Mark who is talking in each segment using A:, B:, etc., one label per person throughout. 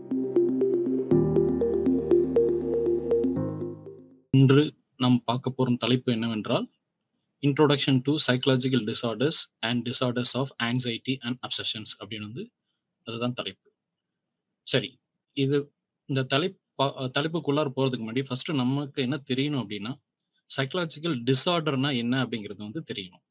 A: இன்று நாம் பார்க்க போறும் தலைப்பு என்னவென்றால், introduction to psychological disorders and disorders of anxiety and obsessions அப்படின்னு வந்து அதுதான் தலைப்பு. சரி, இது இந்த தலைப் ப தலைப்புக்குள்ளார போறதுக்கு முன்னாடி ஃபர்ஸ்ட் நமக்கு என்ன தெரியணும் அப்படின்னா, சைக்காலஜிக்கல் டிஸார்டர்னா என்ன அப்படிங்கிறது வந்து தெரியணும்.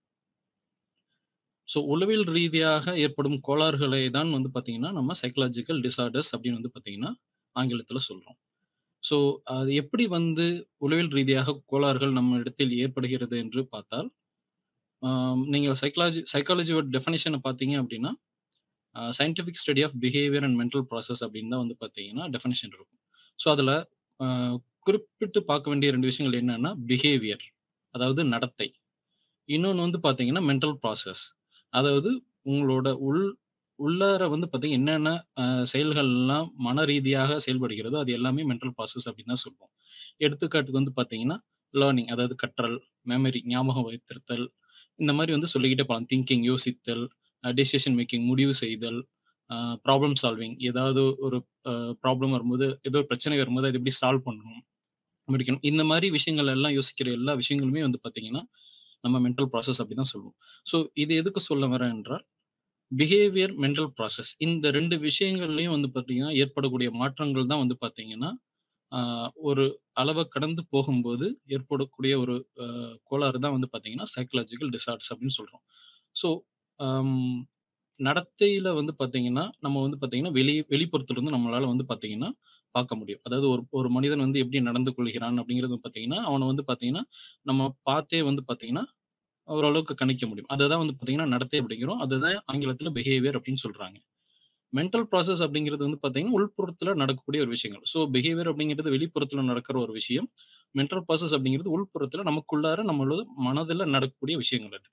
A: ஸோ உளவியல் ரீதியாக ஏற்படும் கோளாறுகளை தான் வந்து பார்த்தீங்கன்னா, நம்ம சைக்காலஜிக்கல் டிஸார்டர்ஸ் அப்படின்னு வந்து பார்த்தீங்கன்னா, ஆங்கிலத்தில சொல்றோம். ஸோ அது எப்படி வந்து உளவியல் ரீதியாக கோளாறுகள் நம்ம இடத்தில் ஏற்படுகிறது என்று பார்த்தால், ஆ நீங்க சைக்காலஜி சைக்காலஜியோட டெஃபினிஷன பார்த்தீங்க அப்படின்னா, a scientific study of behaviour and mental process அப்படின்னு தான் வந்து பார்த்தீங்கன்னா, டெஃபினிஷன் இருக்கும். ஸோ அதில அ குறிப்பிட்டு பார்க்க வேண்டிய 2 விஷயங்கள் என்னன்னா, பிஹேவியர் அதாவது நடத்தை. இன்னொன்னு வந்து பார்த்தீங்கன்னா, மென்டல் ப்ராசஸ். அதாவது உங்களோட உள் உள்ளார வந்து பார்த்தீங்கன்னா, என்னென்ன அ செயல்கள்லாம் மன ரீதியாக செயல்படுகிறதோ, அது எல்லாமே மென்டல் ப்ராசஸ் அப்படின்னு தான் சொல்வோம். எடுத்துக்காட்டுக்கு வந்து பார்த்தீங்கன்னா, லேர்னிங் அதாவது கற்றல், மெமரி ஞாபகம் வைத்திருத்தல், இந்த மாரி வந்து சொல்லிக்கிட்டே போலாம். திங்கிங் யோசித்தல், அ டெசிஷன் மேக்கிங் முடிவு செய்தல், அ ப்ராப்ளம் சால்விங் ஏதாவது ஒரு அ ப்ராப்ளம் வரும்போது, ஏதோ ஒரு பிரச்சனை வரும்போது, அத எப்படி சால்வ் பண்ணணும், முடிக்கணும். இந்த மாரி விஷயங்கள் எல்லாம் யோசிக்கிற எல்லா விஷயங்களுமே வந்து பார்த்தீங்கன்னா, நம்ம மென்டல் ப்ராசஸ் அப்படி தான் சொல்வோம். ஸோ இது எதுக்கு சொல்ல வரேன் என்றால், பிஹேவியர், மென்டல் ப்ராசஸ் இந்த 2 விஷயங்கள்லயும் வந்து பார்த்தீங்கன்னா, ஏற்படக்கூடிய மாற்றங்கள் தான் வந்து பார்த்தீங்கன்னா, ஆ ஒரு அளவ கடந்து போகும்போது ஏற்படக்கூடிய ஒரு அ கோளாறு தான் வந்து பார்த்தீங்கன்னா, சைக்காலஜிக்கல் டிஸார்டர்ஸ் அப்படின்னு சொல்றோம். ஸோ அம் நடத்தையில வந்து பார்த்தீங்கன்னா, நம்ம வந்து பார்த்தீங்கன்னா, வெளி வெளிப்புறத்துல இருந்து நம்மளால வந்து பார்த்தீங்கன்னா, பார்க்க முடியும். அதாவது ஒரு ஒரு மனிதன் வந்து எப்படி நடந்து கொள்கிறான் அப்படிங்கிறது பார்த்தீங்கன்னா, அவன வந்து பார்த்தீங்கன்னா, நம்ம பார்த்தே வந்து பார்த்தீங்கன்னா, ஓரளவுக்கு கணிக்க முடியும். அததான் வந்து பார்த்தீங்கன்னா, நடத்தை அப்படிங்கிறோம். அதுதான் ஆங்கிலத்தில பிஹேவியர் அப்படின்னு சொல்றாங்க. மென்டல் ப்ராசஸ் அப்படிங்கிறது வந்து பார்த்தீங்கன்னா, உள்புறத்தில நடக்கக்கூடிய ஒரு விஷயங்கள். ஸோ பிஹேவியர் அப்படிங்கிறது வெளிப்புறத்தில நடக்கிற ஒரு விஷயம். மென்டல் ப்ராசஸ் அப்படிங்கிறது உள்புறத்தில நமக்குள்ளார நம்மளோட மனதில நடக்கக்கூடிய விஷயங்கள் அது.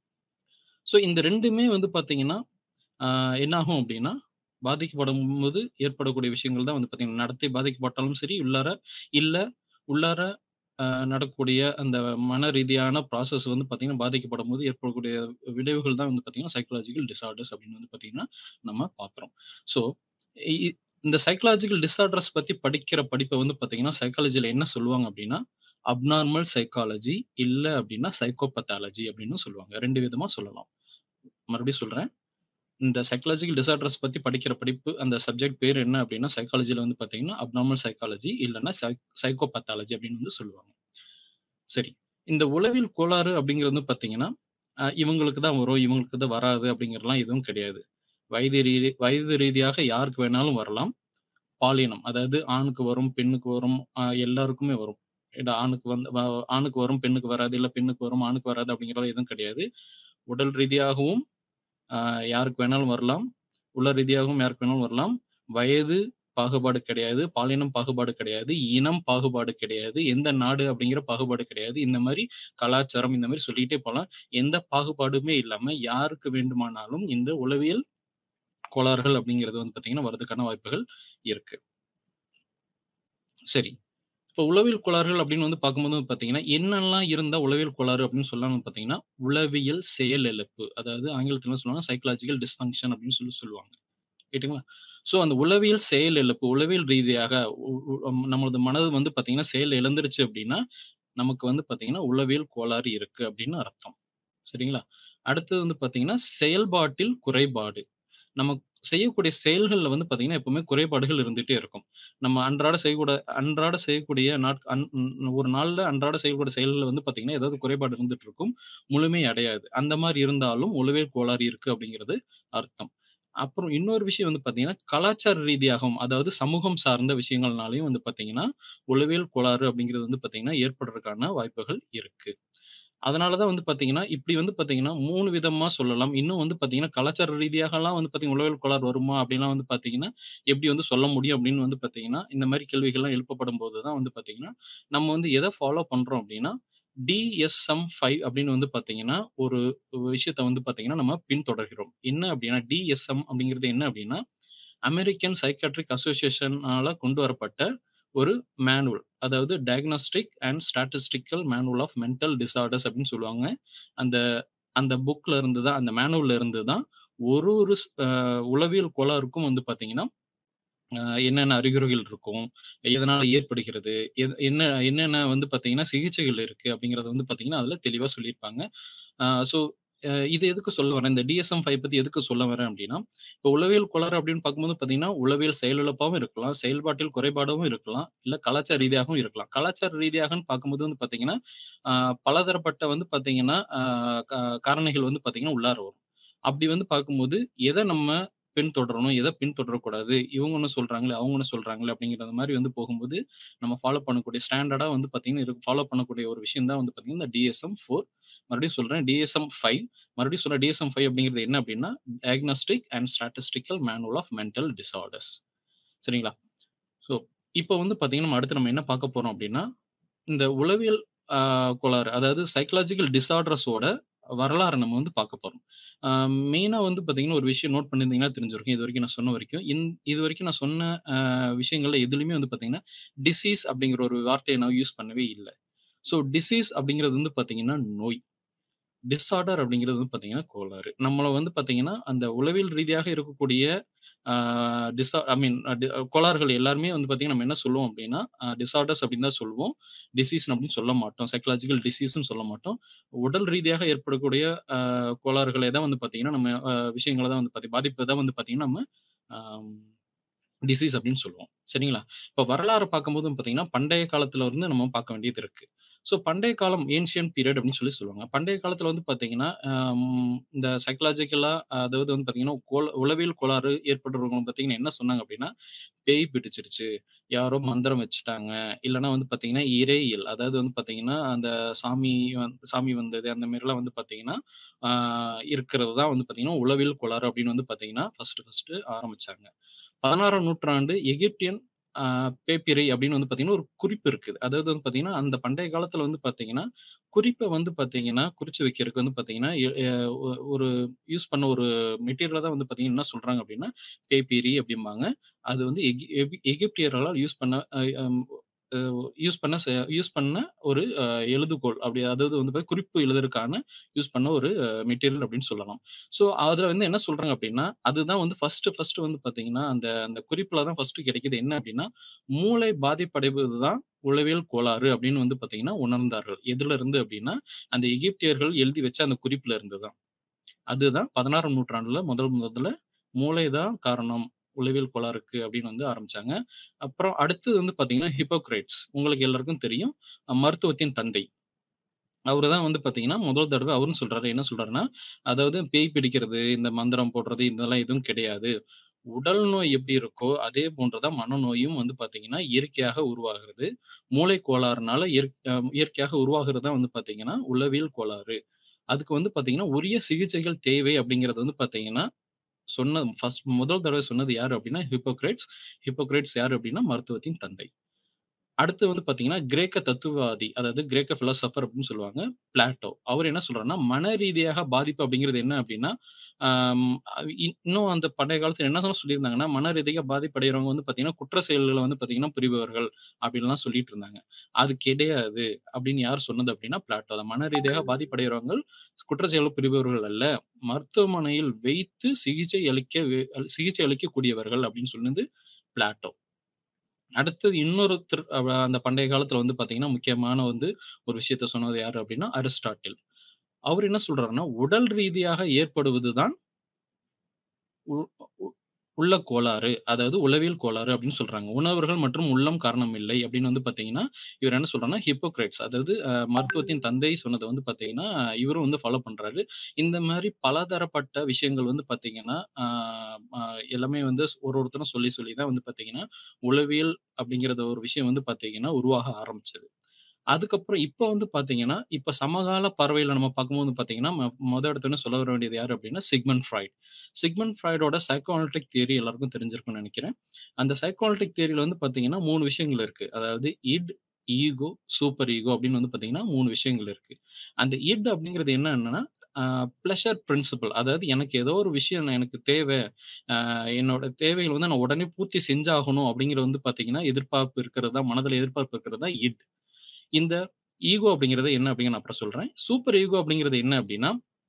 A: ஸோ இந்த 2மே வந்து பார்த்தீங்கன்னா, ஆ என்னாகும் அப்படின்னா, பாதிக்கப்படும்போது ஏற்படக்கூடிய விஷயங்கள் தான் வந்து பார்த்தீங்கன்னா, நடத்தை பாதிக்கப்பட்டாலும் சரி, உள்ளார இல்ல உள்ளார அ நடக்கக்கூடிய அந்த மன ரீதியான ப்ராசஸ் வந்து பார்த்தீங்கன்னா, பாதிக்கப்படும்போது ஏற்படக்கூடிய விளைவுகள் தான் வந்து பார்த்தீங்கன்னா, சைக்காலஜிக்கல் டிஸார்டர்ஸ் அப்படின்னு வந்து பார்த்தீங்கன்னா, நம்ம பார்க்குறோம். ஸோ இ இ இந்த சைக்காலஜிக்கல் டிஸார்டர்ஸ் பத்தி படிக்கிற படிப்ப வந்து பார்த்தீங்கன்னா, சைக்காலஜில என்ன சொல்லுவாங்க அப்படின்னா, அப்நார்மல் சைக்காலஜி இல்ல அப்படின்னா, சைக்கோபத்தாலஜி அப்படின்னு சொல்லுவாங்க. 2 விதமா சொல்லலாம். மறுபடியும் சொல்றேன். இந்த சைக்காலஜிக்கல் டிஸார்டர்ஸ் பத்தி படிக்கிற படிப்பு, அந்த சப்ஜெக்ட் பேர் என்ன அப்படின்னா, சைக்காலஜில வந்து பார்த்தீங்கன்னா, அப்நார்மல் சைக்காலஜி இல்லன்னா சை சைக்கோபத்தாலஜி அப்படின்னு வந்து சொல்லுவாங்க. சரி. இந்த உளவியல் கோளாறு அப்படிங்கிறது வந்து பார்த்தீங்கன்னா, அ இவங்களுக்கு தான் வரும், இவங்களுக்கு தான் வராது அப்படிங்கிறதெல்லாம் எதுவும் கிடையாது. வயது ரீதி வயது ரீதியாக யாருக்கு வேணாலும் வரலாம். பாலினம் அதாவது ஆணுக்கு வரும், பெண்ணுக்கு வரும், அ எல்லாருக்குமே வரும். இல்ல ஆணுக்கு வந்து வ ஆணுக்கு வரும், பெண்ணுக்கு வராது, இல்ல பெண்ணுக்கு வரும், ஆணுக்கு வராது அப்படிங்கிறது எதுவும் கிடையாது. உடல் ரீதியாகவும் அ யாருக்கு வேணாலும் வரலாம். உள ரீதியாகவும் யாருக்கு வேணாலும் வரலாம். வயது பாகுபாடு கிடையாது. பாலினம் பாகுபாடு கிடையாது. இனம் பாகுபாடு கிடையாது. எந்த நாடு அப்படிங்கிற பாகுபாடு கிடையாது. இந்த மாரி கலாச்சாரம் இந்த மாரி சொல்லிக்கிட்டே போலாம். எந்த பாகுபாடுமே இல்லாம யாருக்கு வேண்டுமானாலும் இந்த உளவியல் கோளாறுகள் அப்படிங்கிறது வந்து பார்த்தீங்கன்னா, வரதுக்கான வாய்ப்புகள் இருக்கு. சரி. இப்போ உளவியல் கோளாறுகள் அப்படின்னு வந்து பார்க்கும்போது வந்து பார்த்தீங்கன்னா, என்னெல்லாம் இருந்தா உளவியல் கோளாறு அப்படின்னு சொல்லலாம்னு பார்த்தீங்கன்னா, உளவியல் செயலிழப்பு. அதாவது ஆங்கிலத்தில என்ன சொல்லுவாங்க, சைக்காலஜிக்கல் டிஸ்ஃபங்ஷன் அப்படின்னு சொல்லி சொல்லுவாங்க. ரைட்டுங்களா? ஸோ அந்த உளவியல் செயலிழப்பு, உளவியல் ரீதியாக உ உ நம்மளது மனது வந்து பார்த்தீங்கன்னா, செயல் இழந்துருச்சு அப்படின்னா, நமக்கு வந்து பார்த்தீங்கன்னா, உளவியல் கோளாறு இருக்கு அப்படின்னு அர்த்தம். சரிங்களா? அடுத்தது வந்து பார்த்தீங்கன்னா, செயல்பாட்டில் குறைபாடு. நம்ம செய்யக்கூடிய செயல்கள்ல வந்து பார்த்தீங்கன்னா, எப்பவுமே குறைபாடுகள் இருந்துட்டே இருக்கும். நம்ம அன்றாட செய்யக்கூட அன்றாட செய்யக்கூடிய நாட் அன் ன் ஒரு நாள்ல அன்றாட செய்யக்கூடிய செயல்கள்ல வந்து பார்த்தீங்கன்னா, ஏதாவது குறைபாடு இருந்துட்டு இருக்கும். முழுமை அடையாது. அந்த மாரி இருந்தாலும் உளவியல் கோளாறு இருக்கு அப்படிங்கிறது அர்த்தம். அப்புறம் இன்னொரு விஷயம் வந்து பார்த்தீங்கன்னா, கலாச்சார ரீதியாகவும் அதாவது சமூகம் சார்ந்த விஷயங்கள்னாலயும் வந்து பார்த்தீங்கன்னா, உளவியல் கோளாறு அப்படிங்கிறது வந்து பார்த்தீங்கன்னா, ஏற்படுறதுக்கான வாய்ப்புகள் இருக்கு. அதனால தான் வந்து பார்த்தீங்கன்னா, இப்படி வந்து பார்த்தீங்கன்னா, 3 விதமா சொல்லலாம். இன்னும் வந்து பார்த்தீங்கன்னா, கலாச்சார ரீதியாகலாம் வந்து பார்த்தீங்கன்னா, உளவியல் கோளாறு வருமா? அப்படிலாம் வந்து பார்த்தீங்கன்னா, எப்படி வந்து சொல்ல முடியும் அப்படின்னு வந்து பார்த்தீங்கன்னா, இந்த மாரி கேள்விகள்லாம் எழுப்பப்படும்போது தான் வந்து பார்த்தீங்கன்னா, நம்ம வந்து எத ஃபாலோ பண்றோம் அப்படின்னா, DSM-5 அப்படின்னு வந்து பார்த்தீங்கன்னா, ஒரு விஷயத்த வந்து பார்த்தீங்கன்னா, நம்ம பின்தொடர்கிறோம். என்ன அப்படின்னா, DSM அப்படிங்கிறது என்ன அப்படின்னா, அமெரிக்கன் சைக்கியாட்ரிக் அசோசியேஷனால கொண்டு வரப்பட்ட ஒரு மேனுவல். அதாவது diagnostic and statistical manual of mental disorders அப்படின்னு சொல்லுவாங்க. அந்த அந்த புக்ல இருந்து தான் அந்த மேனுவல்ல இருந்து தான் ஒரு ஒரு ஸ் அ உளவியல் கோளாறுக்கும் வந்து பார்த்தீங்கன்னா, அ என்னென்ன அறிகுறிகள் இருக்கும்? எதனால ஏற்படுகிறது? எது என்ன என்னென்ன வந்து பார்த்தீங்கன்னா, சிகிச்சைகள் இருக்கு அப்படிங்கிறத வந்து பார்த்தீங்கன்னா, அதில தெளிவா சொல்லியிருப்பாங்க. அ ஸோ அ இது எதுக்கு சொல்ல வரேன், இந்த DSM-5 பத்தி எதுக்கு சொல்ல வரேன் அப்படின்னா, இப்போ உளவியல் கோளாறு அப்படின்னு பார்க்கும்போது பார்த்தீங்கன்னா, உளவியல் செயலிழப்பாவும் இருக்கலாம், செயல்பாட்டில் குறைபாடாவும் இருக்கலாம், இல்ல கலாச்சார ரீதியாகவும் இருக்கலாம். கலாச்சார ரீதியாகன்னு பார்க்கும்போது வந்து பார்த்தீங்கன்னா, அ பலதரப்பட்ட வந்து பார்த்தீங்கன்னா, அ கா காரணிகள் வந்து பார்த்தீங்கன்னா உள்ளார வரும். அப்படி வந்து பார்க்கும்போது, எத நம்ம பின்தொடரணும், எத பின்தொடரக்கூடாது, இவங்க ஒண்ணு சொல்றாங்களே, அவங்க ஒண்ணு சொல்றாங்களே அப்படிங்கிற மாரி வந்து போகும்போது, நம்ம ஃபாலோ பண்ணக்கூடிய ஸ்டாண்டர்டா வந்து பார்த்தீங்கன்னா, இரு ஃபாலோ பண்ணக்கூடிய ஒரு விஷயம் தான் வந்து பார்த்தீங்கன்னா, இந்த DSM-4 மறுபடியும் சொல்றேன் DSM-5 மறுபடியும் சொல்றேன் DSM-5 அப்படிங்கிறது என்ன அப்படின்னா, diagnostic and statistical manual of mental disorders. சரிங்களா? ஸோ இப்போ வந்து பார்த்தீங்கன்னா, நம்ம அடுத்து நம்ம என்ன பார்க்க போறோம் அப்படின்னா, இந்த உளவியல் அ கோளாறு, அதாவது சைக்காலஜிக்கல் டிஸார்டர்ஸோட வரலாற நம்ம வந்து பார்க்க போறோம். அ மெயினா வந்து பார்த்தீங்கன்னா, ஒரு விஷயம் நோட் பண்ணியிருந்தீங்கன்னா தெரிஞ்சிருக்கும். இதுவரைக்கும் நான் சொன்ன வரைக்கும். இன் இதுவரைக்கும் நான் சொன்ன அ விஷயங்கள்ல எதுலயுமே வந்து பார்த்தீங்கன்னா, டிசீஸ் அப்படிங்கிற ஒரு வார்த்தைய நான் யூஸ் பண்ணவே இல்ல. ஸோ டிசீஸ் அப்படிங்கிறது வந்து பார்த்தீங்கன்னா, நோய். டிஸார்டர் அப்படிங்கிறது வந்து பார்த்தீங்கன்னா, கோளாறு. நம்மள வந்து பார்த்தீங்கன்னா, அந்த உளவியல் ரீதியாக இருக்கக்கூடிய அ டிஸா ஐ மீன் டி கோளாறுகள் எல்லாருமே வந்து பார்த்தீங்கன்னா, நம்ம என்ன சொல்லுவோம் அப்படின்னா, அ டிஸார்டர்ஸ் அப்படின்னு தான் சொல்லுவோம். டிசீஸ் அப்படின்னு சொல்ல மாட்டோம். சைக்காலஜிக்கல் டிசீஸ்ன்னு சொல்ல மாட்டோம். உடல் ரீதியாக ஏற்படக்கூடிய அ கோளாறுகளே தான் வந்து பார்த்தீங்கன்னா, நம்ம அ விஷயங்கள தான் வந்து பாத்தி பாதிப்ப தான் வந்து பார்த்தீங்கன்னா, நம்ம அம் டிசீஸ் அப்படின்னு சொல்லுவோம். சரிங்களா? இப்ப வரலாறு பார்க்கும்போது பார்த்தீங்கன்னா, பண்டைய காலத்துல இருந்து நம்ம பார்க்க வேண்டியது இருக்கு. ஸோ பண்டைய காலம் ஏன்ஷியன்ட் பீரியட் அப்படின்னு சொல்லி சொல்லுவாங்க. பண்டைய காலத்துல வந்து பார்த்தீங்கன்னா, அம் இந்த சைக்காலஜிக்கலா அதாவது வந்து பார்த்தீங்கன்னா, கோள உளவியல் கோளாறு ஏற்படுறவங்க பார்த்தீங்கன்னா, என்ன சொன்னாங்க அப்படின்னா, பேய் பிடிச்சிருச்சு, யாரோ மந்திரம் வச்சுட்டாங்க, இல்லன்னா வந்து பார்த்தீங்கன்னா, இறையியல் அதாவது வந்து பார்த்தீங்கன்னா, அந்த சாமி வந் சாமி வந்தது அந்த மாரிலாம் வந்து பார்த்தீங்கன்னா, ஆ இருக்கிறது தான் வந்து பார்த்தீங்கன்னா, உளவியல் கோளாறு அப்படின்னு வந்து பார்த்தீங்கன்னா, ஃபர்ஸ்ட்டு ஃபர்ஸ்ட்டு ஆரம்பிச்சாங்க. 16ஆம் நூற்றாண்டு எகிப்தியன் அ பேப்பிரை அப்படின்னு வந்து பார்த்தீங்கன்னா, ஒரு குறிப்பு இருக்குது. அதாவது வந்து பார்த்தீங்கன்னா, அந்த பண்டைய காலத்துல வந்து பார்த்தீங்கன்னா, குறிப்ப வந்து பார்த்தீங்கன்னா, குறிச்சு வைக்கிறதுக்கு வந்து பார்த்தீங்கன்னா, எ எ ஒ ஒரு யூஸ் பண்ண ஒரு மெட்டீரியல தான் வந்து பார்த்தீங்கன்னா, என்ன சொல்றாங்க அப்படின்னா, பேப்பிரி அப்படிம்பாங்க. அது வந்து எகி எபி எகிப்தியர்களால் யூஸ் பண்ண அ அம் அ யூஸ் பண்ண செ யூஸ் பண்ண ஒரு அ எழுதுகோல். அப்படி அதாவது வந்து பாத் குறிப்பு எழுதுறதுக்கான யூஸ் பண்ண ஒரு மெட்டீரியல் அப்படின்னு சொல்லலாம். ஸோ அதுல வந்து என்ன சொல்றாங்க அப்படின்னா, அதுதான் வந்து ஃபர்ஸ்ட்டு ஃபர்ஸ்ட்டு வந்து பார்த்தீங்கன்னா, அந்த அந்த குறிப்புல தான் ஃபர்ஸ்ட்டு கிடைக்குது. என்ன அப்படின்னா, மூளை பாதிப்படைவது தான் உளவியல் கோளாறு அப்படின்னு வந்து பார்த்தீங்கன்னா, உணர்ந்தார்கள். எதுலருந்து அப்படின்னா, அந்த எகிப்தியர்கள் எழுதி வச்ச அந்த குறிப்புல இருந்து தான். அதுதான் 16ஆம் நூற்றாண்டுல முதல் முதல்ல மூளை தான் காரணம் உளவியல் கோளாறுக்கு அப்படின்னு வந்து ஆரம்பிச்சாங்க. அப்புறம் அடுத்தது வந்து பார்த்தீங்கன்னா, ஹிப்போக்ரேட்ஸ் உங்களுக்கு எல்லாருக்கும் தெரியும். அ மருத்துவத்தின் தந்தை. அவரு தான் வந்து பார்த்தீங்கன்னா, முதல் தடவ அவரும் சொல்றாரு. என்ன சொல்றாருன்னா, அதாவது பேய் பிடிக்கிறது, இந்த மந்திரம் போடுறது இதெல்லாம் எதுவும் கிடையாது. உடல் நோய் எப்படி இருக்கோ, அதே போன்று தான் மனநோயும் வந்து பார்த்தீங்கன்னா, இயற்கையாக உருவாகிறது. மூளை கோளாறுனால இயற் அ இயற்கையாக உருவாகுறது தான் வந்து பார்த்தீங்கன்னா, உளவியல் கோளாறு. அதுக்கு வந்து பார்த்தீங்கன்னா, உரிய சிகிச்சைகள் தேவை அப்படிங்கிறது வந்து பார்த்தீங்கன்னா, சொன்ன ஃபர்ஸ்ட் முதல் தடவ சொன்னது யாரு அப்படின்னா, ஹிப்போக்ரேட்ஸ். ஹிப்போக்ரேட்ஸ் யாரு அப்படின்னா, மருத்துவத்தின் தந்தை. அடுத்து வந்து பார்த்தீங்கன்னா, கிரேக்க தத்துவவாதி, அதாவது கிரேக்க பிலாசபர் அப்படின்னு சொல்லுவாங்க, பிளாட்டோ. அவரு என்ன சொல்றாருன்னா, மன ரீதியாக பாதிப்பு அப்படிங்கிறது என்ன அப்படின்னா, ஆம் இ இன்னும் அந்த பண்டைய காலத்துல என்ன சொல்லியிருந்தாங்கன்னா, மன ரீதியா பாதிப்படைகிறவங்க வந்து பார்த்தீங்கன்னா, குற்ற செயல்கள வந்து பார்த்தீங்கன்னா, புரிபவர்கள் அப்படின்லாம் சொல்லிட்டு இருந்தாங்க. அது கிடையாது அப்படின்னு யார் சொன்னது அப்படின்னா, பிளாட்டோ தான். மன ரீதியாக பாதிப்படைகிறவங்க குற்ற செயல் புரிபவர்கள் அல்ல. மருத்துவமனையில் வைத்து சிகிச்சை அளிக்க வே சிகிச்சை அளிக்கக்கூடியவர்கள் அப்படின்னு சொன்னது பிளாட்டோ. அடுத்தது இன்னொருத்தர் அ அந்த பண்டைய காலத்துல வந்து பார்த்தீங்கன்னா, முக்கியமான வந்து ஒரு விஷயத்த சொன்னது யாரு அப்படின்னா, அரிஸ்டாட்டில். அவரு என்ன சொல்றாருன்னா, உடல் ரீதியாக ஏற்படுவது தான் உ உ உள்ள கோளாறு. அதாவது உளவியல் கோளாறு அப்படின்னு சொல்றாங்க. உணர்வுகள் மற்றும் உள்ளம் காரணம் இல்லை அப்படின்னு வந்து பார்த்தீங்கன்னா, இவரு என்ன சொல்றாருன்னா, ஹிப்போக்ரேட்ஸ் அதாவது அ மருத்துவத்தின் தந்தை சொன்னத வந்து பார்த்தீங்கன்னா, இவரும் வந்து ஃபாலோ பண்றாரு. இந்த மாரி பலதரப்பட்ட விஷயங்கள் வந்து பார்த்தீங்கன்னா, ஆ அ எல்லாமே வந்து ஒரு ஒருத்தரும் சொல்லி சொல்லி தான் வந்து பார்த்தீங்கன்னா, உளவியல் அப்படிங்கிறத ஒரு விஷயம் வந்து பார்த்தீங்கன்னா, உருவாக ஆரம்பிச்சது. அதுக்கப்புறம் இப்ப வந்து பார்த்தீங்கன்னா, இப்ப சமகால பார்வையில நம்ம பார்க்கும்போது பார்த்தீங்கன்னா, ம மொத எடுத்தோனே சொல்ல வர வேண்டியது யாரு அப்படின்னா, சிக்மண்ட் ஃப்ராய்ட். சிக்மண்ட் ஃப்ராய்டோட சைக்கோ அனலிட்டிக் தியரி எல்லாருக்கும் தெரிஞ்சிருக்கும்னு நெனைக்கிறேன். அந்த சைக்கோ அனலிட்டிக் தியரில வந்து பார்த்தீங்கன்னா, 3 விஷயங்கள் இருக்கு. அதாவது இட், ஈகோ, சூப்பர் ஈகோ அப்படின்னு வந்து பார்த்தீங்கன்னா, 3 விஷயங்கள் இருக்கு. அந்த இட் அப்படிங்கிறது என்னன்னா, அ பிளஷர் பிரின்சிபிள் அதாவது எனக்கு ஏதோ ஒரு விஷயம் எனக்கு தேவ. அ என்னோட தேவைகள் வந்து நான் உடனே பூர்த்தி செஞ்சாகணும் அப்படிங்கிறது வந்து பார்த்தீங்கன்னா, எதிர்பார்ப்பு இருக்கிறது தான் மனதில எதிர்பார்ப்பு இருக்கிறது தான் இட். இந்த ஈகோ அப்படிங்கிறது என்ன அப்படிங்கிறத நான் அப்புறம் சொல்றேன். சூப்பர் ஈகோ அப்படிங்கிறது என்ன அப்படின்னா,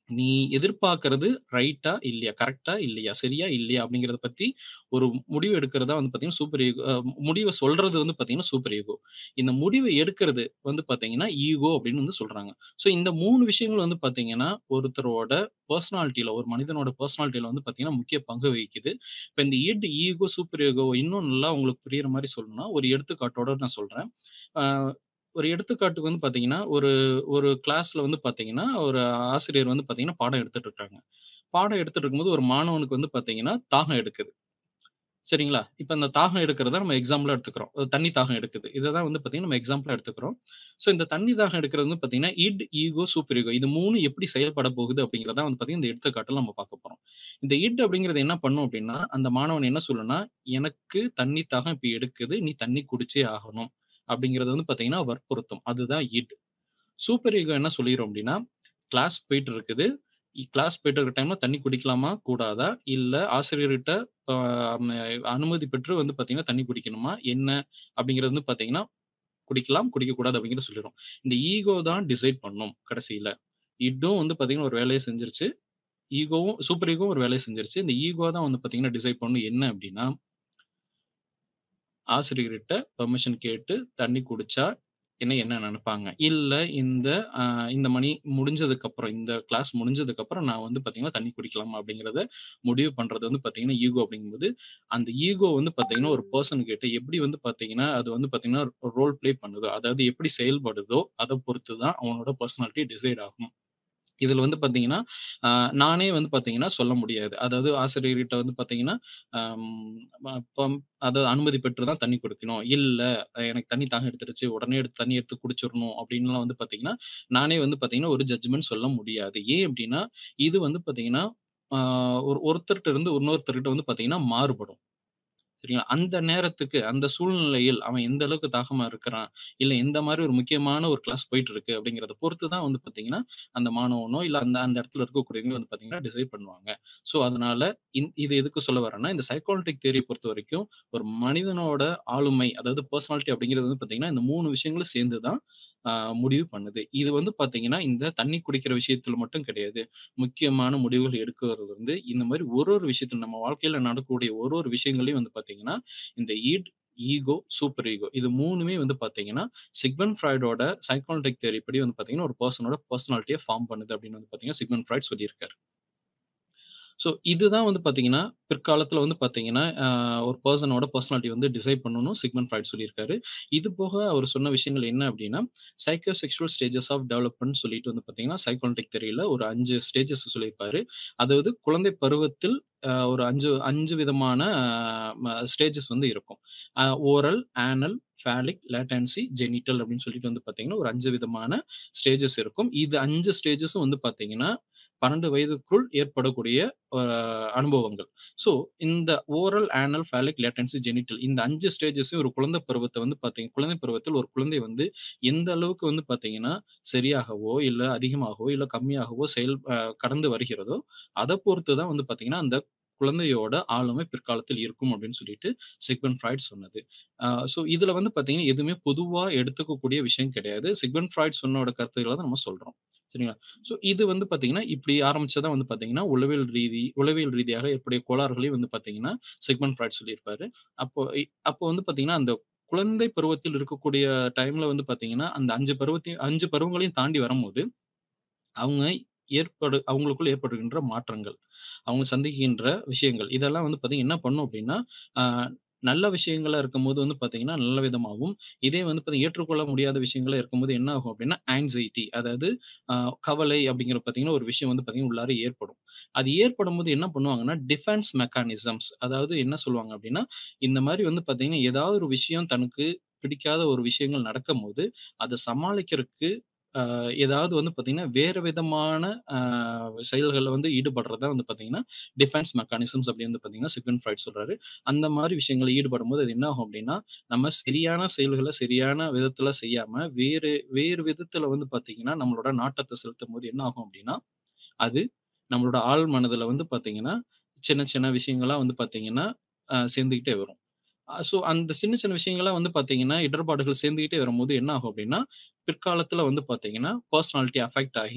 A: நீ எதிர்பார்க்கிறது ரைட்டா? இல்லையா? கரெக்ட்டா? இல்லையா? சரியா? இல்லையா? அப்படிங்கிறத பத்தி ஒரு முடிவு எடுக்கிறது தான் வந்து பார்த்தீங்கன்னா, சூப்பர் ஈகோ அ முடிவ சொல்றது வந்து பார்த்தீங்கன்னா, சூப்பர் ஈகோ. இந்த முடிவ எடுக்கிறது வந்து பார்த்தீங்கன்னா, ஈகோ அப்படின்னு வந்து சொல்றாங்க. ஸோ இந்த 3 விஷயங்கள் வந்து பார்த்தீங்கன்னா, ஒருத்தரோட பெர்சனாலிட்டில ஒரு மனிதனோட பெர்சனாலிட்டில வந்து பார்த்தீங்கன்னா, முக்கிய பங்கு வகிக்குது. இப்ப இந்த இட், ஈகோ, சூப்பர் ஈகோ இன்னும் நல்லா உங்களுக்கு புரியிற மாரி சொல்லணும்னா, ஒரு எடுத்துக்காட்டோட நான் சொல்றேன். ஆ ஒரு எடுத்துக்காட்டுக்கு வந்து பார்த்தீங்கன்னா, ஒரு ஒரு கிளாஸ்ல வந்து பார்த்தீங்கன்னா, ஒரு ஆசிரியர் வந்து பார்த்தீங்கன்னா, பாடம் எடுத்துட்டு இருக்காங்க. பாடம் எடுத்துட்டு இருக்கும்போது ஒரு மாணவனுக்கு வந்து பார்த்தீங்கன்னா, தாகம் எடுக்குது. சரிங்களா? இப்ப அந்த தாகம் எடுக்கிறத நம்ம எக்ஸாம்பிளா எடுத்துக்கிறோம். ஒரு தண்ணி தாகம் எடுக்குது. இத தான் வந்து பார்த்தீங்கன்னா, நம்ம எக்ஸாம்பிளா எடுத்துக்கிறோம். ஸோ இந்த தண்ணி தாகம் எடுக்கிறது வந்து பார்த்தீங்கன்னா, இட், ஈகோ, சூப்பர் ஈகோ இது 3 எப்படி செயல்பட போகுது அப்படிங்கிறத வந்து பார்த்தீங்கன்னா, இந்த எடுத்துக்காட்டுல நம்ம பார்க்க போறோம். இந்த இட் அப்படிங்கிறது என்ன பண்ணும் அப்படின்னா, அந்த மாணவன் என்ன சொல்லும்னா, "எனக்கு தண்ணி தாகம் இப்ப எடுக்குது. நீ தண்ணி குடிச்சே ஆகணும்." அப்படிங்கிறது வந்து பார்த்தீங்கன்னா, வற்புறுத்தும். அதுதான் இட். சூப்பர் ஈகோ என்ன சொல்லிரும் அப்படின்னா, கிளாஸ் போயிட்டு இருக்குது. இ கிளாஸ் போயிட்டு இருக்க டைம்ல தண்ணி குடிக்கலாமா? கூடாதா? இல்ல ஆசிரியர்கிட்ட அ ம அனுமதி பெற்று வந்து பார்த்தீங்கன்னா, தண்ணி குடிக்கணுமா? என்ன? அப்படிங்கிறது வந்து பார்த்தீங்கன்னா, குடிக்கலாம், குடிக்கக்கூடாது அப்படிங்கிறத சொல்லிரும். இந்த ஈகோ தான் டிசைட் பண்ணும் கடைசியில. இட்டும் வந்து பார்த்தீங்கன்னா, ஒரு வேலைய செஞ்சுருச்சு. ஈகோவும் சூப்பர் ஈகோவும் ஒரு வேலைய செஞ்சுருச்சு. இந்த ஈகோ தான் வந்து பார்த்தீங்கன்னா, டிசைட் பண்ணும். என்ன அப்படின்னா ஆசிரியர்கிட்ட பெர்மிஷன் கேட்டு தண்ணி குடிச்சா என்ன என்ன நெனைப்பாங்க? இல்ல இந்த அ இந்த மணி முடிஞ்சதுக்கப்புறம், இந்த கிளாஸ் முடிஞ்சதுக்கப்புறம் நான் வந்து பார்த்தீங்கன்னா, தண்ணி குடிக்கலாமா? அப்படிங்கிறத முடிவு பண்றது வந்து பார்த்தீங்கன்னா, ஈகோ அப்படிங்கும்போது, அந்த ஈகோ வந்து பார்த்தீங்கன்னா, ஒரு பெர்சன் கிட்ட எப்படி வந்து பார்த்தீங்கன்னா, அது வந்து பார்த்தீங்கன்னா, ரோல் ப்ளே பண்ணுதோ, அதாவது எப்படி செயல்படுதோ, அத பொறுத்து தான் அவனோட பெர்சனாலிட்டி டிசைட் ஆகும். இதுல வந்து பார்த்தீங்கன்னா, அ நானே வந்து பார்த்தீங்கன்னா, சொல்ல முடியாது. அதாவது ஆசிரியர்கிட்ட வந்து பார்த்தீங்கன்னா, அம் பம் அதாவது அனுமதி பெற்று தான் தண்ணி குடிக்கணும். இல்ல எனக்கு தண்ணி தாகம் எடுத்துருச்சு. உடனே எடுத்து தண்ணி எடுத்து குடிச்சிரணும் அப்படின்லாம் வந்து பார்த்தீங்கன்னா, நானே வந்து பார்த்தீங்கன்னா, ஒரு ஜட்ஜ்மென்ட் சொல்ல முடியாது. ஏன் அப்படின்னா, இது வந்து பார்த்தீங்கன்னா, ஆ ஒரு ஒருத்தர்ட்ட இருந்து இன்னொருத்தர்கிட்ட வந்து பார்த்தீங்கன்னா, மாறுபடும். சரிங்களா? அந்த நேரத்துக்கு, அந்த சூழ்நிலையில் அவன் எந்த அளவுக்கு தாகமா இருக்கிறான், இல்ல எந்த மாரி ஒரு முக்கியமான ஒரு கிளாஸ் போயிட்டு இருக்கு அப்படிங்கிறத பொறுத்து தான் வந்து பார்த்தீங்கன்னா, அந்த மாணவனோ, இல்ல அந்த அந்த இடத்துல இருக்கக்கூடியவங்க வந்து பார்த்தீங்கன்னா, டிசைட் பண்ணுவாங்க. ஸோ அதனால இந் இது எதுக்கு சொல்ல வரேன்னா, இந்த சைக்காலஜிக் தியரிய பொறுத்தவரைக்கும், ஒரு மனிதனோட ஆளுமை, அதாவது பெர்சனாலிட்டி அப்படிங்கிறது வந்து பார்த்தீங்கன்னா, இந்த 3 விஷயங்களும் சேர்ந்து தான் அ முடிவு பண்ணுது. இது வந்து பார்த்தீங்கன்னா, இந்த தண்ணி குடிக்கிற விஷயத்துல மட்டும் கிடையாது. முக்கியமான முடிவுகள் எடுக்குறது வந்து, இந்த மாரி ஒரு ஒரு விஷயத்துல நம்ம வாழ்க்கையில நடக்கக்கூடிய ஒரு ஒரு விஷயங்களையும் வந்து பார்த்தீங்கன்னா, இந்த இட், ஈகோ, சூப்பர் ஈகோ இது 3மே வந்து பார்த்தீங்கன்னா, சிக்மண்ட் ஃப்ராய்டோட சைக்காலஜிக் தியரி படி வந்து பார்த்தீங்கன்னா, ஒரு பெர்சனோட பெர்சனாலிட்டிய ஃபார்ம் பண்ணுது அப்படின்னு வந்து பார்த்தீங்கன்னா, சிக்மண்ட் ஃப்ராய்ட் சொல்லியிருக்காரு. ஸோ இதுதான் வந்து பார்த்தீங்கன்னா, பிற்காலத்துல வந்து பார்த்தீங்கன்னா, அ ஒரு பெர்சனோட பெர்சனாலிட்டி வந்து டிசைட் பண்ணணும்னு சிக்மண்ட் ஃப்ராய்ட் சொல்லியிருக்காரு. இது போக அவர் சொன்ன விஷயங்கள் என்ன அப்படின்னா, சைக்கோ செக்சுவல் ஸ்டேஜஸ் ஆஃப் டெவலப்மென்ட்ன்னு சொல்லிட்டு வந்து பார்த்தீங்கன்னா, சைக்காலஜிக் தியரில ஒரு 5 ஸ்டேஜஸ் சொல்லியிருப்பாரு. அதாவது குழந்தை பருவத்தில் அ ஒரு 5 5 விதமான ம ஸ்டேஜஸ் வந்து இருக்கும். அ oral, anal, phallic, latency, genital அப்படின்னு சொல்லிட்டு வந்து பார்த்தீங்கன்னா, ஒரு 5 விதமான ஸ்டேஜஸ் இருக்கும். இது 5 ஸ்டேஜஸும் வந்து பார்த்தீங்கன்னா, 12 வயதுக்குள் ஏற்படக்கூடிய அ அனுபவங்கள். ஸோ இந்த oral, anal, phallic, latency, genital இந்த 5 ஸ்டேஜஸையும் ஒரு குழந்தை பருவத்த வந்து பார்த்தீங்க குழந்தை பருவத்தில் ஒரு குழந்தை வந்து எந்த அளவுக்கு வந்து பார்த்தீங்கன்னா, சரியாகவோ, இல்ல அதிகமாகவோ, இல்ல கம்மியாகவோ செயல் அ கடந்து வருகிறதோ, அத பொறுத்து தான் வந்து பார்த்தீங்கன்னா, அந்த குழந்தையோட ஆளுமை பிற்காலத்தில் இருக்கும் அப்படின்னு சொல்லிட்டு சிக்மண்ட் ஃப்ராய்ட் சொன்னது. அ ஸோ இதுல வந்து பார்த்தீங்கன்னா, எதுவுமே பொதுவா எடுத்துக்கக்கூடிய விஷயம் கிடையாது. சிக்மண்ட் ஃப்ராய்ட் சொன்னோட கருத்துக்கள தான் நம்ம சொல்றோம். சரிங்களா? ஸோ இது வந்து பார்த்தீங்கன்னா, இப்படி ஆரம்பிச்சது வந்து பார்த்தீங்கன்னா, உளவியல் ரீதி உளவியல் ரீதியாக ஏற்படைய கோளாறுகளையும் வந்து பார்த்தீங்கன்னா, சிக்மண்ட் ஃப்ராய்ட் சொல்லியிருப்பாரு. அப்போ இ அப்போ வந்து பார்த்தீங்கன்னா, அந்த குழந்தை பருவத்தில் இருக்கக்கூடிய டைம்ல வந்து பார்த்தீங்கன்னா, அந்த 5 பருவத்தையும் 5 பருவங்களையும் தாண்டி வரும்போது, அவங்க ஏற்படு அவங்களுக்குள்ள ஏற்படுகின்ற மாற்றங்கள், அவங்க சந்திக்கின்ற விஷயங்கள், இதெல்லாம் வந்து பார்த்தீங்கன்னா என்ன பண்ணும் அப்படின்னா, அ நல்ல விஷயங்களா இருக்கும்போது வந்து பார்த்தீங்கன்னா, நல்ல விதமாவும், இதே வந்து பார்த்தீங்கன்னா ஏற்றுக்கொள்ள முடியாத விஷயங்களா இருக்கும்போது என்ன ஆகும் அப்படின்னா, ஆங்சைட்டி அதாவது அ கவலை அப்படிங்கிற பார்த்தீங்கன்னா, ஒரு விஷயம் வந்து பார்த்தீங்கன்னா உள்ளார ஏற்படும். அது ஏற்படும்போது என்ன பண்ணுவாங்கன்னா, டிஃபென்ஸ் மெக்கானிசம்ஸ் அதாவது என்ன சொல்லுவாங்க அப்படின்னா, இந்த மாரி வந்து பார்த்தீங்கன்னா, ஏதாவது ஒரு விஷயம் தனக்கு பிடிக்காத ஒரு விஷயங்கள் நடக்கும்போது, அத சமாளிக்கிறதுக்கு அ ஏதாவது வந்து பார்த்தீங்கன்னா, வேற விதமான அ செயல்கள்ல வந்து ஈடுபடுறது தான் வந்து பார்த்தீங்கன்னா, டிஃபென்ஸ் மெக்கானிசம்ஸ் அப்படின்னு வந்து பார்த்தீங்கன்னா, சிக்மண்ட் ஃப்ராய்ட் சொல்றாரு. அந்த மாரி விஷயங்கள்ல ஈடுபடும்போது அது என்ன ஆகும் அப்படின்னா, நம்ம சரியான செயல்கள சரியான விதத்துல செய்யாம, வேறு வேறு விதத்துல வந்து பார்த்தீங்கன்னா, நம்மளோட நாட்டத்த செலுத்தும்போது என்ன ஆகும் அப்படின்னா, அது நம்மளோட ஆழ் மனதுல வந்து பார்த்தீங்கன்னா, சின்ன சின்ன விஷயங்களா வந்து பார்த்தீங்கன்னா, அ சேர்ந்துகிட்டே வரும். அ ஸோ அந்த சின்ன சின்ன விஷயங்கள்லாம் வந்து பார்த்தீங்கன்னா, இடர்பாடுகள் சேர்ந்துகிட்டே வரும்போது என்ன ஆகும் அப்படின்னா, பிற்காலத்துல வந்து பார்த்தீங்கன்னா, பெர்சனாலிட்டி அஃபெக்ட் ஆகி,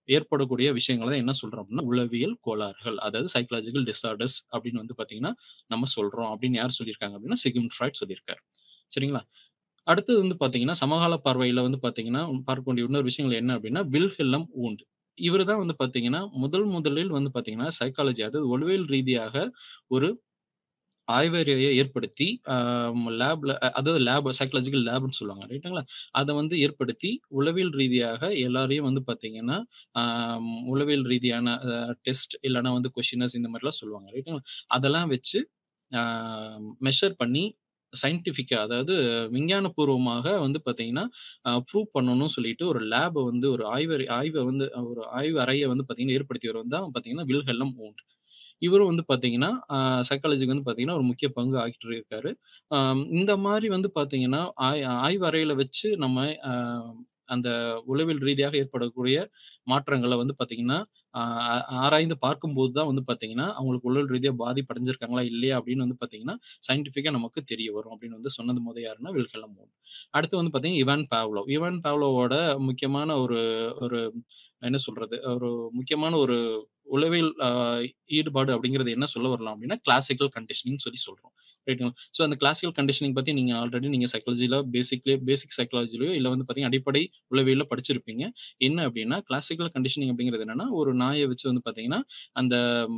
A: ஏற்படக்கூடிய விஷயங்கள தான் என்ன சொல்றோம் அப்படின்னா, உளவியல் கோளாறுகள். அதாவது சைக்காலஜிக்கல் டிஸார்டர்ஸ் அப்படின்னு வந்து பார்த்தீங்கன்னா, நம்ம சொல்றோம். அப்படின்னு யார் சொல்லியிருக்காங்க அப்படின்னா, சிக்மண்ட் ஃப்ராய்ட் சொல்லியிருக்காரு. சரிங்களா? அடுத்தது வந்து பார்த்தீங்கன்னா, சமகால பார்வையில வந்து பார்த்தீங்கன்னா, பார்க்க வேண்டிய இன்னொரு விஷயங்கள் என்ன அப்படின்னா, வில்ஹெல்ம் வூண்ட். இவரு தான் வந்து பார்த்தீங்கன்னா, முதல் முதலில் வந்து பார்த்தீங்கன்னா, சைக்காலஜி அதாவது உளவியல் ரீதியாக ஒரு ஆய்வறைய ஏற்படுத்தி, அ லேப்ல அதாவது லேப் சைக்காலஜிக்கல் லேப்ன்னு சொல்லுவாங்க. ரைட்டுங்களா? அத வந்து ஏற்படுத்தி, உளவியல் ரீதியாக எல்லாரையும் வந்து பார்த்தீங்கன்னா, அ உளவியல் ரீதியான அ டெஸ்ட் இல்லன்னா வந்து கொஸ்டினர்ஸ் இந்த மாரிலாம் சொல்லுவாங்க. ரைட்டுங்களா? அதெல்லாம் வச்சு அ மெஷர் பண்ணி சயின்டிஃபிக்கா அதாவது விஞ்ஞானபூர்வமாக வந்து பார்த்தீங்கன்னா, அ ப்ரூவ் பண்ணணும்னு சொல்லிட்டு ஒரு லேப் வந்து ஒரு ஆய்வறை ஆய்வ வந்து ஒரு ஆய்வு அறைய வந்து பார்த்தீங்கன்னா, ஏற்படுத்தியவர் தான் பார்த்தீங்கன்னா, வில்ஹெல்ம் வூண்ட். இவரும் வந்து பார்த்தீங்கன்னா, அ சைக்காலஜிக்கு வந்து பார்த்தீங்கன்னா, ஒரு முக்கிய பங்கு ஆற்றிட்டு இருக்காரு. அ இந்த மாரி வந்து பார்த்தீங்கன்னா, ஆய் ஆய்வறையில வச்சு நம்ம அ அந்த உளவியல் ரீதியாக ஏற்படக்கூடிய மாற்றங்கள வந்து பார்த்தீங்கன்னா, அ ஆராய்ந்து பார்க்கும்போது தான் வந்து பார்த்தீங்கன்னா, அவங்களுக்கு உளவியல் ரீதியா பாதிப்பு அடைஞ்சிருக்காங்களா, இல்லையா அப்படின்னு வந்து பார்த்தீங்கன்னா, சயின்டிஃபிக்கா நமக்கு தெரிய வரும் அப்படின்னு வந்து சொன்னது மொத யாருன்னா, வில்ஹெல்ம் வூண்ட். அடுத்து வந்து பார்த்தீங்கன்னா, இவான் பாவ்லோவ். இவான் பாவ்லோவோட முக்கியமான ஒரு ஒரு என்ன சொல்றது? ஒரு முக்கியமான ஒரு உளவியல் அ ஈடுபாடு அப்படிங்கிறது என்ன சொல்ல வரலாம் அப்படின்னா, கிளாசிக்கல் கண்டிஷனிங்ன்னு சொல்லி சொல்றோம். ரைட்டுங்களா? ஸோ அந்த கிளாசிக்கல் கண்டிஷனிங் பத்தி நீங்க ஆல்ரெடி நீங்க சைக்காலஜில பேசிக்லயே பேசிக் சைக்காலஜிலயோ இல்ல வந்து பார்த்தீங்கன்னா, அடிப்படை உளவியல்ல படிச்சிருப்பீங்க. என்ன அப்படின்னா, கிளாசிக்கல் கண்டிஷனிங் அப்படிங்கிறது என்னன்னா, ஒரு நாய வச்சு வந்து பார்த்தீங்கன்னா, அந்த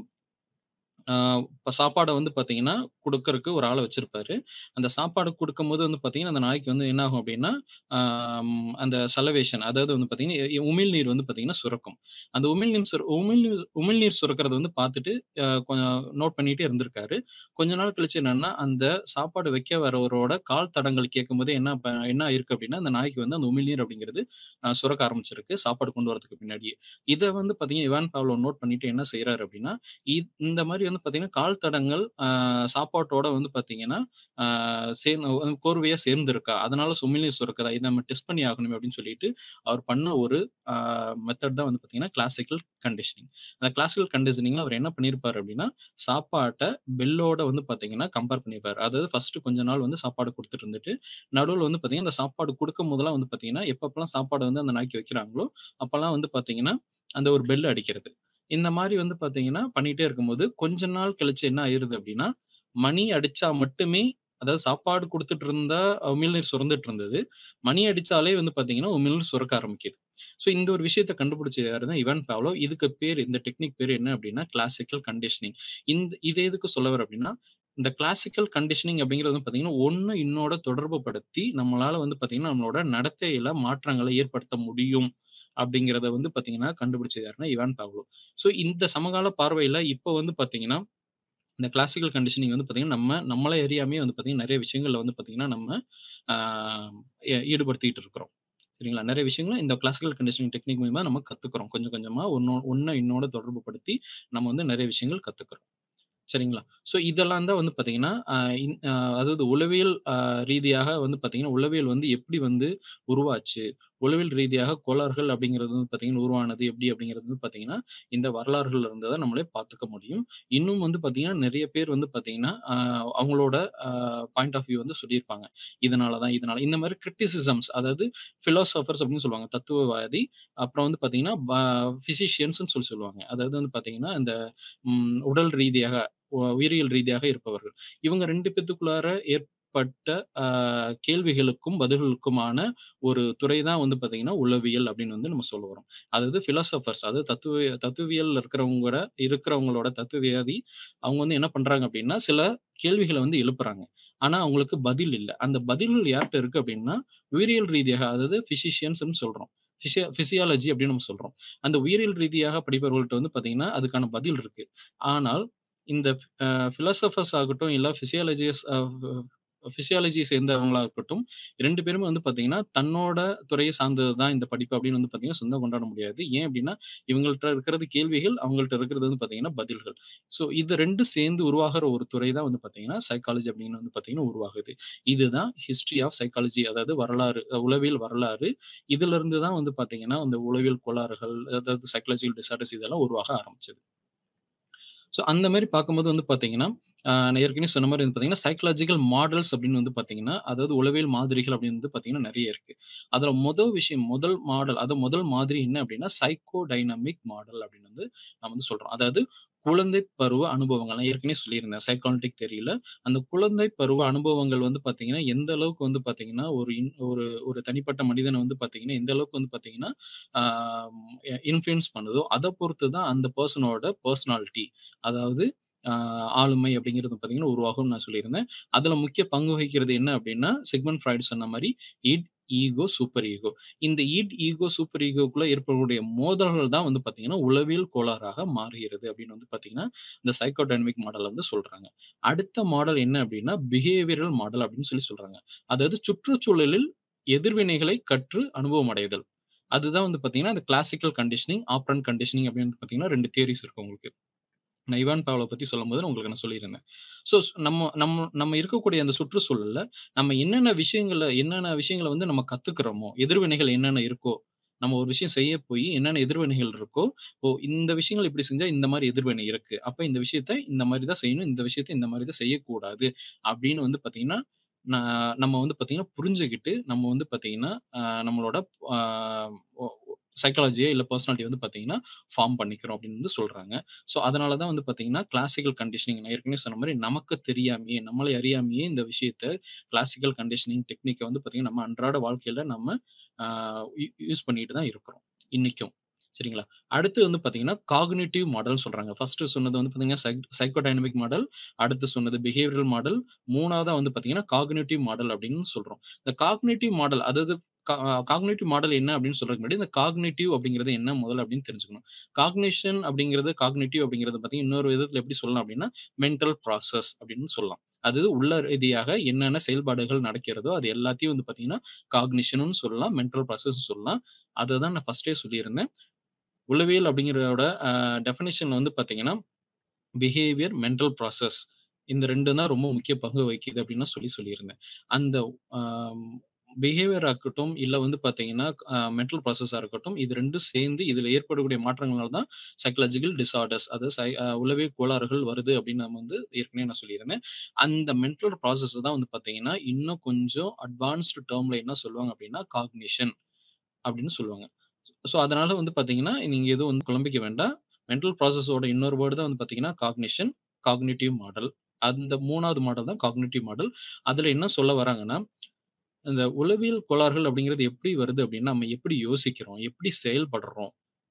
A: அ இப்ப சாப்பாட வந்து பார்த்தீங்கன்னா, குடுக்கறக்கு ஒரு ஆள வச்சிருப்பாரு. அந்த சாப்பாடு குடுக்கும்போது வந்து பார்த்தீங்கன்னா, அந்த நாய்க்கு வந்து என்ன ஆகும் அப்படின்னா, அ அந்த சலவேஷன் அதாவது வந்து பார்த்தீங்கன்னா, எ உமிழ்நீர் வந்து பார்த்தீங்கன்னா சுரக்கும். அந்த உமிழ்நீர் சுர உமிழ்நீர் உமிழ்நீர் சுரக்கிறத வந்து பார்த்துட்டு அ கொஞ்சம் நோட் பண்ணிட்டே இருந்திருக்காரு. கொஞ்ச நாள் கழிச்சு என்னன்னா, அந்த சாப்பாடு வைக்க வரவரோட கால் தடங்கள் கேட்கும்போது என்ன ப என்ன ஆயிருக்கு அப்படின்னா, அந்த நாய்க்கு வந்து அந்த உமிழ்நீர் அப்படிங்கிறது அ சுரக்க ஆரம்பிச்சிருக்கு. சாப்பாடு கொண்டு வரதுக்கு பின்னாடியே. இத வந்து பார்த்தீங்கன்னா, இவான் பாவ்லோவ் நோட் பண்ணிட்டு என்ன செய்றாரு அப்படின்னா, இத் இந்த மாரி வந்து பார்த்தீங்கன்னா, கால் தடங்கள் அ சாப்பாட்டோட வந்து பார்த்தீங்கன்னா, அ சேர்ந்து கோர்வையா சேர்ந்திருக்கா? அதனால உமிழ்நீர் சுரக்குதா? இத நம்ம டெஸ்ட் பண்ணி ஆகணுமே அப்படின்னு சொல்லிட்டு, அவர் பண்ண ஒரு அ மெத்தட் தான் வந்து பார்த்தீங்கன்னா, கிளாசிக்கல் கண்டிஷனிங். அந்த கிளாசிக்கல் கண்டிஷனிங்ல அவர் என்ன பண்ணியிருப்பாரு அப்படின்னா, சாப்பாட்ட பெல்லோட வந்து பார்த்தீங்கன்னா, கம்பேர் பண்ணியிருப்பாரு. அதாவது ஃபர்ஸ்ட் கொஞ்ச நாள் வந்து சாப்பாடு குடுத்துட்டு இருந்துட்டு, நடுவுல வந்து பார்த்தீங்கன்னா, அந்த சாப்பாடு குடுக்கும்போதெல்லாம் வந்து பார்த்தீங்கன்னா, எப்பப்பலாம் சாப்பாடு வந்து அந்த நாய்க்கு வைக்கிறாங்களோ, அப்பலாம் வந்து பார்த்தீங்கன்னா, அந்த ஒரு பெல் அடிக்கிறது. இந்த மாரி வந்து பார்த்தீங்கன்னா, பண்ணிட்டே இருக்கும்போது, கொஞ்ச நாள் கழிச்சு என்ன ஆயிருது அப்படின்னா, மணி அடிச்சா மட்டுமே அதாவது சாப்பாடு குடுத்துட்டு இருந்தா உமிழ்நீர் சுரந்துட்டு இருந்தது. மணி அடிச்சாலே வந்து பார்த்தீங்கன்னா, உமிழ்நீர் சுரக்க ஆரம்பிக்குது. ஸோ இந்த ஒரு விஷயத்த கண்டுபிடிச்சது யாருன்னா, இவான் பாவ்லோவ். இதுக்கு பேரு இந்த டெக்னிக் பேரு என்ன அப்படின்னா, கிளாசிக்கல் கண்டிஷனிங். இந்த இது எதுக்கு சொல்ல வரேன் அப்படின்னா, இந்த கிளாசிக்கல் கண்டிஷனிங் அப்படிங்கிறது வந்து பார்த்தீங்கன்னா, ஒண்ணு இன்னோட தொடர்பு படுத்தி, நம்மளால வந்து பார்த்தீங்கன்னா, நம்மளோட நடத்தையில மாற்றங்கள ஏற்படுத்த முடியும். அப்படிங்கிறத வந்து பார்த்தீங்கன்னா, கண்டுபிடிச்சது யாருன்னா, இவான் பாவ்லோவ். ஸோ இந்த சமகால பார்வையில இப்ப வந்து பார்த்தீங்கன்னா, இந்த கிளாசிக்கல் கண்டிஷனிங் வந்து பார்த்தீங்கன்னா, நம்ம நம்மள அறியாமயே வந்து பார்த்தீங்கன்னா, நெறைய விஷயங்கள்ல வந்து பார்த்தீங்கன்னா, நம்ம அ எ ஈடுபடுத்திட்டு இருக்கிறோம். சரிங்களா? நெறைய விஷயங்கள இந்த கிளாசிக்கல் கண்டிஷனிங் டெக்னிக் மூலியமா நம்ம கத்துக்கிறோம். கொஞ்சம் கொஞ்சமா ஒண்ணு ஒண்ண இன்னோட தொடர்பு படுத்தி, நம்ம வந்து நெறைய விஷயங்கள் கத்துக்கிறோம். சரிங்களா? ஸோ இதெல்லாம் தான் வந்து பார்த்தீங்கன்னா, அ இன் அ அதாவது உளவியல் அ ரீதியாக வந்து பார்த்தீங்கன்னா, உளவியல் வந்து எப்படி வந்து உருவாச்சு? உளவியல் ரீதியாக கோளாறுகள் அப்படிங்கிறது வந்து பார்த்தீங்கன்னா, உருவானது எப்படி அப்படிங்கிறது வந்து பார்த்தீங்கன்னா, இந்த வரலாறுகள்ல இருந்து தான் நம்மளே பார்த்துக்க முடியும். இன்னும் வந்து பார்த்தீங்கன்னா, நெறைய பேர் வந்து பார்த்தீங்கன்னா, அ அவங்களோட அ பாயிண்ட் ஆஃப் வியூ வந்து சொல்லியிருப்பாங்க. இதனால தான், இதனால இந்த மாரி கிரிட்டிசிசம்ஸ் அதாவது பிலோசோபர்ஸ் அப்படின்னு சொல்லுவாங்க. தத்துவவாதி. அப்புறம் வந்து பார்த்தீங்கன்னா, ப பிசிஷியன்ஸ்ன்னு சொல்லி சொல்லுவாங்க. அதாவது வந்து பார்த்தீங்கன்னா, இந்த ம் உடல் ரீதியாக, உ உயிரியல் ரீதியாக இருப்பவர்கள். இவங்க 2 பேத்துக்குள்ளார ஏற்பட்ட அ கேள்விகளுக்கும், பதில்களுக்குமான ஒரு துறை தான் வந்து பார்த்தீங்கன்னா, உளவியல் அப்படின்னு வந்து நம்ம சொல்ல வரோம். அதாவது பிலோசோபர்ஸ் அதாவது தத்துவ தத்துவியல்ல இருக்கிறவங்களோட இருக்கிறவங்களோட தத்துவவாதி, அவங்க வந்து என்ன பண்றாங்க அப்படின்னா, சில கேள்விகள வந்து எழுப்புறாங்க. ஆனா, அவங்களுக்கு பதில் இல்ல. அந்த பதில்கள் யார்ட்ட இருக்கு அப்படின்னா, உயிரியல் ரீதியாக அதாவது பிசிஷியன்ஸ்ன்னு சொல்றோம். பிசிய பிசியாலஜி அப்படின்னு நம்ம சொல்றோம். அந்த உயிரியல் ரீதியாக படிப்பவர்கள்ட்ட வந்து பார்த்தீங்கன்னா, அதுக்கான பதில் இருக்கு. ஆனால், இந்த அ பிலோசோபர்ஸ் ஆகட்டும், இல்ல பிசியாலஜிஸ் அ பிசியாலஜி சேர்ந்தவங்களா இருக்கட்டும், 2 பேருமே வந்து பார்த்தீங்கன்னா, தன்னோட துறைய சார்ந்தது தான் இந்த படிப்பு அப்படின்னு வந்து பார்த்தீங்கன்னா, சொந்தம் கொண்டாட முடியாது. ஏன் அப்படின்னா, இவங்கள்ட்ட இருக்கிறது கேள்விகள், அவங்கள்ட்ட இருக்கிறது வந்து பார்த்தீங்கன்னா, பதில்கள். ஸோ இது 2ம் சேர்ந்து உருவாகுற ஒரு துறை தான் வந்து பார்த்தீங்கன்னா, சைக்காலஜி அப்படின்னு வந்து பார்த்தீங்கன்னா உருவாகுது. இதுதான் ஹிஸ்டரி ஆஃப் சைக்காலஜி அதாவது வரலாறு, உளவியல் வரலாறு. இதிலிருந்து தான் வந்து பார்த்தீங்கன்னா, அந்த உளவியல் கோளாறுகள், அதாவது சைக்காலஜிக்கல் டிஸார்டர்ஸ் இதெல்லாம் உருவாக ஆரம்பிச்சது. ஸோ அந்த மாரி பார்க்கும்போது வந்து பார்த்தீங்கன்னா, அ நான் ஏற்கனவே சொன்ன மாரி வந்து பார்த்தீங்கன்னா, சைக்காலஜிக்கல் மாடல்ஸ் அப்படின்னு வந்து பார்த்தீங்கன்னா, அதாவது உளவியல் மாதிரிகள் அப்படின்னு வந்து பார்த்தீங்கன்னா நெறைய இருக்கு. அதுல மொத விஷயம், முதல் மாடல் அதாவது முதல் மாதிரி என்ன அப்படின்னா, சைக்கோ டைனமிக் மாடல் அப்படின்னு வந்து நம்ம வந்து சொல்றோம். அதாவது குழந்தை பருவ அனுபவங்கள். நான் ஏற்கனவே சொல்லியிருந்தேன் சைக்காலஜிக் தியரில. அந்த குழந்தை பருவ அனுபவங்கள் வந்து பார்த்தீங்கன்னா, எந்த அளவுக்கு வந்து பார்த்தீங்கன்னா, ஒரு இன் ஒரு ஒரு தனிப்பட்ட மனிதன வந்து பார்த்தீங்கன்னா, எந்த அளவுக்கு வந்து பார்த்தீங்கன்னா, ஆ இன்ஃப்ளூயன்ஸ் பண்ணுதோ, அத பொறுத்து தான் அந்த பெர்சனோட பெர்சனாலிட்டி அதாவது ஆ ஆளுமை அப்படிங்கிறது பார்த்தீங்கன்னா உருவாகும்னு நான் சொல்லியிருந்தேன். அதுல முக்கிய பங்கு வகிக்கிறது என்ன அப்படின்னா, சிக்மண்ட் ஃப்ராய்ட் சொன்ன மாரி இட், ஈகோ, சூப்பர் ஈகோ. இந்த இட், ஈகோ, சூப்பர் ஈகோக்குள்ள ஏற்படக்கூடிய மோதல்கள் தான் வந்து பார்த்தீங்கன்னா, உளவியல் கோளாறாக மாறுகிறது அப்படின்னு வந்து பார்த்தீங்கன்னா, இந்த சைக்கோ டைனமிக் மாடல்ல வந்து சொல்றாங்க. அடுத்த மாடல் என்ன அப்படின்னா, பிஹேவியரல் மாடல் அப்படின்னு சொல்லி சொல்றாங்க. அதாவது சுற்றுச்சூழலில் எதிர்வினைகளை கற்று அனுபவம் அடைதல். அதுதான் வந்து பார்த்தீங்கன்னா, இந்த கிளாசிக்கல் கண்டிஷனிங், ஆப்பரண்ட் கண்டிஷனிங் அப்படின்னு வந்து பார்த்தீங்கன்னா 2 தியரீஸ் இருக்கு உங்களுக்கு. நான் இவான் பாவ்லோவ பத்தி சொல்லும்போது உங்களுக்கு நான் சொல்லியிருந்தேன். ஸோ நம்ம நம்ம நம்ம இருக்கக்கூடிய அந்த சுற்றுச்சூழல்ல, நம்ம என்னென்ன விஷயங்கள என்னென்ன விஷயங்கள வந்து நம்ம கத்துக்கிறோமோ, எதிர்வினைகள் என்னென்ன இருக்கோ, நம்ம ஒரு விஷயம் செய்ய போயி என்னென்ன எதிர்வினைகள் இருக்கோ, ஓ இந்த விஷயங்கள் இப்படி செஞ்சா இந்த மாரி எதிர்வினை இருக்கு. அப்ப இந்த விஷயத்த இந்த மாரி தான் செய்யணும். இந்த விஷயத்த இந்த மாரி தான் செய்யக்கூடாது. அப்படின்னு வந்து பார்த்தீங்கன்னா, ந நம்ம வந்து பார்த்தீங்கன்னா புரிஞ்சுகிட்டு, நம்ம வந்து பார்த்தீங்கன்னா, அ நம்மளோட ஆ ஒ சைக்காலஜிய இல்ல பெர்சனாலிட்டிய வந்து பார்த்தீங்கன்னா, ஃபார்ம் பண்ணிக்கிறோம் அப்படின்னு வந்து சொல்றாங்க. ஸோ அதனால தான் வந்து பார்த்தீங்கன்னா, கிளாசிக்கல் கண்டிஷனிங் நான் ஏற்கனவே சொன்ன மாரி நமக்கு தெரியாமயே, நம்மளை அறியாமயே இந்த விஷயத்த கிளாசிக்கல் கண்டிஷனிங் டெக்னிக்க வந்து பார்த்தீங்கன்னா, நம்ம அன்றாட வாழ்க்கையில நம்ம ஆ யூ யூஸ் பண்ணிட்டு தான் இருக்கிறோம். இன்னைக்கும். சரிங்களா? அடுத்து வந்து பார்த்தீங்கன்னா, காக்னிட்டிவ் மாடல்னு சொல்றாங்க. ஃபர்ஸ்ட்டு சொன்னது வந்து பார்த்தீங்கன்னா, சைக் சைக்கோ டைனமிக் மாடல். அடுத்து சொன்னது பிஹேவியரல் மாடல். 3வதா வந்து பார்த்தீங்கன்னா, காக்னிட்டிவ் மாடல் அப்படின்னு சொல்றோம். இந்த காக்னிட்டிவ் மாடல் அதாவது கா காக்னிட்டிவ் மாடல் என்ன அப்படின்னு சொல்றதுக்கு முன்னாடி, இந்த காக்னிட்டிவ் அப்படிங்கிறது என்ன முதல்ல அப்படின்னு தெரிஞ்சுக்கணும். காக்னிஷன் அப்படிங்கிறது காக்னிட்டிவ் அப்படிங்கிறது பார்த்தீங்கன்னா, இன்னொரு விதத்துல எப்படி சொல்லலாம் அப்படின்னா, மென்டல் ப்ராசஸ் அப்படின்னு சொல்லலாம். அது உள்ள ரீதியாக என்னென்ன செயல்பாடுகள் நடக்கிறதோ, அது எல்லாத்தையும் வந்து பார்த்தீங்கன்னா, காக்னிஷனும் சொல்லலாம், மென்டல் ப்ராசஸ்ன்னு சொல்லலாம். அத தான் நான் ஃபர்ஸ்ட்டே சொல்லியிருந்தேன். உளவியல் அப்படிங்கிறதோட அ டெஃபினிஷன் வந்து பார்த்தீங்கன்னா, பிஹேவியர், மென்டல் ப்ராசஸ் இந்த 2 தான் ரொம்ப முக்கிய பங்கு வகிக்குது அப்படின்னு நான் சொல்லி சொல்லியிருந்தேன். அந்த ஆ பிஹேவியரா இருக்கட்டும், இல்ல வந்து பார்த்தீங்கன்னா, அ மென்டல் ப்ராசஸா இருக்கட்டும், இது 2ம் சேர்ந்து இதுல ஏற்படக்கூடிய மாற்றங்களால தான் சைக்காலஜிக்கல் டிஸார்டர்ஸ் அதாவது சை அ உளவியல் கோளாறுகள் வருது அப்படின்னு நம்ம வந்து ஏற்கனவே நான் சொல்லியிருந்தேன். அந்த மென்டல் ப்ராசஸ தான் வந்து பார்த்தீங்கன்னா, இன்னும் கொஞ்சம் அட்வான்ஸ்டு டெர்ம்ல என்ன சொல்லுவாங்க அப்படின்னா, காக்னிஷன் அப்படின்னு சொல்லுவாங்க. ஸோ அதனால வந்து பார்த்தீங்கன்னா, நீங்க எதுவும் வந்து குழம்பிக்க வேண்டாம். மென்டல் ப்ராசஸோட இன்னொரு வேர்ட் தான் வந்து பார்த்தீங்கன்னா, காக்னிஷன், காக்னிட்டிவ் மாடல். அந்த 3வது மாடல் தான் காக்னிட்டிவ் மாடல். அதுல என்ன சொல்ல வராங்கன்னா, இந்த உளவியல் கோளாறுகள் அப்படிங்கிறது எப்படி வருது அப்படின்னா, நம்ம எப்படி யோசிக்கிறோம்? எப்படி செயல்படுறோம்?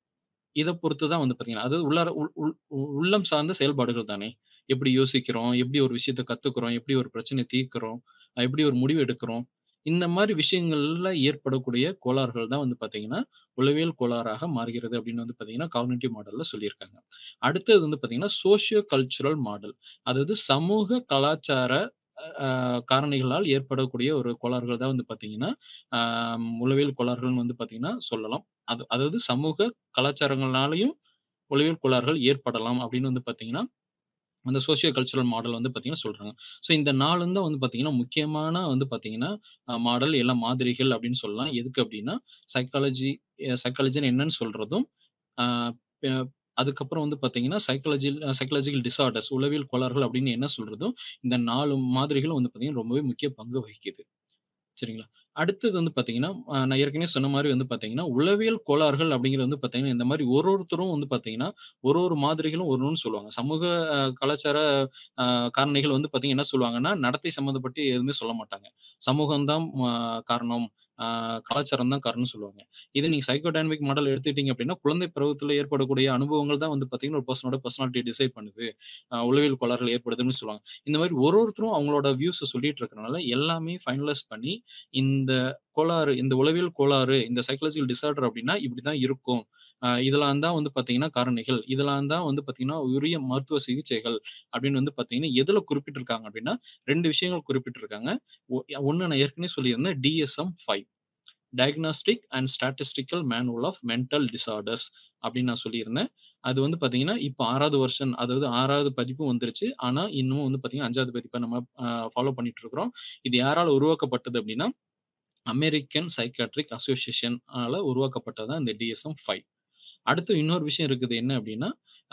A: இத பொறுத்து தான் வந்து பார்த்தீங்கன்னா, அதாவது உள்ளார உள் உள் உள்ளம் சார்ந்த செயல்பாடுகள் தானே. எப்படி யோசிக்கிறோம்? எப்படி ஒரு விஷயத்த கத்துக்கிறோம்? எப்படி ஒரு பிரச்சனைய தீர்க்கிறோம்? எப்படி ஒரு முடிவு எடுக்கிறோம்? இந்த மாரி விஷயங்கள்ல ஏற்படக்கூடிய கோளாறுகள் தான் வந்து பார்த்தீங்கன்னா, உளவியல் கோளாறாக மாறுகிறது அப்படின்னு வந்து பார்த்தீங்கன்னா, காக்னிட்டிவ் மாடல்ல சொல்லியிருக்காங்க. அடுத்தது வந்து பார்த்தீங்கன்னா, சோசியோ கல்ச்சுரல் மாடல். அதாவது சமூக கலாச்சார அ காரணிகளால் ஏற்படக்கூடிய ஒரு கோளாறுகள் தான் வந்து பார்த்தீங்கன்னா, ஆ உளவியல் கோளாறுகள்னு வந்து பார்த்தீங்கன்னா சொல்லலாம். அது அதாவது சமூக கலாச்சாரங்கள்னாலயும் உளவியல் கோளாறுகள் ஏற்படலாம் அப்படின்னு வந்து பார்த்தீங்கன்னா, அந்த சோசியோ கல்ச்சுரல் மாடல் வந்து பார்த்தீங்கன்னா சொல்றாங்க. ஸோ இந்த 4ம் தான் வந்து பார்த்தீங்கன்னா, முக்கியமான வந்து பார்த்தீங்கன்னா, அ மாடல் இல்ல மாதிரிகள் அப்படின்னு சொல்லலாம். எதுக்கு அப்படின்னா, சைக்காலஜி அ சைக்காலஜின்னா என்னன்னு சொல்றதும், ஆ பெ அதுக்கப்புறம் வந்து பார்த்தீங்கன்னா, சைக்காலஜி சைக்காலஜிக்கல் டிஸார்டர்ஸ் உளவியல் கோளாறுகள் அப்படின்னு என்ன சொல்றதும், இந்த 4 மாதிரிகளும் வந்து பார்த்தீங்கன்னா, ரொம்பவே முக்கிய பங்கு வகிக்குது. சரிங்களா? அடுத்தது வந்து பார்த்தீங்கன்னா, அ நான் ஏற்கனவே சொன்ன மாரி வந்து பார்த்தீங்கன்னா, உளவியல் கோளாறுகள் அப்படிங்கிறது வந்து பார்த்தீங்கன்னா, இந்த மாரி ஒரு ஒருத்தரும் வந்து பார்த்தீங்கன்னா, ஒரு ஒரு மாதிரிகளும் ஒரு ஒண்ணு சொல்லுவாங்க. சமூக அ கலாச்சார அ காரணிகள் வந்து பார்த்தீங்கன்னா, என்ன சொல்லுவாங்கன்னா, நடத்தை சம்மந்தப்பட்டு எதுவுமே சொல்ல மாட்டாங்க. சமூகம் தான் ம காரணம். ஆ கலாச்சாரம் தான் காரணம்னு சொல்லுவாங்க. இதே நீங்க சைக்கோ டைனமிக் மாடல் எடுத்துக்கிட்டீங்க அப்படின்னா, குழந்தை பருவத்தில ஏற்படக்கூடிய அனுபவங்கள் தான் வந்து பார்த்தீங்கன்னா, ஒரு பெர்சனோட பெர்சனாலிட்டிய டிசைட் பண்ணுது. அ உளவியல் கோளாறுகள் ஏற்படுதுன்னு சொல்லுவாங்க. இந்த மாரி ஒரு ஒருத்தரும் அவங்களோட வியூஸ சொல்லிட்டு இருக்கறனால, எல்லாமே ஃபைனலைஸ் பண்ணி, இந்த கோளாறு இந்த உளவியல் கோளாறு, இந்த சைக்காலஜிக்கல் டிஸார்டர் அப்படின்னா இப்படிதான் இருக்கும். அ இதெல்லாம் தான் வந்து பார்த்தீங்கன்னா காரணிகள். இதெல்லாம் தான் வந்து பார்த்தீங்கன்னா, உரிய மருத்துவ சிகிச்சைகள் அப்படின்னு வந்து பார்த்தீங்கன்னா, எதுல குறிப்பிட்டிருக்காங்க அப்படின்னா, 2 விஷயங்கள் குறிப்பிட்டிருக்காங்க. ஒ ஒண்ணு நான் ஏற்கனவே சொல்லியிருந்தேன். DSM-5 diagnostic and statistical manual of mental disorders அப்படின்னு நான் சொல்லியிருந்தேன். அது வந்து பார்த்தீங்கன்னா, இப்ப 6வது வெர்ஷன் அதாவது 6வது பதிப்பும் வந்துருச்சு. ஆனா, இன்னமும் வந்து பார்த்தீங்கன்னா, 5வது பதிப்ப நம்ம அ ஃபாலோ பண்ணிட்டு இருக்கிறோம். இது யாரால உருவாக்கப்பட்டது அப்படின்னா, அமெரிக்கன் சைக்கியாட்ரிக் அசோசியேஷன் ஆல உருவாக்கப்பட்டது தான் இந்த DSM-5. அடுத்து இன்னொரு விஷயம் இருக்குது. என்ன அப்படின்னா,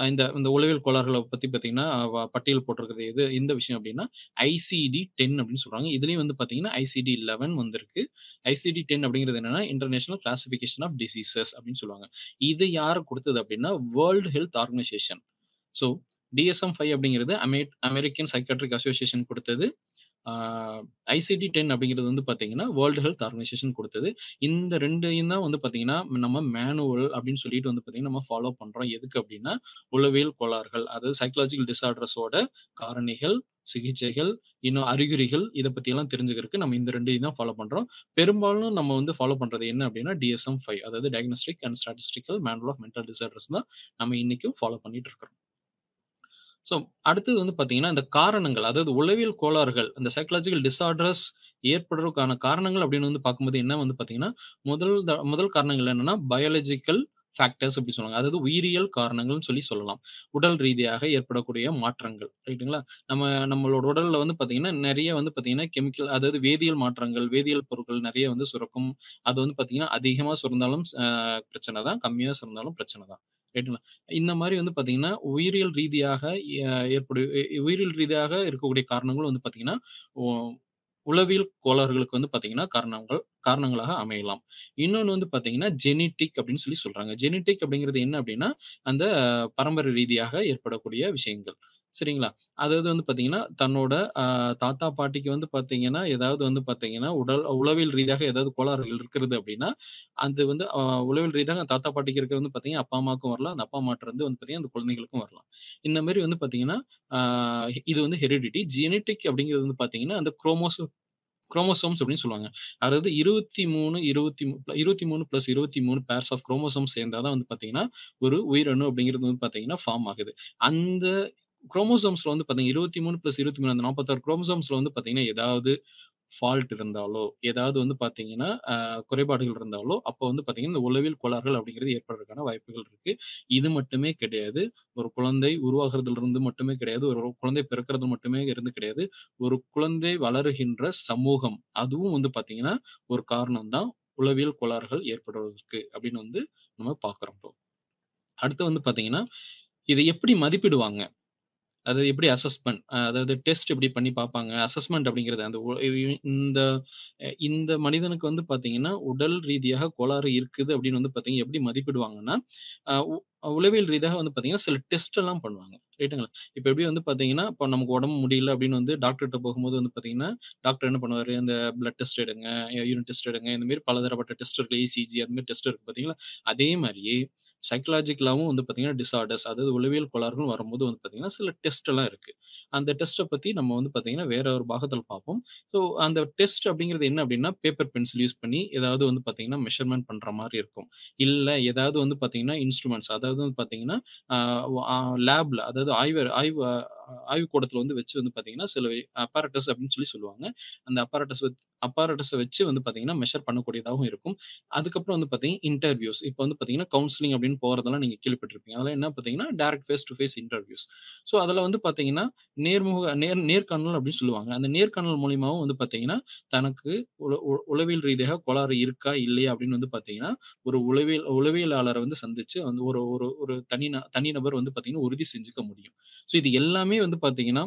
A: அ இந்த இந்த உளவியல் கோளாறுகள பத்தி பார்த்தீங்கன்னா, வ பட்டியல் போட்டிருக்கிறது எது எந்த விஷயம் அப்டின்னா, ஐசிடி-10 அப்டின்னு சொல்றாங்க. இதுலயும் வந்து பார்த்தீங்கன்னா, ஐசிடி-11 வந்திருக்கு. ஐசிடி-10 அப்டிங்கிறது என்னன்னா, இன்டர்நேஷனல் கிளாசிஃபிகேஷன் ஆஃப் டிசீசஸ் அப்டின்னு சொல்லுவாங்க. இது யாரு குடுத்தது அப்டின்னா, world health organisation. So DSM-5 அப்டிங்கிறது அமெ அமெரிக்கன் சைக்கியாட்ரிக் அசோசியேஷன் குடுத்தது. ஆ ஐசிடி-10 அப்டிங்கிறது வந்து பார்த்தீங்கன்னா, வேர்ல்ட் ஹெல்த் ஆர்கனைசேஷன் குடுத்தது. இந்த 2யும் தான் வந்து பார்த்தீங்கன்னா, நம்ம மேனுவல் அப்டின்னு சொல்லிட்டு வந்து பார்த்தீங்கன்னா, நம்ம ஃபாலோ பண்றோம். எதுக்கு அப்டின்னா, உளவியல் கோளாறுகள், அதாவது சைக்காலஜிக்கல் டிஸார்டர்ஸோட காரணிகள், சிகிச்சைகள், இன்னும் அறிகுறிகள் இத பத்தியெல்லாம் தெரிஞ்சுக்கிறதுக்கு நம்ம இந்த 2யும் தான் ஃபாலோ பண்றோம். பெரும்பாலும் நம்ம வந்து ஃபாலோ பண்றது என்ன அப்டின்னா, DSM-5 அதாவது diagnostic and statistical manual of mental disorders தான் நம்ம இன்னைக்கும் ஃபாலோ பண்ணிட்டு இருக்கிறோம். ஸோ அடுத்தது வந்து பார்த்தீங்கன்னா, இந்த காரணங்கள் அதாவது உளவியல் கோளாறுகள், இந்த சைக்காலஜிக்கல் டிஸார்டர்ஸ் ஏற்படுறதுக்கான காரணங்கள் அப்டின்னு வந்து பார்க்கும்போது என்ன வந்து பார்த்தீங்கன்னா, முதல் த முதல் காரணங்கள் என்னன்னா, பயாலஜிக்கல் ஃபேக்டர்ஸ் அப்டி சொல்லுவாங்க. அதாவது உயிரியல் காரணங்கள்னு சொல்லி சொல்லலாம். உடல் ரீதியாக ஏற்படக்கூடிய மாற்றங்கள். ரைட்டுங்களா? நம்ம நம்மளோட உடல்ல வந்து பார்த்தீங்கன்னா, நெறைய வந்து பார்த்தீங்கன்னா, கெமிக்கல் அதாவது வேதியியல் மாற்றங்கள், வேதியியல் பொருட்கள் நெறைய வந்து சுரக்கும். அது வந்து பார்த்தீங்கன்னா, அதிகமா சுரந்தாலும் அ பிரச்சனை தான். கம்மியா சுரந்தாலும் பிரச்சனை தான். ரைட்டுங்களா? இந்த மாரி வந்து பார்த்தீங்கன்னா, உயிரியல் ரீதியாக எ ஏற்படு எ உயிரியல் ரீதியாக இருக்கக்கூடிய காரணங்களும் வந்து பார்த்தீங்கன்னா, உ உளவியல் கோளாறுகளுக்கு வந்து பார்த்தீங்கன்னா, காரணங்கள் காரணங்களாக அமையலாம். இன்னொன்னு வந்து பார்த்தீங்கன்னா, ஜெனடிக் அப்டின்னு சொல்லி சொல்றாங்க. ஜெனடிக் அப்டிங்கிறது என்ன அப்டின்னா, அந்த பரம்பரை ரீதியாக ஏற்படக்கூடிய விஷயங்கள். சரிங்களா? அதாவது வந்து பார்த்தீங்கன்னா, தன்னோட அ தாத்தா, பாட்டிக்கு வந்து பார்த்தீங்கன்னா, ஏதாவது வந்து பார்த்தீங்கன்னா, உடல் உளவியல் ரீதியாக ஏதாவது கோளாறுகள் இருக்கிறது அப்டின்னா, அது வந்து அ உளவியல் ரீதியாக தாத்தா, பாட்டிக்கு இருக்கிறது வந்து பார்த்தீங்கன்னா, அப்பா, அம்மாவுக்கும் வரலாம். அந்த அப்பா, அம்மாட்டருந்து வந்து பார்த்தீங்கன்னா, அந்த குழந்தைகளுக்கும் வரலாம். இந்த மாரி வந்து பார்த்தீங்கன்னா, ஆ இது வந்து ஹெரிடிட்டி. ஜெனடிக் அப்டிங்கிறது வந்து பார்த்தீங்கன்னா, அந்த குரோமோசோ குரோமோசோம்ஸ் அப்டின்னு சொல்லுவாங்க. அதாவது 23, 23 23+23 பேர்ஸ் ஆஃப் குரோமோசோம்ஸ் சேர்ந்தா தான் வந்து பார்த்தீங்கன்னா, ஒரு உயிரணு அப்டிங்கிறது வந்து பார்த்தீங்கன்னா, ஃபார்ம் ஆகுது. அந்த குரோமோசோம்ஸ்ல வந்து பார்த்தீங்கன்னா, 23+23 அந்த 46 குரோமோசோம்ஸ்ல வந்து பார்த்தீங்கன்னா, ஏதாவது ஃபால்ட் இருந்தாலோ, ஏதாவது வந்து பார்த்தீங்கன்னா, அ குறைபாடுகள் இருந்தாலோ, அப்போ வந்து பார்த்தீங்கன்னா, இந்த உளவியல் கோளாறுகள் அப்டிங்கிறது ஏற்படுறதுக்கான வாய்ப்புகள் இருக்கு. இது மட்டுமே கிடையாது. ஒரு குழந்தை உருவாகுறதிலிருந்து மட்டுமே கிடையாது. ஒரு குழந்தை பிறக்கிறது மட்டுமே இருந்து கிடையாது. ஒரு குழந்தை வளருகின்ற சமூகம், அதுவும் வந்து பார்த்தீங்கன்னா, ஒரு காரணம் தான் உளவியல் கோளாறுகள் ஏற்படுவதற்கு அப்டின்னு வந்து நம்ம பார்க்குறோம் இப்போ. அடுத்து வந்து பார்த்தீங்கன்னா, இத எப்படி மதிப்பிடுவாங்க? அதாவது எப்படி அசஸ்மென்ட் அ அதாவது டெஸ்ட் எப்படி பண்ணி பார்ப்பாங்க? அசஸ்மென்ட் அப்டிங்கிறது அந்த உ இந்த இந்த மனிதனுக்கு வந்து பார்த்தீங்கன்னா, உடல் ரீதியாக கோளாறு இருக்குது அப்டின்னு வந்து பார்த்தீங்கன்னா, எப்படி மதிப்பிடுவாங்கன்னா, அ உ உளவியல் ரீதியாக வந்து பார்த்தீங்கன்னா, சில டெஸ்ட் எல்லாம் பண்ணுவாங்க. ரைட்டுங்களா? இப்ப எப்படி வந்து பார்த்தீங்கன்னா, இப்ப நமக்கு உடம்பு முடியல அப்டின்னு வந்து டாக்டர்ட்ட போகும்போது வந்து பார்த்தீங்கன்னா, டாக்டர் என்ன பண்ணுவாரு, அந்த பிளட் டெஸ்ட் எடுங்க, யூரின் டெஸ்ட் எடுங்க. இந்த மாரி பலதரப்பட்ட டெஸ்ட் இருக்கு. இசிஜி அது மாரி டெஸ்ட் இருக்கு பார்த்தீங்களா? அதே மாரியே சைக்காலஜிக்கலாவும் வந்து பார்த்தீங்கன்னா, டிஸார்டர்ஸ் அதாவது உளவியல் கோளாறுகள் வரும்போது வந்து பார்த்தீங்கன்னா, சில டெஸ்ட் எல்லாம் இருக்கு. அந்த டெஸ்ட்ட பத்தி நம்ம வந்து பார்த்தீங்கன்னா, வேற ஒரு பாகத்துல பார்ப்போம். ஸோ அந்த டெஸ்ட் அப்டிங்கிறது என்ன அப்டின்னா, பேப்பர், பென்சில் யூஸ் பண்ணி ஏதாவது வந்து பார்த்தீங்கன்னா, மெஷர்மென்ட் பண்ற மாரி இருக்கும். இல்ல ஏதாவது வந்து பார்த்தீங்கன்னா, இன்ஸ்ட்ருமென்ட்ஸ் அதாவது வந்து பார்த்தீங்கன்னா, அ அ லேப்ல அதாவது ஆய்வு ஆய்வு ஆய்வுக்கூடத்துல வந்து வச்சு வந்து பார்த்தீங்கன்னா, சில அப்பாரட்டஸ் அப்டின்னு சொல்லி சொல்லுவாங்க. அந்த அப்பாரட்டஸ் வச் அப்பாரட்டஸ வச்சு வந்து பார்த்தீங்கன்னா, மெஷர் பண்ணக்கூடியதாகவும் இருக்கும். அதுக்கப்புறம் வந்து பார்த்தீங்கன்னா, இன்டர்வியூஸ் இப்ப வந்து பார்த்தீங்கன்னா, கவுன்சிலிங் அப்டின்னு போறதெல்லாம் நீங்க கேள்விப்பட்டிருப்பீங்க. அதெல்லாம் என்ன பார்த்தீங்கன்னா, direct face to face interviews. So அதுல வந்து பார்த்தீங்கன்னா, நேர்முக நேர் நேர்காணல் அப்டின்னு சொல்லுவாங்க. அந்த நேர்காணல் மூலியமாவும் வந்து பார்த்தீங்கன்னா, தனக்கு உள உ உளவியல் ரீதியாக கோளாறு இருக்கா? இல்லையா? அப்டின்னு வந்து பார்த்தீங்கன்னா, ஒரு உளவியல் உளவியலாளர வந்து சந்திச்சு வந்து ஒரு ஒரு ஒரு தனி ந தனி நபர் வந்து பார்த்தீங்கன்னா, உறுதி செஞ்சுக்க முடியும். ஸோ இது எல்லாமே வந்து பார்த்தீங்கன்னா,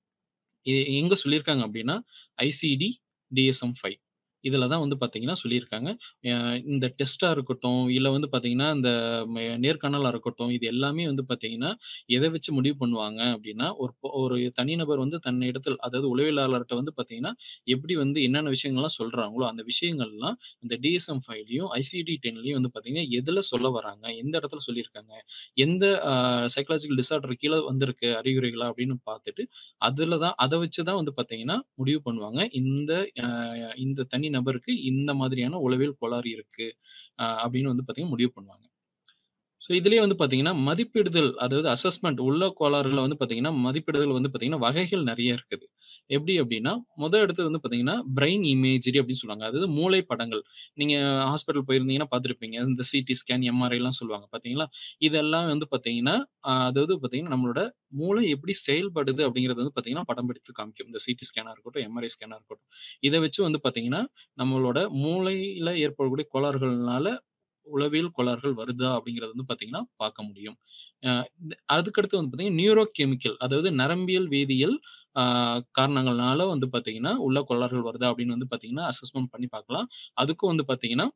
A: எ எங்க சொல்லியிருக்காங்க அப்டின்னா, ஐசிடி, DSM-5 இதுல தான் வந்து பார்த்தீங்கன்னா, சொல்லியிருக்காங்க. அ இந்த டெஸ்ட்டா இருக்கட்டும், இல்ல வந்து பார்த்தீங்கன்னா, இந்த மெ நேர்காணலா இருக்கட்டும், இது எல்லாமே வந்து பார்த்தீங்கன்னா, எத வச்சு முடிவு பண்ணுவாங்க அப்டின்னா, ஒரு ஒரு தனிநபர் வந்து தன்னிடத்தில் அதாவது உளவியலாளர்ட்ட வந்து பார்த்தீங்கன்னா, எப்படி வந்து என்னென்ன விஷயங்கள்லாம் சொல்றாங்களோ, அந்த விஷயங்கள்லாம் இந்த DSM-5லயும், ஐசிடி-10லயும் வந்து பார்த்தீங்கன்னா, எதுல சொல்ல வராங்க? எந்த இடத்துல சொல்லியிருக்காங்க? எந்த அ சைக்காலஜிக்கல் டிஸார்டர் கீழ வந்திருக்கு அறிகுறிகளா? அப்டின்னு பார்த்துட்டு, அதுல தான் அத வச்சு தான் வந்து பார்த்தீங்கன்னா, முடிவு பண்ணுவாங்க. இந்த அ இந்த தனி நபருக்கு இந்த மாதிரியான உளவியல் கோளாறு இருக்கு. அ அப்டின்னு வந்து பார்த்தீங்கன்னா, முடிவு பண்ணுவாங்க. ஸோ இதுலயே வந்து பார்த்தீங்கன்னா, மதிப்பிடுதல் அதாவது அசஸ்மென்ட் உள்ள கோளாறுல வந்து பார்த்தீங்கன்னா, மதிப்பிடுதல் வந்து பார்த்தீங்கன்னா, வகைகள் நெறைய இருக்குது. எப்படி அப்டின்னா, மொத எடுத்தது வந்து பார்த்தீங்கன்னா, பிரெயின் இமேஜரி அப்டின்னு சொல்லுவாங்க. அதாவது மூளை படங்கள். நீங்க ஹாஸ்பிட்டல் போயிருந்தீங்கன்னா பார்த்திருப்பீங்க. இந்த சிடி ஸ்கேன், எம்ஆர்ஐலாம் சொல்லுவாங்க பார்த்தீங்களா? இதெல்லாம் வந்து பார்த்தீங்கன்னா, அ அதாவது பார்த்தீங்கன்னா, நம்மளோட மூளை எப்படி செயல்படுது அப்டிங்கிறது வந்து பார்த்தீங்கன்னா, படம் பிடித்து காமிக்கும். இந்த சிடி ஸ்கேனா இருக்கட்டும், எம்ஆர்ஐ ஸ்கேனா இருக்கட்டும். இத வச்சு வந்து பார்த்தீங்கன்னா, நம்மளோட மூளையில ஏற்படக்கூடிய கோளாறுகள்னால உளவியல் கோளாறுகள் வருதா? அப்டிங்கிறது வந்து பார்த்தீங்கன்னா, பார்க்க முடியும். அ அதுக்கடுத்து வந்து பார்த்தீங்கன்னா, நியூரோ கெமிக்கல் அதாவது நரம்பியல் வேதியியல் ஆ காரணங்கள்னால வந்து பார்த்தீங்கன்னா, உள்ள கோளாறுகள் வருதா அப்படின்னு வந்து பார்த்தீங்கன்னா, அசஸ்மென்ட் பண்ணி பார்க்கலாம். அதுக்கும் வந்து பார்த்தீங்கன்னா,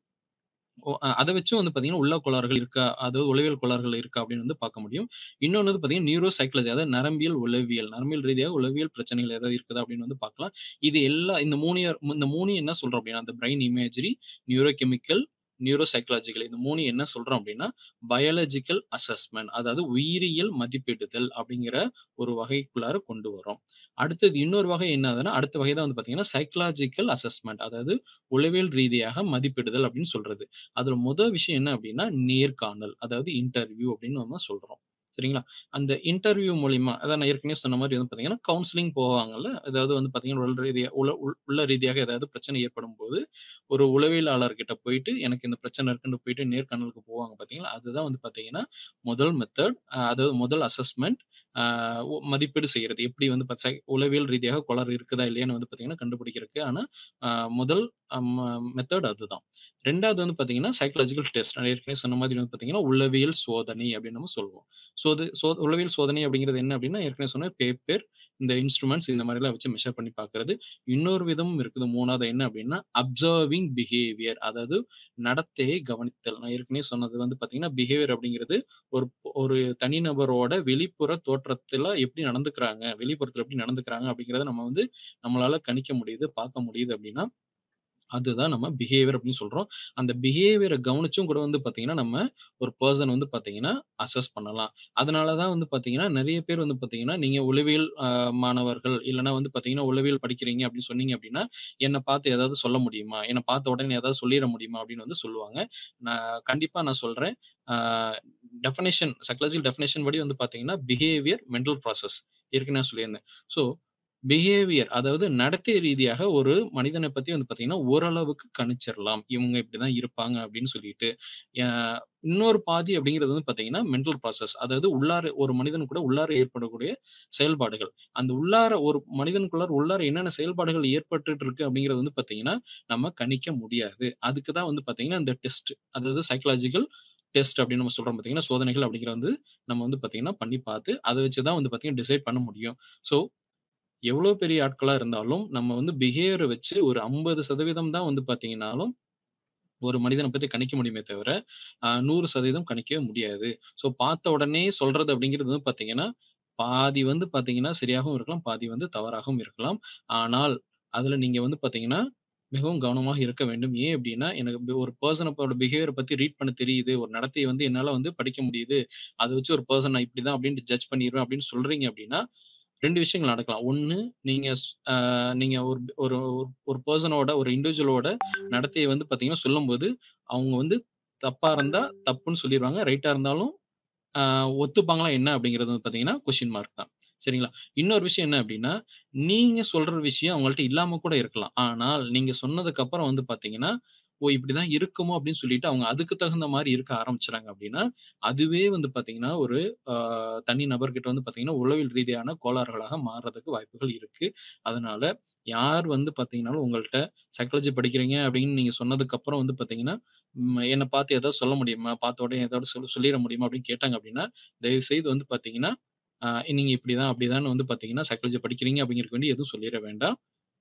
A: ஒ அத வச்சும் வந்து பார்த்தீங்கன்னா, உள்ள கோளாறுகள் இருக்கா, அதாவது உளவியல் கோளாறுகள் இருக்கா அப்படின்னு வந்து பார்க்க முடியும். இன்னொன்னு வந்து பார்த்தீங்கன்னா, நியூரோ சைக்காலஜி அதாவது நரம்பியல் உளவியல். நரம்பியல் ரீதியாக உளவியல் பிரச்சனைகள் ஏதாவது இருக்குதா அப்படின்னு வந்து பார்க்கலாம். இது எல்லா இந்த 3 இந்த 3 என்ன சொல்றோம் அப்படின்னா, அந்த brain imagery, neurochemical, neuropsychological இந்த 3 என்ன சொல்றோம் அப்படின்னா, பயாலஜிக்கல் அசஸ்மென்ட் அதாவது உயிரியல் மதிப்பிடுதல் அப்படிங்கிற ஒரு வகைக்குள்ளார கொண்டு வரோம். அடுத்தது இன்னொரு வகை என்னதுன்னா, அடுத்த வகை தான் வந்து பார்த்தீங்கன்னா, சைக்காலஜிக்கல் அசஸ்மென்ட் அதாவது உளவியல் ரீதியாக மதிப்பிடுதல் அப்படின்னு சொல்றது. அதுல முதல் விஷயம் என்ன அப்படின்னா, நேர்காணல் அதாவது இன்டர்வியூ அப்படின்னு நம்ம சொல்றோம். சரிங்களா? அந்த இன்டர்வியூ மூலியமா அதான் நான் ஏற்கனவே சொன்ன மாரி வந்து பார்த்தீங்கன்னா, கவுன்சிலிங் போவாங்கல்ல. அதாவது வந்து பார்த்தீங்கன்னா, உடல் ரீதியா உள உள் உள்ள ரீதியாக ஏதாவது பிரச்சனை ஏற்படும்போது, ஒரு உளவியலாளர்கிட்ட போயிட்டு, எனக்கு இந்த பிரச்சனை இருக்குன்னு போயிட்டு நேர்காணலுக்கு போவாங்க பார்த்தீங்களா, அதுதான் வந்து பார்த்தீங்கன்னா, முதல் மெத்தட். அ அதாவது முதல் அசஸ்மென்ட் ஆ ஒ மதிப்பீடு செய்றது. எப்படி வந்து ப சை உளவியல் ரீதியாக கோளாறு இருக்குதா இல்லையான்னு வந்து பார்த்தீங்கன்னா, கண்டுபிடிக்கிறதுக்கு ஆன அ முதல் அ ம மெத்தட் அதுதான். 2வது வந்து பார்த்தீங்கன்னா, சைக்காலஜிக்கல் டெஸ்ட். நான் ஏற்கனவே சொன்ன மாதிரி வந்து பார்த்தீங்கன்னா, உளவியல் சோதனை அப்படின்னு நம்ம சொல்லுவோம். சோ அது சோ உளவியல் சோதனை அப்படிங்கிறது என்ன அப்படின்னா, ஏற்கனவே சொன்ன பேப்பர், இந்த இன்ஸ்ட்ருமென்ட்ஸ் இந்த மாரிலாம் வச்சு மெஷர் பண்ணி பார்க்கிறது. இன்னொரு விதமும் இருக்குது. 3வது என்ன அப்படின்னா, அப்சர்விங் பிஹேவியர் அதாவது நடத்தையை கவனித்தல். நான் ஏற்கனவே சொன்னது வந்து பார்த்தீங்கன்னா, பிஹேவியர் அப்படிங்கிறது ஒரு ஒரு தனிநபரோட வெளிப்புற தோற்றத்துல எப்படி நடந்துக்கிறாங்க, வெளிப்புறத்துல எப்படி நடந்துக்கிறாங்க அப்படிங்கிறத நம்ம வந்து நம்மளால கணிக்க முடியுது, பார்க்க முடியுது அப்படின்னா, அதுதான் நம்ம பிஹேவியர் அப்படின்னு சொல்றோம். அந்த பிஹேவியர கவனிச்சும் கூட வந்து பார்த்தீங்கன்னா, நம்ம ஒரு பெர்சன் வந்து பார்த்தீங்கன்னா, அசஸ் பண்ணலாம். அதனால தான் வந்து பார்த்தீங்கன்னா, நெறைய பேர் வந்து பார்த்தீங்கன்னா, நீங்க உளவியல் அ மாணவர்கள் இல்லன்னா வந்து பார்த்தீங்கன்னா, உளவியல் படிக்கிறீங்க அப்படின்னு சொன்னீங்க அப்படின்னா, என்ன பார்த்து ஏதாவது சொல்ல முடியுமா? என்ன பார்த்த உடனே ஏதாவது சொல்லிற முடியுமா? அப்படின்னு வந்து சொல்லுவாங்க. நான் கண்டிப்பா நான் சொல்றேன். ஆ டெஃபினிஷன் சைக்காலஜிக்கல் டெஃபினிஷன் படி வந்து பார்த்தீங்கன்னா, பிஹேவியர் மென்டல் ப்ராசஸ். ஏற்கனவே நான் சொல்லியிருந்தேன். ஸோ பிஹேவியர் அதாவது நடத்தை ரீதியாக ஒரு மனிதன பத்தி வந்து பார்த்தீங்கன்னா, ஓரளவுக்கு கணிச்சிறலாம். இவங்க இப்படிதான் இருப்பாங்க அப்படின்னு சொல்லிட்டு. ய இன்னொரு பாதி அப்படிங்கிறது வந்து பார்த்தீங்கன்னா, மென்டல் ப்ராசஸ். அதாவது உள்ளார ஒரு மனிதனுக்குள்ள உள்ளார ஏற்படக்கூடிய செயல்பாடுகள். அந்த உள்ளார ஒரு மனிதனுக்குள்ளார உள்ளார என்னென்ன செயல்பாடுகள் ஏற்பட்டுட்டு இருக்கு அப்படிங்கிறது வந்து பார்த்தீங்கன்னா, நம்ம கணிக்க முடியாது. அதுக்கு தான் வந்து பார்த்தீங்கன்னா, இந்த டெஸ்ட் அதாவது சைக்காலஜிக்கல் டெஸ்ட் அப்படின்னு நம்ம சொல்றோம் பார்த்தீங்கன்னா, சோதனைகள் அப்படிங்கிறது வந்து நம்ம வந்து பார்த்தீங்கன்னா, பண்ணி பார்த்து அத வச்சு தான் வந்து பார்த்தீங்கன்னா, டிசைட் பண்ண முடியும். ஸோ எவ்வளோ பெரிய ஆட்களா இருந்தாலும், நம்ம வந்து பிஹேவியர வச்சு ஒரு 50% தான் வந்து பார்த்தீங்கன்னாலும், ஒரு மனிதன பத்தி கணிக்க முடியுமே தவிர, அ 100% கணிக்கவே முடியாது. ஸோ பார்த்த உடனே சொல்றது அப்படிங்கிறது வந்து பார்த்தீங்கன்னா, பாதி வந்து பார்த்தீங்கன்னா, சரியாகவும் இருக்கலாம், பாதி வந்து தவறாகவும் இருக்கலாம். ஆனால், அதுல நீங்க வந்து பார்த்தீங்கன்னா, மிகவும் கவனமாக இருக்க வேண்டும். ஏன் அப்படின்னா, எனக்கு ஒரு பெர்சனோட பிஹேவியர பத்தி ரீட் பண்ண தெரியுது. ஒரு நடத்தைய வந்து என்னால வந்து படிக்க முடியுது. அத வச்சு ஒரு பெர்சன் நான் இப்படிதான் அப்படின்னு ஜட்ஜ் பண்ணிருவேன் அப்படின்னு சொல்றீங்க அப்படின்னா, 2 விஷயங்கள் நடக்கலாம். 1 நீங்க ஸ் அ நீங்க ஒரு ஒரு ஒரு பெர்சனோட ஒரு இண்டிவிஜுவலோட நடத்தைய வந்து பார்த்தீங்கன்னா, சொல்லும்போது, அவங்க வந்து தப்பா இருந்தா தப்புன்னு சொல்லிருவாங்க. ரைட்டா இருந்தாலும் அ ஒத்துப்பாங்களா என்ன அப்படிங்கிறது வந்து பார்த்தீங்கன்னா, கொஸ்டின் மார்க் தான். சரிங்களா? இன்னொரு விஷயம் என்ன அப்படின்னா, நீங்க சொல்ற விஷயம் அவங்கள்ட்ட இல்லாம கூட இருக்கலாம். ஆனால், நீங்க சொன்னதுக்கு அப்புறம் வந்து பார்த்தீங்கன்னா, ஓ! இப்படிதான் இருக்குமோ அப்படின்னு சொல்லிட்டு அவங்க அதுக்கு தகுந்த மாரி இருக்க ஆரம்பிச்சுறாங்க அப்படின்னா, அதுவே வந்து பார்த்தீங்கன்னா, ஒரு அ தனி நபர்கிட்ட வந்து பார்த்தீங்கன்னா, உளவியல் ரீதியான கோளாறுகளாக மாறுறதுக்கு வாய்ப்புகள் இருக்கு. அதனால யார் வந்து பார்த்தீங்கன்னாலும் உங்கள்ட்ட சைக்காலஜி படிக்கிறீங்க அப்படின்னு நீங்க சொன்னதுக்கு அப்புறம் வந்து பார்த்தீங்கன்னா, ம் என்ன பார்த்து ஏதாவது சொல்ல முடியுமா? பார்த்த உடனே ஏதாவது சொல் சொல்லிற முடியுமா? அப்படின்னு கேட்டாங்க அப்படின்னா, தயவுசெய்து வந்து பார்த்தீங்கன்னா, அ நீங்க இப்படிதான் அப்படிதான்னு வந்து பார்த்தீங்கன்னா, சைக்காலஜி படிக்கிறீங்க அப்படிங்கிறதுக்கு வேண்டி எதுவும் சொல்லிற வேண்டாம்.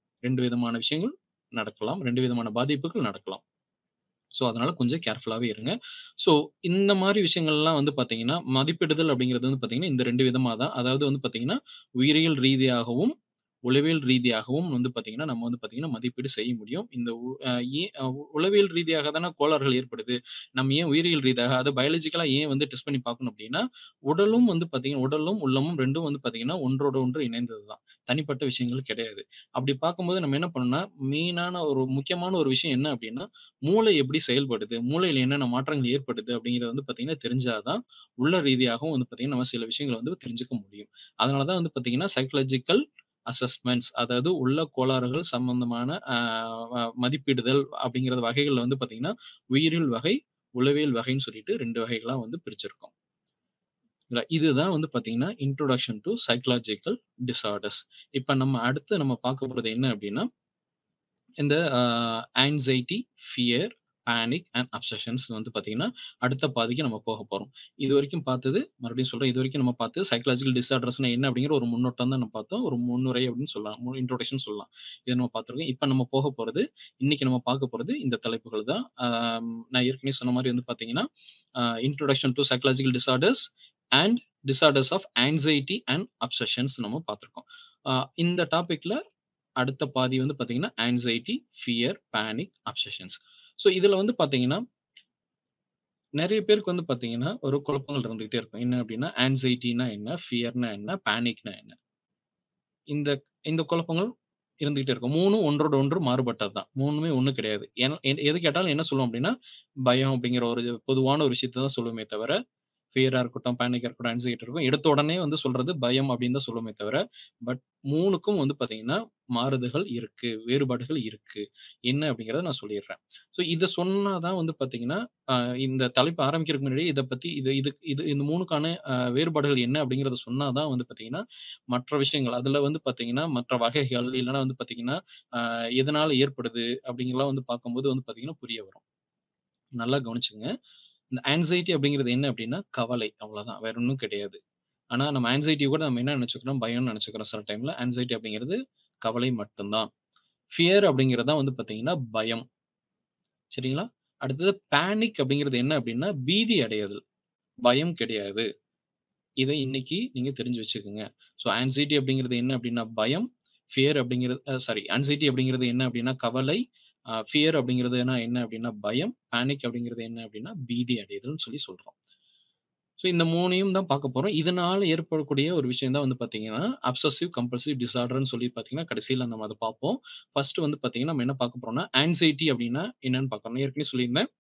A: 2 விதமான விஷயங்கள் நடக்கலாம். 2 விதமான பாதிப்புகள் நடக்கலாம். ஸோ, அதனால கொஞ்சம் கேர்ஃபுல்லாவே இருங்க. ஸோ, இந்த மாரி விஷயங்கள்லாம் வந்து பார்த்தீங்கன்னா, மதிப்பிடுதல் அப்படிங்கிறது வந்து பார்த்தீங்கன்னா, இந்த 2 விதமா தான். அதாவது வந்து பார்த்தீங்கன்னா, உயிரியல் ரீதியாகவும், உளவியல் ரீதியாகவும் வந்து பார்த்தீங்கன்னா, நம்ம வந்து பார்த்தீங்கன்னா, மதிப்பீடு செய்ய முடியும். இந்த உ அ ஏன் அ உளவியல் ரீதியாக தானே கோளாறுகள் ஏற்படுது. நம்ம ஏன் உயிரியல் ரீதியாக அது பயாலஜிக்கலா ஏன் வந்து டெஸ்ட் பண்ணி பார்க்கணும் அப்படின்னா, உடலும் வந்து பார்த்தீங்கன்னா, உடலும், உள்ளமும் 2ம் வந்து பார்த்தீங்கன்னா, ஒன்றோட ஒன்று இணைந்தது தான். தனிப்பட்ட விஷயங்கள் கிடையாது. அப்படி பார்க்கும்போது நம்ம என்ன பண்ணணும்னா, மெயினான ஒரு முக்கியமான ஒரு விஷயம் என்ன அப்படின்னா, மூளை எப்படி செயல்படுது? மூளையில என்னென்ன மாற்றங்கள் ஏற்படுது? அப்படிங்கிறது வந்து பார்த்தீங்கன்னா, தெரிஞ்சா தான் உள்ள ரீதியாகவும் வந்து பார்த்தீங்கன்னா, நம்ம சில விஷயங்கள வந்து தெரிஞ்சுக்க முடியும். அதனால தான் வந்து பார்த்தீங்கன்னா, சைக்காலஜிக்கல் அசஸ்மென்ட்ஸ் அதாவது உள்ள கோளாறுகள் சம்பந்தமான அ அ மதிப்பிடுதல் அப்படிங்கிற வகைகள்ல வந்து பார்த்தீங்கன்னா, உயிரியல் வகை, உளவியல் வகைன்னு சொல்லிட்டு 2 வகைகளா வந்து பிரிச்சிருக்கோம். இல்ல இதுதான் வந்து பார்த்தீங்கன்னா, இன்ட்ரோடக்ஷன் டூ சைக்காலஜிக்கல் டிஸார்டர்ஸ். இப்ப நம்ம அடுத்து நம்ம பார்க்க போறது என்ன அப்படின்னா, இந்த அ anxiety, fear panic and obsessions வந்து பார்த்தீங்கன்னா, அடுத்த பாதிக்கு நம்ம போக போறோம். இதுவரைக்கும் பார்த்தது மறுபடியும் சொல்றேன். இதுவரைக்கும் நம்ம பார்த்தது சைக்காலஜிக்கல் டிஸார்டர்ஸ்னா என்ன அப்படிங்கிற ஒரு முன்னோட்டம் தான் நம்ம பார்த்தோம். ஒரு முன்னுரை அப்படின்னு சொல்லலாம். மு இன்ட்ரோடக்ஷன் சொல்லலாம். இத நம்ம பார்த்துருக்கோம். இப்ப நம்ம போக போறது, இன்னைக்கு நம்ம பார்க்க போறது இந்த தலைப்புகள் தான். ஆம் நான் ஏற்கனவே சொன்ன மாரி வந்து பார்த்தீங்கன்னா, அ introduction to psychological disorders and disorders of anxiety and obsessions நம்ம பார்த்துருக்கோம். அ இந்த டாபிக்ல அடுத்த பாதி வந்து பார்த்தீங்கன்னா, anxiety, fear, panic, obsessions. So இதுல வந்து பார்த்தீங்கன்னா நெறைய பேருக்கு வந்து பார்த்தீங்கன்னா, ஒரு குழப்பங்கள் இருந்துகிட்டே இருக்கும். என்ன அப்படின்னா, ஆங்சைட்டினா என்ன? ஃபியர்னா என்ன? பேனிக்னா என்ன? இந்த இந்த குழப்பங்கள் இருந்துகிட்டே இருக்கும். 3ம் ஒன்றோடு ஒன்று மாறுபட்டது தான். 3மே ஒண்ணு கிடையாது. ஏன்னா எ எது கேட்டாலும் என்ன சொல்லுவோம் அப்படின்னா, பயம் அப்படிங்கிற ஒரு பொதுவான ஒரு விஷயத்த தான் சொல்லுவோமே தவிர, ஃபியரா இருக்கட்டும், பேனிக்கா இருக்கட்டும், ஆங்சைட்டி இருக்கும். எடுத்த உடனே வந்து சொல்றது பயம் அப்படின்னு தான் சொல்லுவோமே தவிர, பட் 3க்கும் வந்து பார்த்தீங்கன்னா, மாறுதல்கள் இருக்கு. வேறுபாடுகள் இருக்கு. என்ன அப்படிங்கிறத நான் சொல்லிர்றேன். ஸோ இத சொன்னா தான் வந்து பார்த்தீங்கன்னா, அ இந்த தலைப்பு ஆரம்பிக்கிறதுக்கு முன்னாடி இத பத்தி இது இது இது இந்த 3க்கான அ வேறுபாடுகள் என்ன அப்படிங்கிறத சொன்னா தான் வந்து பார்த்தீங்கன்னா, மற்ற விஷயங்கள் அதுல வந்து பார்த்தீங்கன்னா, மற்ற வகைகள் இல்லன்னா வந்து பார்த்தீங்கன்னா, அ எதனால ஏற்படுது அப்படிங்கிறலாம் வந்து பார்க்கும்போது வந்து பார்த்தீங்கன்னா, புரிய வரும். நல்லா கவனிச்சுக்கங்க. இந்த ஆங்சைட்டி அப்படிங்கிறது என்ன அப்படின்னா, கவலை அவ்வளோதான். வேற ஒண்ணும் கிடையாது. ஆனா நம்ம ஆங்சைட்டிய கூட நம்ம என்ன நெனச்சுக்கிறோம், பயம்னு நெனச்சுக்கிறோம் சில டைம்ல. ஆங்சைட்டி அப்படிங்கிறது கவலை மட்டும் தான். ஃபியர் அப்படிங்கிறது தான் வந்து பார்த்தீங்கன்னா, பயம். சரிங்களா? அடுத்தது பேனிக் அப்படிங்கிறது என்ன அப்படின்னா, பீதி அடைதல். பயம் கிடையாது. இத இன்னைக்கு நீங்க தெரிஞ்சு வச்சுக்கங்க. ஸோ ஆங்சைட்டி அப்படிங்கிறது என்ன அப்படின்னா பயம். ஃபியர் அப்படிங்கிறது அ சாரி ஆங்சைட்டி அப்படிங்கிறது என்ன அப்படின்னா கவலை. அ ஃபியர் அப்படிங்கிறதுனா என்ன அப்படின்னா பயம். பேனிக் அப்படிங்கிறது என்ன அப்படின்னா பீதி அடைதல்னு சொல்லி சொல்றோம். ஸோ இந்த 3யும் தான் பார்க்க போறோம். இதனால ஏற்படக்கூடிய ஒரு விஷயம் தான் வந்து பார்த்தீங்கன்னா, அப்சசிவ் கம்பல்சிவ் டிஸார்டர்ன்னு சொல்லி பார்த்தீங்கன்னா, கடைசியில நம்ம அத பார்ப்போம். ஃபர்ஸ்ட் வந்து பார்த்தீங்கன்னா, நம்ம என்ன பார்க்க போறோம்னா, ஆங்சைட்டி அப்படின்னா என்னன்னு பார்க்கணும். ஏற்கனவே சொல்லியிருந்தேன்.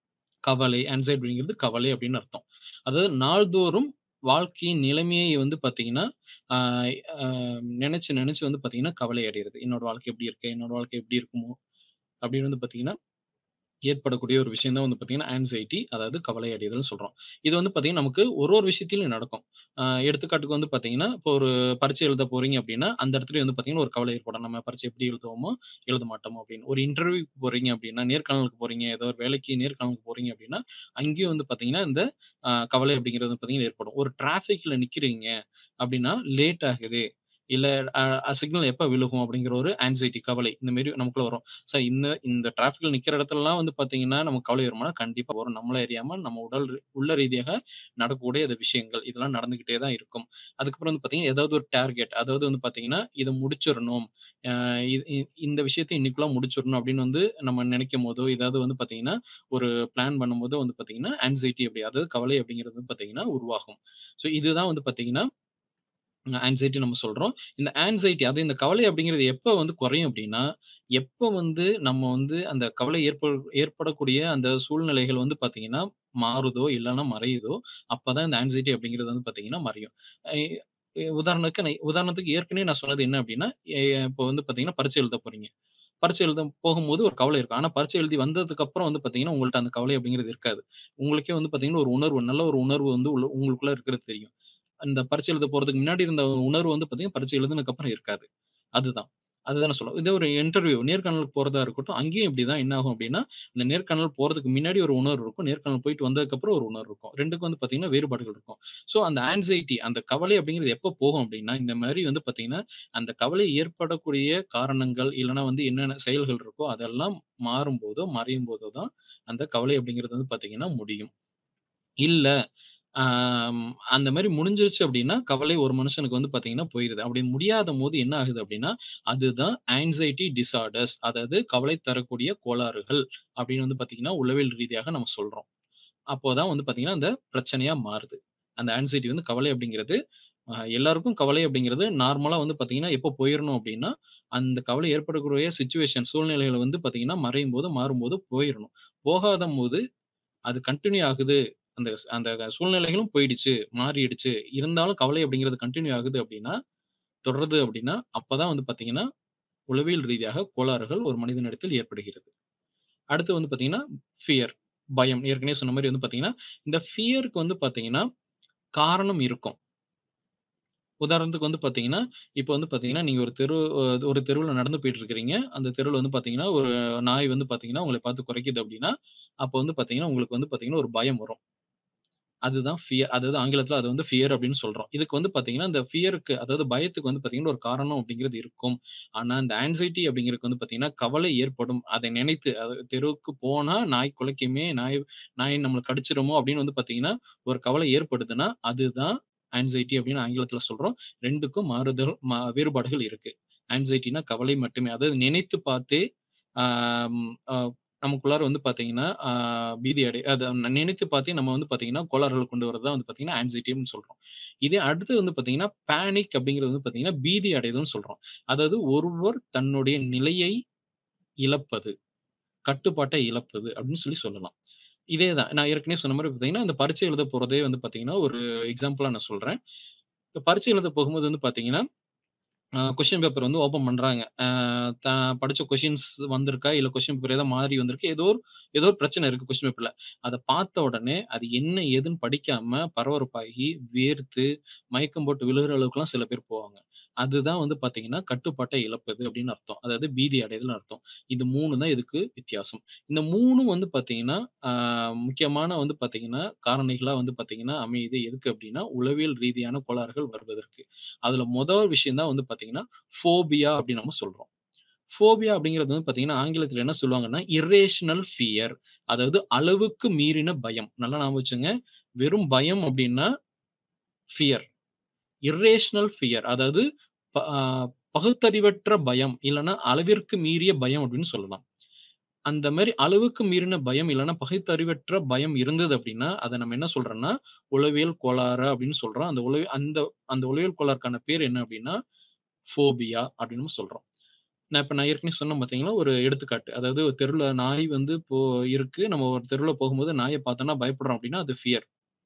A: கவலை, ஆங்சைட்டி அப்படிங்கிறது கவலை அப்படின்னு அர்த்தம். அதாவது நாள்தோறும் வாழ்க்கையின் நிலைமையை வந்து பார்த்தீங்கன்னா, ஆ அ நெனச்சு நெனச்சு வந்து பார்த்தீங்கன்னா, கவலை அடையறது. என்னோட வாழ்க்கை எப்படி இருக்கு? என்னோட வாழ்க்கை எப்படி இருக்குமோ? அப்படின்னு வந்து பார்த்தீங்கன்னா, ஏற்படக்கூடிய ஒரு விஷயம் தான் வந்து பார்த்தீங்கன்னா, ஆங்சைட்டி அதாவது கவலை அடைதல்னு சொல்றோம். இது வந்து பார்த்தீங்கன்னா, நமக்கு ஒரு ஒரு விஷயத்திலும் நடக்கும். அ எடுத்துக்காட்டுக்கு வந்து பார்த்தீங்கன்னா, இப்போ ஒரு பரீட்சை எழுத போறீங்க அப்படின்னா, அந்த இடத்துலயும் வந்து பார்த்தீங்கன்னா, ஒரு கவலை ஏற்படும். நம்ம பரீட்சை எப்படி எழுதுவோமோ, எழுத மாட்டோமோ அப்படின்னு. ஒரு இன்டர்வியூக்கு போறீங்க அப்படின்னா, நேர்காணலுக்கு போறீங்க, ஏதோ ஒரு வேலைக்கு நேர்காணலுக்கு போறீங்க அப்படின்னா, அங்கேயும் வந்து பார்த்தீங்கன்னா, இந்த அ கவலை அப்படிங்கிறது வந்து பார்த்தீங்கன்னா ஏற்படும். ஒரு டிராஃபிக்ல நிக்கிறீங்க அப்படின்னா, லேட் ஆகுது. இல்ல அ சிக்னல் எப்ப விழுகும் அப்படிங்கிற ஒரு ஆங்சைட்டி கவலை. இந்த மாரி நமக்குள்ள வரும். சார் இந்த இந்த டிராஃபிக்ல நிக்கிற இடத்துலலாம் வந்து பார்த்தீங்கன்னா, நமக்கு கவலை வருமானா, கண்டிப்பா வரும். நம்மள அறியாம நம்ம உடல் ரீ உள்ள ரீதியாக நடக்கக்கூடிய இந்த விஷயங்கள். இதெல்லாம் நடந்துகிட்டே தான் இருக்கும். அதுக்கப்புறம் வந்து பார்த்தீங்கன்னா, ஏதாவது ஒரு டார்கெட் அதாவது வந்து பார்த்தீங்கன்னா, இத முடிச்சிரணும். அ இது இ இந்த விஷயத்த இன்னைக்குள்ள முடிச்சிரணும் அப்படின்னு வந்து நம்ம நெனைக்கும்போதோ, ஏதாவது வந்து பார்த்தீங்கன்னா, ஒரு பிளான் பண்ணும்போதோ வந்து பார்த்தீங்கன்னா, ஆங்சைட்டி அப்படி அதாவது கவலை அப்படிங்கிறது வந்து பார்த்தீங்கன்னா உருவாகும். ஸோ இதுதான் வந்து பார்த்தீங்கன்னா ஆங்சைட்டி நம்ம சொல்றோம். இந்த ஆங்சைட்டி அது இந்த கவலை அப்படிங்கிறது எப்ப வந்து குறையும் அப்படின்னா, எப்ப வந்து நம்ம வந்து அந்த கவலை ஏற்ப ஏற்படக்கூடிய அந்த சூழ்நிலைகள் வந்து பார்த்தீங்கன்னா, மாறுதோ, இல்லன்னா மறையுதோ, அப்பதான் இந்த ஆங்சைட்டி அப்படிங்கிறது வந்து பார்த்தீங்கன்னா மறையும். எ எ உதாரணத்துக்கு நான் உதாரணத்துக்கு ஏற்கனவே நான் சொன்னது என்ன அப்படின்னா, எ இப்போ வந்து பார்த்தீங்கன்னா, பரீட்சை எழுத போறீங்க. பரீட்சை எழுத போகும்போது ஒரு கவலை இருக்கும். ஆனா பரீட்சை எழுதி வந்ததுக்கு அப்புறம் வந்து பார்த்தீங்கன்னா, உங்கள்ட்ட அந்த கவலை அப்படிங்கிறது இருக்காது. உங்களுக்கே வந்து பார்த்தீங்கன்னா, ஒரு உணர்வு நல்ல ஒரு உணர்வு வந்து உள்ள உங்களுக்குள்ள இருக்கிறது தெரியும். அந்த பரீட்சை எழுத போறதுக்கு முன்னாடி இருந்த உணர்வு வந்து பார்த்தீங்கன்னா, பரீட்சை எழுதுனதுக்கு அப்புறம் இருக்காது. அதுதான். அதுதான் நான் சொல்ல இதே ஒரு இன்டர்வியூ நேர்காணலுக்கு போறதா இருக்கட்டும், அங்கேயும் இப்படிதான் என்ன ஆகும் அப்படின்னா, அந்த நேர்காணல் போறதுக்கு முன்னாடி ஒரு உணர்வு இருக்கும். நேர்காணல் போயிட்டு வந்ததுக்கப்புறம் ஒரு உணர்வு இருக்கும். 2க்கும் வந்து பார்த்தீங்கன்னா, வேறுபாடுகள் இருக்கும். ஸோ அந்த ஆங்சைட்டி அந்த கவலை அப்படிங்கிறது எப்ப போகும் அப்படின்னா, இந்த மாரி வந்து பார்த்தீங்கன்னா, அந்த கவலை ஏற்படக்கூடிய காரணங்கள், இல்லன்னா வந்து என்னென்ன செயல்கள் இருக்கோ, அதெல்லாம் மாறும்போதோ, மறையும்போதோ தான் அந்த கவலை அப்படிங்கிறது வந்து பார்த்தீங்கன்னா முடியும். இல்ல ஆம் அந்த மாரி முடிஞ்சிருச்சு அப்படின்னா, கவலை ஒரு மனுஷனுக்கு வந்து பார்த்தீங்கன்னா போயிருது. அப்படி முடியாதபோது என்ன ஆகுது அப்படின்னா, அதுதான் ஆங்சைட்டி டிஸார்டர்ஸ் அதாவது கவலை தரக்கூடிய கோளாறுகள் அப்படின்னு வந்து பார்த்தீங்கன்னா, உளவியல் ரீதியாக நம்ம சொல்றோம். அப்போதான் வந்து பார்த்தீங்கன்னா, அந்த பிரச்சனையா மாறுது. அந்த ஆங்சைட்டி வந்து கவலை அப்படிங்கிறது அ எல்லாருக்கும் கவலை அப்படிங்கிறது நார்மலா வந்து பார்த்தீங்கன்னா, எப்போ போயிரணும் அப்படின்னா, அந்த கவலை ஏற்படக்கூடிய சிச்சுவேஷன் சூழ்நிலைகள் வந்து பார்த்தீங்கன்னா, மறையும்போது, மாறும்போது போயிரணும். போகாதம்போது அது கன்டின்யூ ஆகுது. அந்த அந்த சூழ்நிலைகளும் போயிடுச்சு, மாறிடுச்சு. இருந்தாலும் கவலை அப்படிங்கிறது கன்டின்யூ ஆகுது அப்படின்னா, தொடருது அப்படின்னா, அப்பதான் வந்து பார்த்தீங்கன்னா, உளவியல் ரீதியாக கோளாறுகள் ஒரு மனிதனிடத்தில் ஏற்படுகிறது. அடுத்து வந்து பார்த்தீங்கன்னா, ஃபியர் பயம். ஏற்கனவே சொன்ன மாரி வந்து பார்த்தீங்கன்னா, இந்த ஃபியர்க்கு வந்து பார்த்தீங்கன்னா, காரணம் இருக்கும். உதாரணத்துக்கு வந்து பார்த்தீங்கன்னா, இப்ப வந்து பார்த்தீங்கன்னா, நீங்க ஒரு தெரு ஒரு தெருவுல நடந்து போயிட்டு இருக்கிறீங்க. அந்த தெருவுல வந்து பார்த்தீங்கன்னா, ஒரு நாய் வந்து பார்த்தீங்கன்னா, உங்கள பார்த்து குரைக்குது அப்படின்னா, அப்போ வந்து பார்த்தீங்கன்னா, உங்களுக்கு வந்து பார்த்தீங்கன்னா, ஒரு பயம் வரும். அதுதான் ஃபியர். அதாவது ஆங்கிலத்தில அது வந்து ஃபியர் அப்படின்னு சொல்றோம். இதுக்கு வந்து பார்த்தீங்கன்னா, இந்த ஃபியருக்கு அதாவது பயத்துக்கு வந்து பார்த்தீங்கன்னா, ஒரு காரணம் அப்படிங்கிறது இருக்கும். ஆனா, இந்த ஆங்சைட்டி அப்படிங்கிறதுக்கு வந்து பார்த்தீங்கன்னா, கவலை ஏற்படும். அதை நினைத்து அதாவது தெருவுக்கு போனா நாய் குலைக்குமே, நாய் நாய் நம்மள கடிச்சிருமோ அப்படின்னு வந்து பார்த்தீங்கன்னா, ஒரு கவலை ஏற்படுதுன்னா, அதுதான் ஆங்சைட்டி அப்படின்னு ஆங்கிலத்தில சொல்றோம். 2க்கும் மாறுதல் மா வேறுபாடுகள் இருக்கு. ஆங்சைட்டினா கவலை மட்டுமே. அதாவது நினைத்து பார்த்தே ஆம் அ நமக்குள்ளார வந்து பார்த்தீங்கன்னா, ஆ பீதி அடை அத நினைத்து பார்த்தே நம்ம வந்து பார்த்தீங்கன்னா, கோளாறுகள் கொண்டு வரது தான் வந்து பார்த்தீங்கன்னா, ஆங்சைட்டி அப்படின்னு சொல்றோம். இதே அடுத்து வந்து பார்த்தீங்கன்னா, பேனிக் அப்படிங்கிறது வந்து பார்த்தீங்கன்னா, பீதி அடைதல்னு சொல்றோம். அதாவது ஒருவர் தன்னுடைய நிலையை இழப்பது, கட்டுப்பாட்டை இழப்பது அப்படின்னு சொல்லி சொல்லலாம். இதே தான். நான் ஏற்கனவே சொன்ன மாரி பார்த்தீங்கன்னா, இந்த பரீட்சை எழுத போறதே வந்து பார்த்தீங்கன்னா, ஒரு எக்ஸாம்பிளா நான் சொல்றேன். இப்ப பரீட்சை எழுத போகும்போது வந்து பார்த்தீங்கன்னா, அ கொஸ்டின் பேப்பர் வந்து ஓப்பன் பண்றாங்க. அ தான் படிச்ச கொஸ்டின்ஸ் வந்திருக்கா? இல்ல கொஸ்டின் பேப்பர் ஏதோ மாறி வந்திருக்கு. ஏதோ ஒரு ஏதோ ஒரு பிரச்சனை இருக்கு கொஸ்டின் பேப்பர்ல. அத பார்த்த உடனே அது என்ன ஏதுன்னு படிக்காம பரபரப்பாகி, வேர்த்து, மயக்கம் போட்டு விழுகுற அளவுக்குலாம் சில பேர் போவாங்க. அதுதான் வந்து பார்த்தீங்கன்னா, கட்டுப்பாட்டை இழப்பது அப்படின்னு அர்த்தம். அதாவது பீதி அடைதல்னு அர்த்தம். இது 3 தான் இதுக்கு வித்தியாசம். இந்த 3ம் வந்து பார்த்தீங்கன்னா, ஆ முக்கியமான வந்து பார்த்தீங்கன்னா, காரணிகளா வந்து பார்த்தீங்கன்னா, அமையுது. எதுக்கு அப்படின்னா, உளவியல் ரீதியான கோளாறுகள் வருவதற்கு. அதுல முதல் விஷயம் தான் வந்து பார்த்தீங்கன்னா, ஃபோபியா அப்படின்னு நம்ம சொல்றோம். ஃபோபியா அப்படிங்கிறது வந்து பார்த்தீங்கன்னா, ஆங்கிலத்தில என்ன சொல்லுவாங்கன்னா, இர்ரேஷனல் ஃபியர். அதாவது அளவுக்கு மீறின பயம். நல்லா ஞாபகம் வச்சுங்க. வெறும் பயம் அப்படின்னா ஃபியர். இர்ரேஷனல் ஃபியர் அதாவது ப அ பகுத்தறிவற்ற பயம், இல்லன்னா அளவிற்கு மீறிய பயம் அப்படின்னு சொல்லலாம். அந்த மாரி அளவுக்கு மீறின பயம் இல்லன்னா பகுத்தறிவற்ற பயம் இருந்தது அப்படின்னா, அத நம்ம என்ன சொல்றோம்னா, உளவியல் கோளாறு அப்படின்னு சொல்றோம். அந்த உளவி அந்த அந்த உளவியல் கோளாறுக்கான பேர் என்ன அப்படின்னா, ஃபோபியா அப்படின்னு நம்ம சொல்றோம். நான் இப்ப நான் ஏற்கனவே சொன்னேன் பார்த்தீங்களா, ஒரு எடுத்துக்காட்டு. அதாவது ஒரு தெருவுல நாய் வந்து இப்போ இருக்கு. நம்ம ஒரு தெருவுல போகும்போது நாய பார்த்தோம்னா பயப்படுறோம் அப்படின்னா, அது ஃபியர்.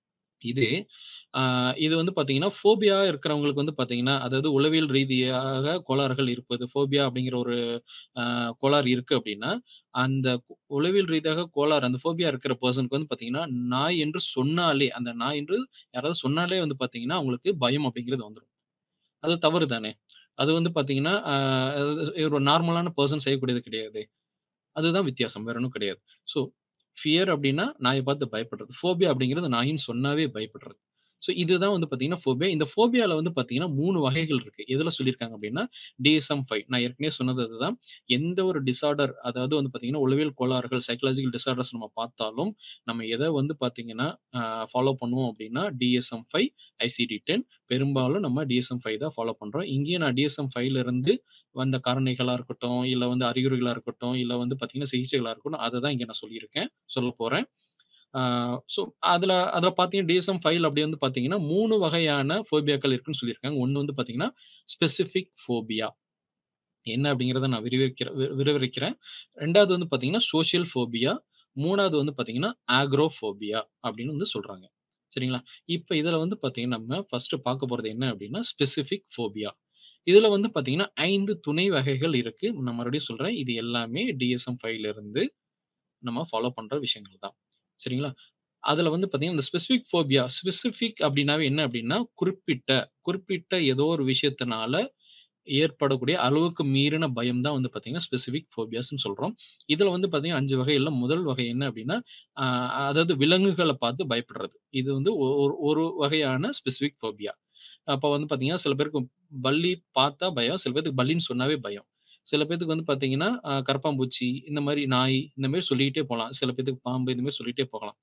A: இதே ஆ இது வந்து பார்த்தீங்கன்னா, ஃபோபியா இருக்கிறவங்களுக்கு வந்து பார்த்தீங்கன்னா, அதாவது உளவியல் ரீதியாக கோளாறுகள் இருப்பது. ஃபோபியா அப்படிங்கிற ஒரு அ கோளாறு இருக்கு அப்படின்னா, அந்த உளவியல் ரீதியாக கோளாறு அந்த ஃபோபியா இருக்கிற பெர்சனுக்கு வந்து பார்த்தீங்கன்னா, நாய் என்று சொன்னாலே அந்த நாய் என்று யாராவது சொன்னாலே வந்து பார்த்தீங்கன்னா, அவங்களுக்கு பயம் அப்படிங்கிறது வந்துரும். அது தவறு தானே! அது வந்து பார்த்தீங்கன்னா, அ அதாவது ஒரு நார்மலான பெர்சன் செய்யக்கூடியது கிடையாதே! அதுதான் வித்தியாசம். வேற ஒண்ணும் கிடையாது. ஸோ, ஃபியர் அப்டின்னா நாய பார்த்து பயப்படுறது. ஃபோபியா அப்படிங்கிறது நாயின்னு சொன்னாவே பயப்படுறது. ஸோ, இதுதான் வந்து பார்த்தீங்கன்னா ஃபோபியா. இந்த ஃபோபியால வந்து பார்த்தீங்கன்னா 3 வகைகள் இருக்கு. எதுல சொல்லியிருக்காங்க அப்டின்னா, DSM-5 நான் ஏற்கனவே சொன்னது அதுதான். எந்த ஒரு டிஸார்டர் அதாவது வந்து பார்த்தீங்கன்னா, உளவியல் கோளாறுகள், சைக்காலஜிக்கல் டிஸார்டர்ஸ் நம்ம பார்த்தாலும், நம்ம எத வந்து பார்த்தீங்கன்னா, அ ஃபாலோ பண்ணுவோம் அப்டின்னா, DSM-5, ICD-10 பெரும்பாலும் நம்ம DSM-5 தான் ஃபாலோ பண்றோம். இங்கேயும் நான் DSM-5ல இருந்து வந்த காரணிகளா இருக்கட்டும், இல்ல வந்து அறிகுறிகளா இருக்கட்டும், இல்ல வந்து பார்த்தீங்கன்னா சிகிச்சைகளா இருக்கட்டும், அத தான் இங்க நான் சொல்லியிருக்கேன். சொல்லப் போறேன். ஆ ஸோ, அதுல அதுல பார்த்தீங்கன்னா DSM-5ல அப்படி வந்து பார்த்தீங்கன்னா 3 வகையான ஃபோபியாக்கள் இருக்குன்னு சொல்லியிருக்காங்க. ஒண்ணு வந்து பார்த்தீங்கன்னா, ஸ்பெசிஃபிக் ஃபோபியா. என்ன அப்படிங்கிறத நான் விரிவிக்கிறேன் வி விவரிக்கிறேன். 2வது வந்து பார்த்தீங்கன்னா, சோசியல் ஃபோபியா. 3வது வந்து பார்த்தீங்கன்னா, ஆக்ரோஃபோபியா அப்படின்னு வந்து சொல்றாங்க. சரிங்களா? இப்ப இதுல வந்து பார்த்தீங்கன்னா, நம்ம ஃபர்ஸ்ட் பார்க்க போறது என்ன அப்படின்னா, ஸ்பெசிஃபிக் ஃபோபியா. இதுல வந்து பார்த்தீங்கன்னா, 5 துணை வகைகள் இருக்கு. நான் மறுபடியும் சொல்றேன். இது எல்லாமே DSM-5ல இருந்து நம்ம ஃபாலோ பண்ற விஷயங்கள் தான். சரிங்களா? அதுல வந்து பார்த்தீங்கன்னா, இந்த ஸ்பெசிஃபிக் ஃபோபியா ஸ்பெசிஃபிக் அப்படின்னாவே என்ன அப்படின்னா, குறிப்பிட்ட குறிப்பிட்ட ஏதோ ஒரு விஷயத்தினால ஏற்படக்கூடிய அளவுக்கு மீறின பயம் தான் வந்து பார்த்தீங்கன்னா, ஸ்பெசிஃபிக் ஃபோபியாஸ்ன்னு சொல்றோம். இதுல வந்து பார்த்தீங்கன்னா 5 வகையில முதல் வகை என்ன அப்படின்னா, அ அதாவது விலங்குகள பார்த்து பயப்படுறது. இது வந்து ஒ ஒரு ஒரு வகையான ஸ்பெசிஃபிக் ஃபோபியா. அப்ப வந்து பார்த்தீங்கன்னா, சில பேருக்கு பல்லி பார்த்தா பயம். சில பேத்துக்கு பல்லின்னு சொன்னாவே பயம். சில பேத்துக்கு வந்து பார்த்தீங்கன்னா, அ கரப்பான்பூச்சி, இந்த மாரி நாய், இந்த மாரி சொல்லிக்கிட்டே போலாம். சில பேத்துக்கு பாம்பு, இந்த மாரி சொல்லிட்டே போகலாம்.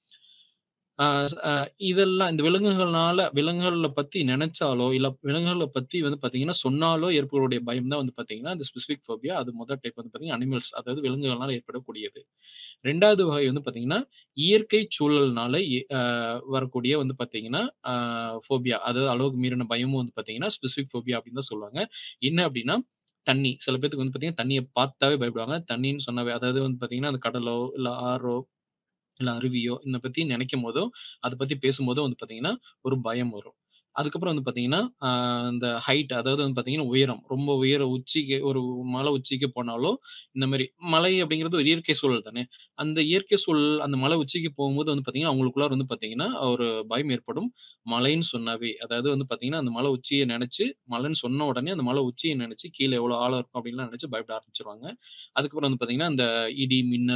A: ஆ அ இதெல்லாம் இந்த விலங்குகள்னால விலங்குகள பத்தி நெனச்சாலோ, இல்ல விலங்குகள பத்தி வந்து பார்த்தீங்கன்னா, சொன்னாலோ ஏற்படக்கூடிய பயம் தான் வந்து பார்த்தீங்கன்னா, இந்த ஸ்பெசிஃபிக் ஃபோபியா. அது முதல் டைப் வந்து பார்த்தீங்கன்னா, அனிமல்ஸ் அதாவது விலங்குகள்னால ஏற்படக்கூடியது. 2வது வகை வந்து பார்த்தீங்கன்னா, இயற்கை சூழல்னால எ அ வரக்கூடிய வந்து பார்த்தீங்கன்னா, அ ஃபோபியா. அதாவது அளவுக்கு மீறின பயமும் வந்து பார்த்தீங்கன்னா, ஸ்பெசிஃபிக் ஃபோபியா அப்படின்னு தான் சொல்லுவாங்க. என்ன அப்படின்னா, தண்ணி. சில பேத்துக்கு வந்து பார்த்தீங்கன்னா, தண்ணிய பார்த்தாவே பயப்படுவாங்க. தண்ணீன்னு சொன்னாவே அதாவது வந்து பார்த்தீங்கன்னா, அந்த கடலோ, இல்ல ஆறோ, இல்ல அருவியோ இத பத்தி நெனைக்கும்போதோ, அத பத்தி பேசும்போதோ வந்து பார்த்தீங்கன்னா, ஒரு பயம் வரும். அதுக்கப்புறம் வந்து பார்த்தீங்கன்னா, அ இந்த ஹைட் அதாவது வந்து பார்த்தீங்கன்னா, உயரம். ரொம்ப உயர உச்சிக்கு ஒரு மலை உச்சிக்கு போனாலோ, இந்த மாரி மலை அப்படிங்கிறது ஒரு இயற்கை சூழல் தானே! அந்த இயற்கை சூழல் அந்த மலை உச்சிக்கு போகும்போது வந்து பார்த்தீங்கன்னா, அவங்களுக்குள்ளார வந்து பார்த்தீங்கன்னா, ஒரு பயம் ஏற்படும். மலைன்னு சொன்னாவே, அதாவது வந்து பார்த்தீங்கன்னா, அந்த மலை உச்சிய நெனச்சு, மலைன்னு சொன்ன உடனே அந்த மலை உச்சிய நெனச்சு, கீழ எவ்வளோ ஆழம் இருக்கும் அப்படின்லாம் நெனச்சு பயப்பட ஆரம்பிச்சுருவாங்க. அதுக்கப்புறம் வந்து பார்த்தீங்கன்னா, இந்த இடி, மின்னல்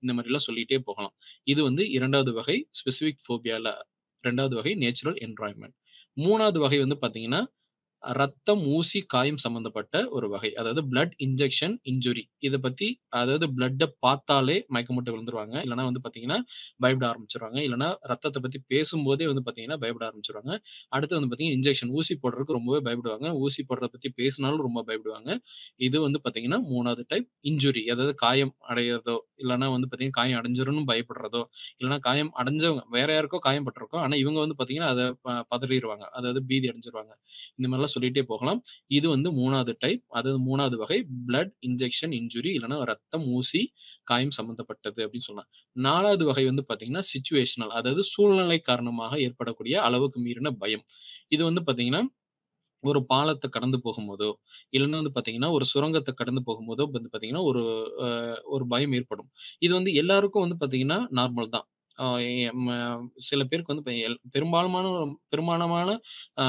A: இந்த மாரிலாம் சொல்லிட்டே போகலாம். இது வந்து 2வது வகை ஸ்பெசிஃபிக் ஃபோபியால 2வது வகை நேச்சுரல் என்வைரன்மென்ட். 3வது வகை வந்து பார்த்தீங்கன்னா, ரத்தம், ஊசி, காயம் சம்மந்தப்பட்ட ஒரு வகை. அதாவது பிளட் இன்ஜெக்ஷன் இன்ஜுரி. இத பத்தி அதாவது பிளட்ட பார்த்தாலே மயக்கம் போட்டு விழுந்துருவாங்க. இல்லன்னா வந்து பார்த்தீங்கன்னா, பயப்பட ஆரம்பிச்சுருவாங்க. இல்லன்னா ரத்தத்த பத்தி பேசும்போதே வந்து பார்த்தீங்கன்னா, பயப்பட ஆரம்பிச்சுருவாங்க. அடுத்து வந்து பார்த்தீங்கன்னா, இன்ஜெக்ஷன் ஊசி போடுறதுக்கு ரொம்பவே பயப்படுவாங்க. ஊசி போடுறத பத்தி பேசினாலும் ரொம்ப பயப்படுவாங்க. இது வந்து பார்த்தீங்கன்னா, 3வது டைப் இன்ஜுரி. அதாவது காயம் அடையறதோ, இல்லன்னா வந்து பார்த்தீங்கன்னா, காயம் அடைஞ்சிரும்னு பயப்படுறதோ, இல்லன்னா காயம் அடைஞ்சவங்க வேற யாருக்கோ காயம் பட்டுருக்கும். ஆனா இவங்க வந்து பார்த்தீங்கன்னா, அத ப பதறிருவாங்க. அதாவது பீதி அடைஞ்சிருவாங்க. இந்த மாரிலாம் சொல்லிட்டே போகலாம். இது வந்து 3வது டைப். அதாவது 3வது வகை பிளட் இன்ஜெக்ஷன் இன்ஜுரி இல்லன்னா ரத்தம், ஊசி, காயம் சம்மந்தப்பட்டது அப்படின்னு சொல்லலாம். 4வது வகை வந்து பார்த்தீங்கன்னா, சிச்சுவேஷனல். அதாவது சூழ்நிலை காரணமாக ஏற்படக்கூடிய அளவுக்கு மீறின பயம். இது வந்து பார்த்தீங்கன்னா, ஒரு பாலத்த கடந்து போகும்போதோ, இல்லன்னா வந்து பார்த்தீங்கன்னா, ஒரு சுரங்கத்த கடந்து போகும்போதோ வந்து பார்த்தீங்கன்னா, ஒரு அ ஒரு பயம் ஏற்படும். இது வந்து எல்லாருக்கும் வந்து பார்த்தீங்கன்னா, நார்மல் தான். அ எ ம சில பேருக்கு வந்து இப்ப எல் பெரும்பாலுமான பெரும்பாலான ஆ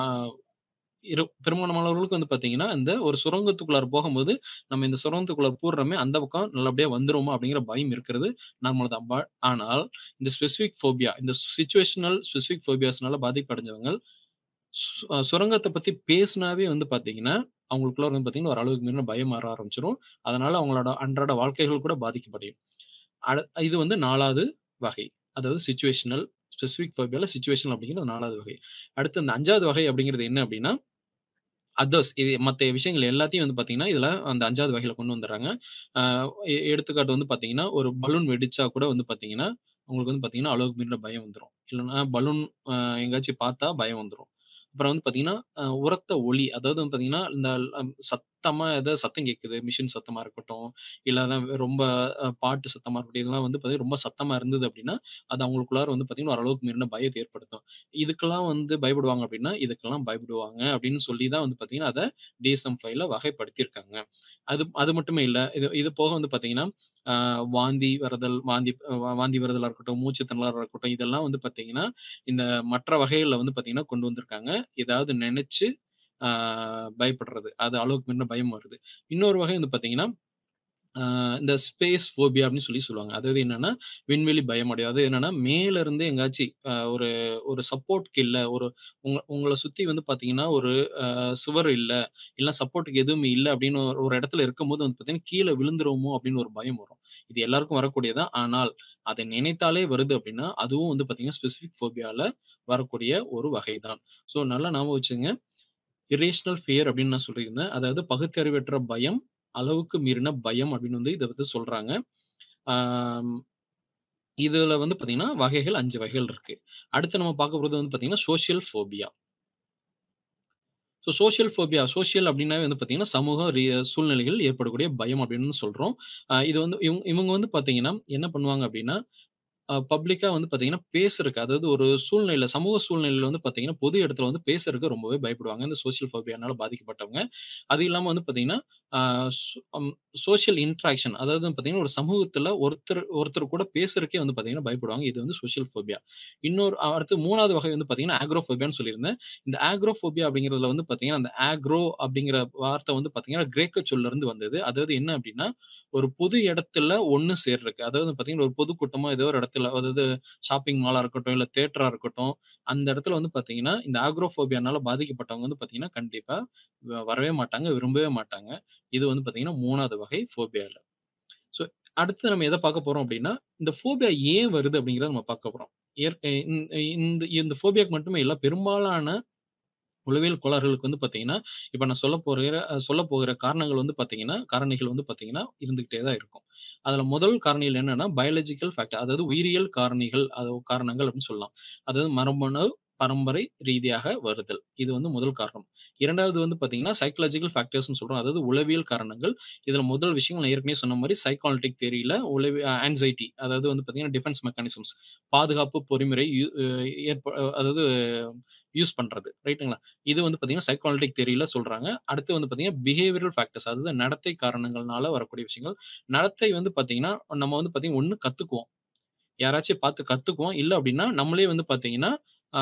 A: இரு பெரும்பாலானவர்களுக்கு வந்து பார்த்தீங்கன்னா, இந்த ஒரு சுரங்கத்துக்குள்ளார போகும்போது, நம்ம இந்த சுரங்கத்துக்குள்ள பூட்றோமே, அந்த பக்கம் நல்லபடியா வந்துருவோமா அப்படிங்கிற பயம் இருக்கிறது நார்மல் தான். ப ஆனால் இந்த ஸ்பெசிஃபிக் ஃபோபியா இந்த சிச்சுவேஷனல் ஸ்பெசிஃபிக் ஃபோபியாஸ்னால பாதிப்படைஞ்சவங்க, சு சுரங்கத்த பத்தி பேசினாவே வந்து பார்த்தீங்கன்னா, அவங்களுக்குள்ள வந்து பார்த்தீங்கன்னா, ஒரு அளவுக்கு மீறின பயம் வர ஆரம்பிச்சுரும். அதனால அவங்களோட அன்றாட வாழ்க்கைகள் கூட பாதிக்கப்படையும். அட இது வந்து 4வது வகை. அதாவது சிச்சுவேஷனல் ஸ்பெசிஃபிக் ஃபோபியால சிச்சுவேஷனல் அப்படிங்கிறது 4வது வகை. அடுத்து அந்த 5வது வகை அப்படிங்கிறது என்ன அப்படின்னா, அதர்ஸ் இது மத்த விஷயங்கள் எல்லாத்தையும் வந்து பார்த்தீங்கன்னா, இதுல அந்த 5வது வகையில கொண்டு வந்துர்றாங்க. அ எ எடுத்துக்காட்டு வந்து பார்த்தீங்கன்னா, ஒரு பலூன் வெடிச்சா கூட வந்து பார்த்தீங்கன்னா, உங்களுக்கு வந்து பார்த்தீங்கன்னா, அளவுக்கு மீறின பயம் வந்துரும். இல்லன்னா பலூன் அ எங்கேயாச்சும் பார்த்தா பயம் வந்துரும். அப்புறம் வந்து பார்த்தீங்கன்னா, அ உரத்த ஒலி அதாவது வந்து பார்த்தீங்கன்னா, இந்த அம் சத்தமா ஏதாவது சத்தம் கேட்குது. மிஷின் சத்தமா இருக்கட்டும், இல்லன்னா ரொம்ப அ பாட்டு சத்தமா இருக்கட்டும். இதெல்லாம் வந்து பார்த்தீங்கன்னா, ரொம்ப சத்தமா இருந்தது அப்படின்னா, அது அவங்களுக்குள்ளார வந்து பார்த்தீங்கன்னா, ஒரு அளவுக்கு மீறின பயத்த ஏற்படுத்தும். இதுக்கெல்லாம் வந்து பயப்படுவாங்க அப்படின்னா, இதுக்கெல்லாம் பயப்படுவாங்க அப்படின்னு சொல்லி தான் வந்து பார்த்தீங்கன்னா, அத DSM-5ல வகைப்படுத்தியிருக்காங்க. அது அது மட்டுமே இல்ல. இது இது போக வந்து பார்த்தீங்கன்னா, அ வாந்தி வருதல், வாந்தி வாந்தி வருதலா இருக்கட்டும், மூச்சு திணறலா இருக்கட்டும், இதெல்லாம் வந்து பார்த்தீங்கன்னா, இந்த மற்ற வகைகள்ல வந்து பார்த்தீங்கன்னா, கொண்டு வந்திருக்காங்க. ஏதாவது நெனச்சு ஆ பயப்படுறது. அது அளவுக்கு மீறின பயம் வருது. இன்னொரு வகை வந்து பார்த்தீங்கன்னா, அ இந்த ஸ்பேஸ் ஃபோபியா அப்படின்னு சொல்லி சொல்லுவாங்க. அதாவது என்னன்னா, விண்வெளி பயம் அடையும். அது என்னன்னா, மேல இருந்து எங்கேயாச்சு அ ஒரு ஒரு சப்போர்ட்க்கு இல்ல, ஒரு உங்க உங்கள சுத்தி வந்து பார்த்தீங்கன்னா, ஒரு அ சுவர் இல்ல, இல்ல சப்போர்ட்க்கு எதுவுமே இல்ல அப்படின்னு ஒரு ஒரு இடத்துல இருக்கும்போது வந்து பார்த்தீங்கன்னா, கீழ விழுந்துருவோமோ அப்படின்னு ஒரு பயம் வரும். இது எல்லாருக்கும் வரக்கூடியது தான். ஆனால், அத நினைத்தாலே வருது அப்படின்னா, அதுவும் வந்து பார்த்தீங்கன்னா, ஸ்பெசிஃபிக் ஃபோபியால வரக்கூடிய ஒரு வகை தான். ஸோ நல்லா ஞாபகம் வச்சுக்கங்க. இரேஷனல் ஃபியர் அப்படின்னு நான் சொல்லியிருந்தேன். அதாவது பகுத்தறிவற்ற பயம், அளவுக்கு மீறின பயம் அப்படின்னு வந்து இத வந்து சொல்றாங்க. ஆம். இதுல வந்து பார்த்தீங்கன்னா, வகைகள் 5 வகைகள் இருக்கு. அடுத்து நம்ம பார்க்க போறது வந்து பார்த்தீங்கன்னா, social phobia. So social phobia social அப்படின்னாவே வந்து பார்த்தீங்கன்னா, சமூக ரீ சூழ்நிலைகள் ஏற்படக்கூடிய பயம் அப்படின்னு சொல்றோம். அ இது வந்து இவங் இவங்க வந்து பார்த்தீங்கன்னா, என்ன பண்ணுவாங்க அப்படின்னா, அ பப்ளிக்கா வந்து பார்த்தீங்கன்னா, பேசுறக்கு அதாவது ஒரு சூழ்நிலையில சமூக சூழ்நிலையில வந்து பார்த்தீங்கன்னா, பொது இடத்துல வந்து பேசுறதுக்கு ரொம்பவே பயப்படுவாங்க. இந்த சோசியல் ஃபோபியானால பாதிக்கப்பட்டவங்க. அது இல்லாம வந்து பார்த்தீங்கன்னா, அ சோ அம் சோசியல் இன்டராக்ஷன் அதாவது வந்து பார்த்தீங்கன்னா, ஒரு சமூகத்துல ஒருத்தர் ஒருத்தர் கூட பேசுறதுக்கே வந்து பார்த்தீங்கன்னா, பயப்படுவாங்க. இது வந்து சோசியல் ஃபோபியா. இன்னொரு அடுத்து 3வது வகை வந்து பார்த்தீங்கன்னா, ஆக்ரோஃபோபியான்னு சொல்லியிருந்தேன். இந்த ஆக்ரோஃபோபியா அப்படிங்கிறதுல வந்து பார்த்தீங்கன்னா, அந்த ஆக்ரோ அப்படிங்கிற வார்த்தை வந்து பார்த்தீங்கன்னா, கிரேக்க சொல்ல இருந்து வந்தது. அதாவது என்ன அப்படின்னா, ஒரு பொது இடத்துல ஒண்ணு சேர்றக்கு. அதாவது பார்த்தீங்கன்னா, ஒரு பொதுக்கூட்டமா ஏதோ ஒரு இடத்துல அதாவது ஷாப்பிங் மாலா இருக்கட்டும், இல்ல தியேட்டரா இருக்கட்டும், அந்த இடத்துல வந்து பார்த்தீங்கன்னா, இந்த ஆக்ரோஃபோபியானால பாதிக்கப்பட்டவங்க வந்து பார்த்தீங்கன்னா, கண்டிப்பா வ வரவே மாட்டாங்க, விரும்பவே மாட்டாங்க. இது வந்து பார்த்தீங்கன்னா, 3வது வகை ஃபோபியால. ஸோ அடுத்து நம்ம எத பார்க்க போறோம் அப்படின்னா, இந்த ஃபோபியா ஏன் வருது அப்படிங்கிறத நம்ம பார்க்க போறோம். ஏற் இந் இந்த இந்த ஃபோபியாக்கு மட்டுமே இல்ல, பெரும்பாலான உளவியல் கோளாறுகளுக்கு வந்து பார்த்தீங்கன்னா, இப்ப நான் சொல்லப் போகிற சொல்லப் போகிற காரணங்கள் வந்து பார்த்தீங்கன்னா, காரணிகள் வந்து பார்த்தீங்கன்னா, இருந்துகிட்டே தான் இருக்கும். அதுல முதல் காரணிகள் என்னன்னா, பயாலஜிக்கல் ஃபேக்டர் அதாவது உயிரியல் காரணிகள் அது காரணங்கள் அப்படின்னு சொல்லலாம். அதாவது மரபணு, பரம்பரை ரீதியாக வருதல். இது வந்து முதல் காரணம். 2வது வந்து பார்த்தீங்கன்னா, சைக்காலஜிக்கல் ஃபேக்டர்ஸ்ன்னு சொல்றோம். அதாவது உளவியல் காரணங்கள். இதுல முதல் விஷயம் நான் ஏற்கனவே சொன்ன மாரி சைக்காலஜிக் தியரில உளவி ஆங்சைட்டி அதாவது வந்து பார்த்தீங்கன்னா, டிஃபென்ஸ் மெக்கானிசம்ஸ் பாதுகாப்பு பொறிமுறை யு ஏற்ப அதாவது யூஸ் பண்றது. ரைட்டுங்களா? இது வந்து பார்த்தீங்கன்னா, சைக்காலஜிக் தியரில சொல்றாங்க. அடுத்து வந்து பார்த்தீங்கன்னா, பிஹேவியரல் ஃபேக்டர்ஸ் அதாவது நடத்தை காரணங்கள்னால வரக்கூடிய விஷயங்கள். நடத்தை வந்து பார்த்தீங்கன்னா, நம்ம வந்து பார்த்தீங்கன்னா, ஒண்ணு கத்துக்குவோம். யாராச்சும் பார்த்து கத்துக்குவோம். இல்ல அப்படின்னா, நம்மளே வந்து பார்த்தீங்கன்னா, ஆ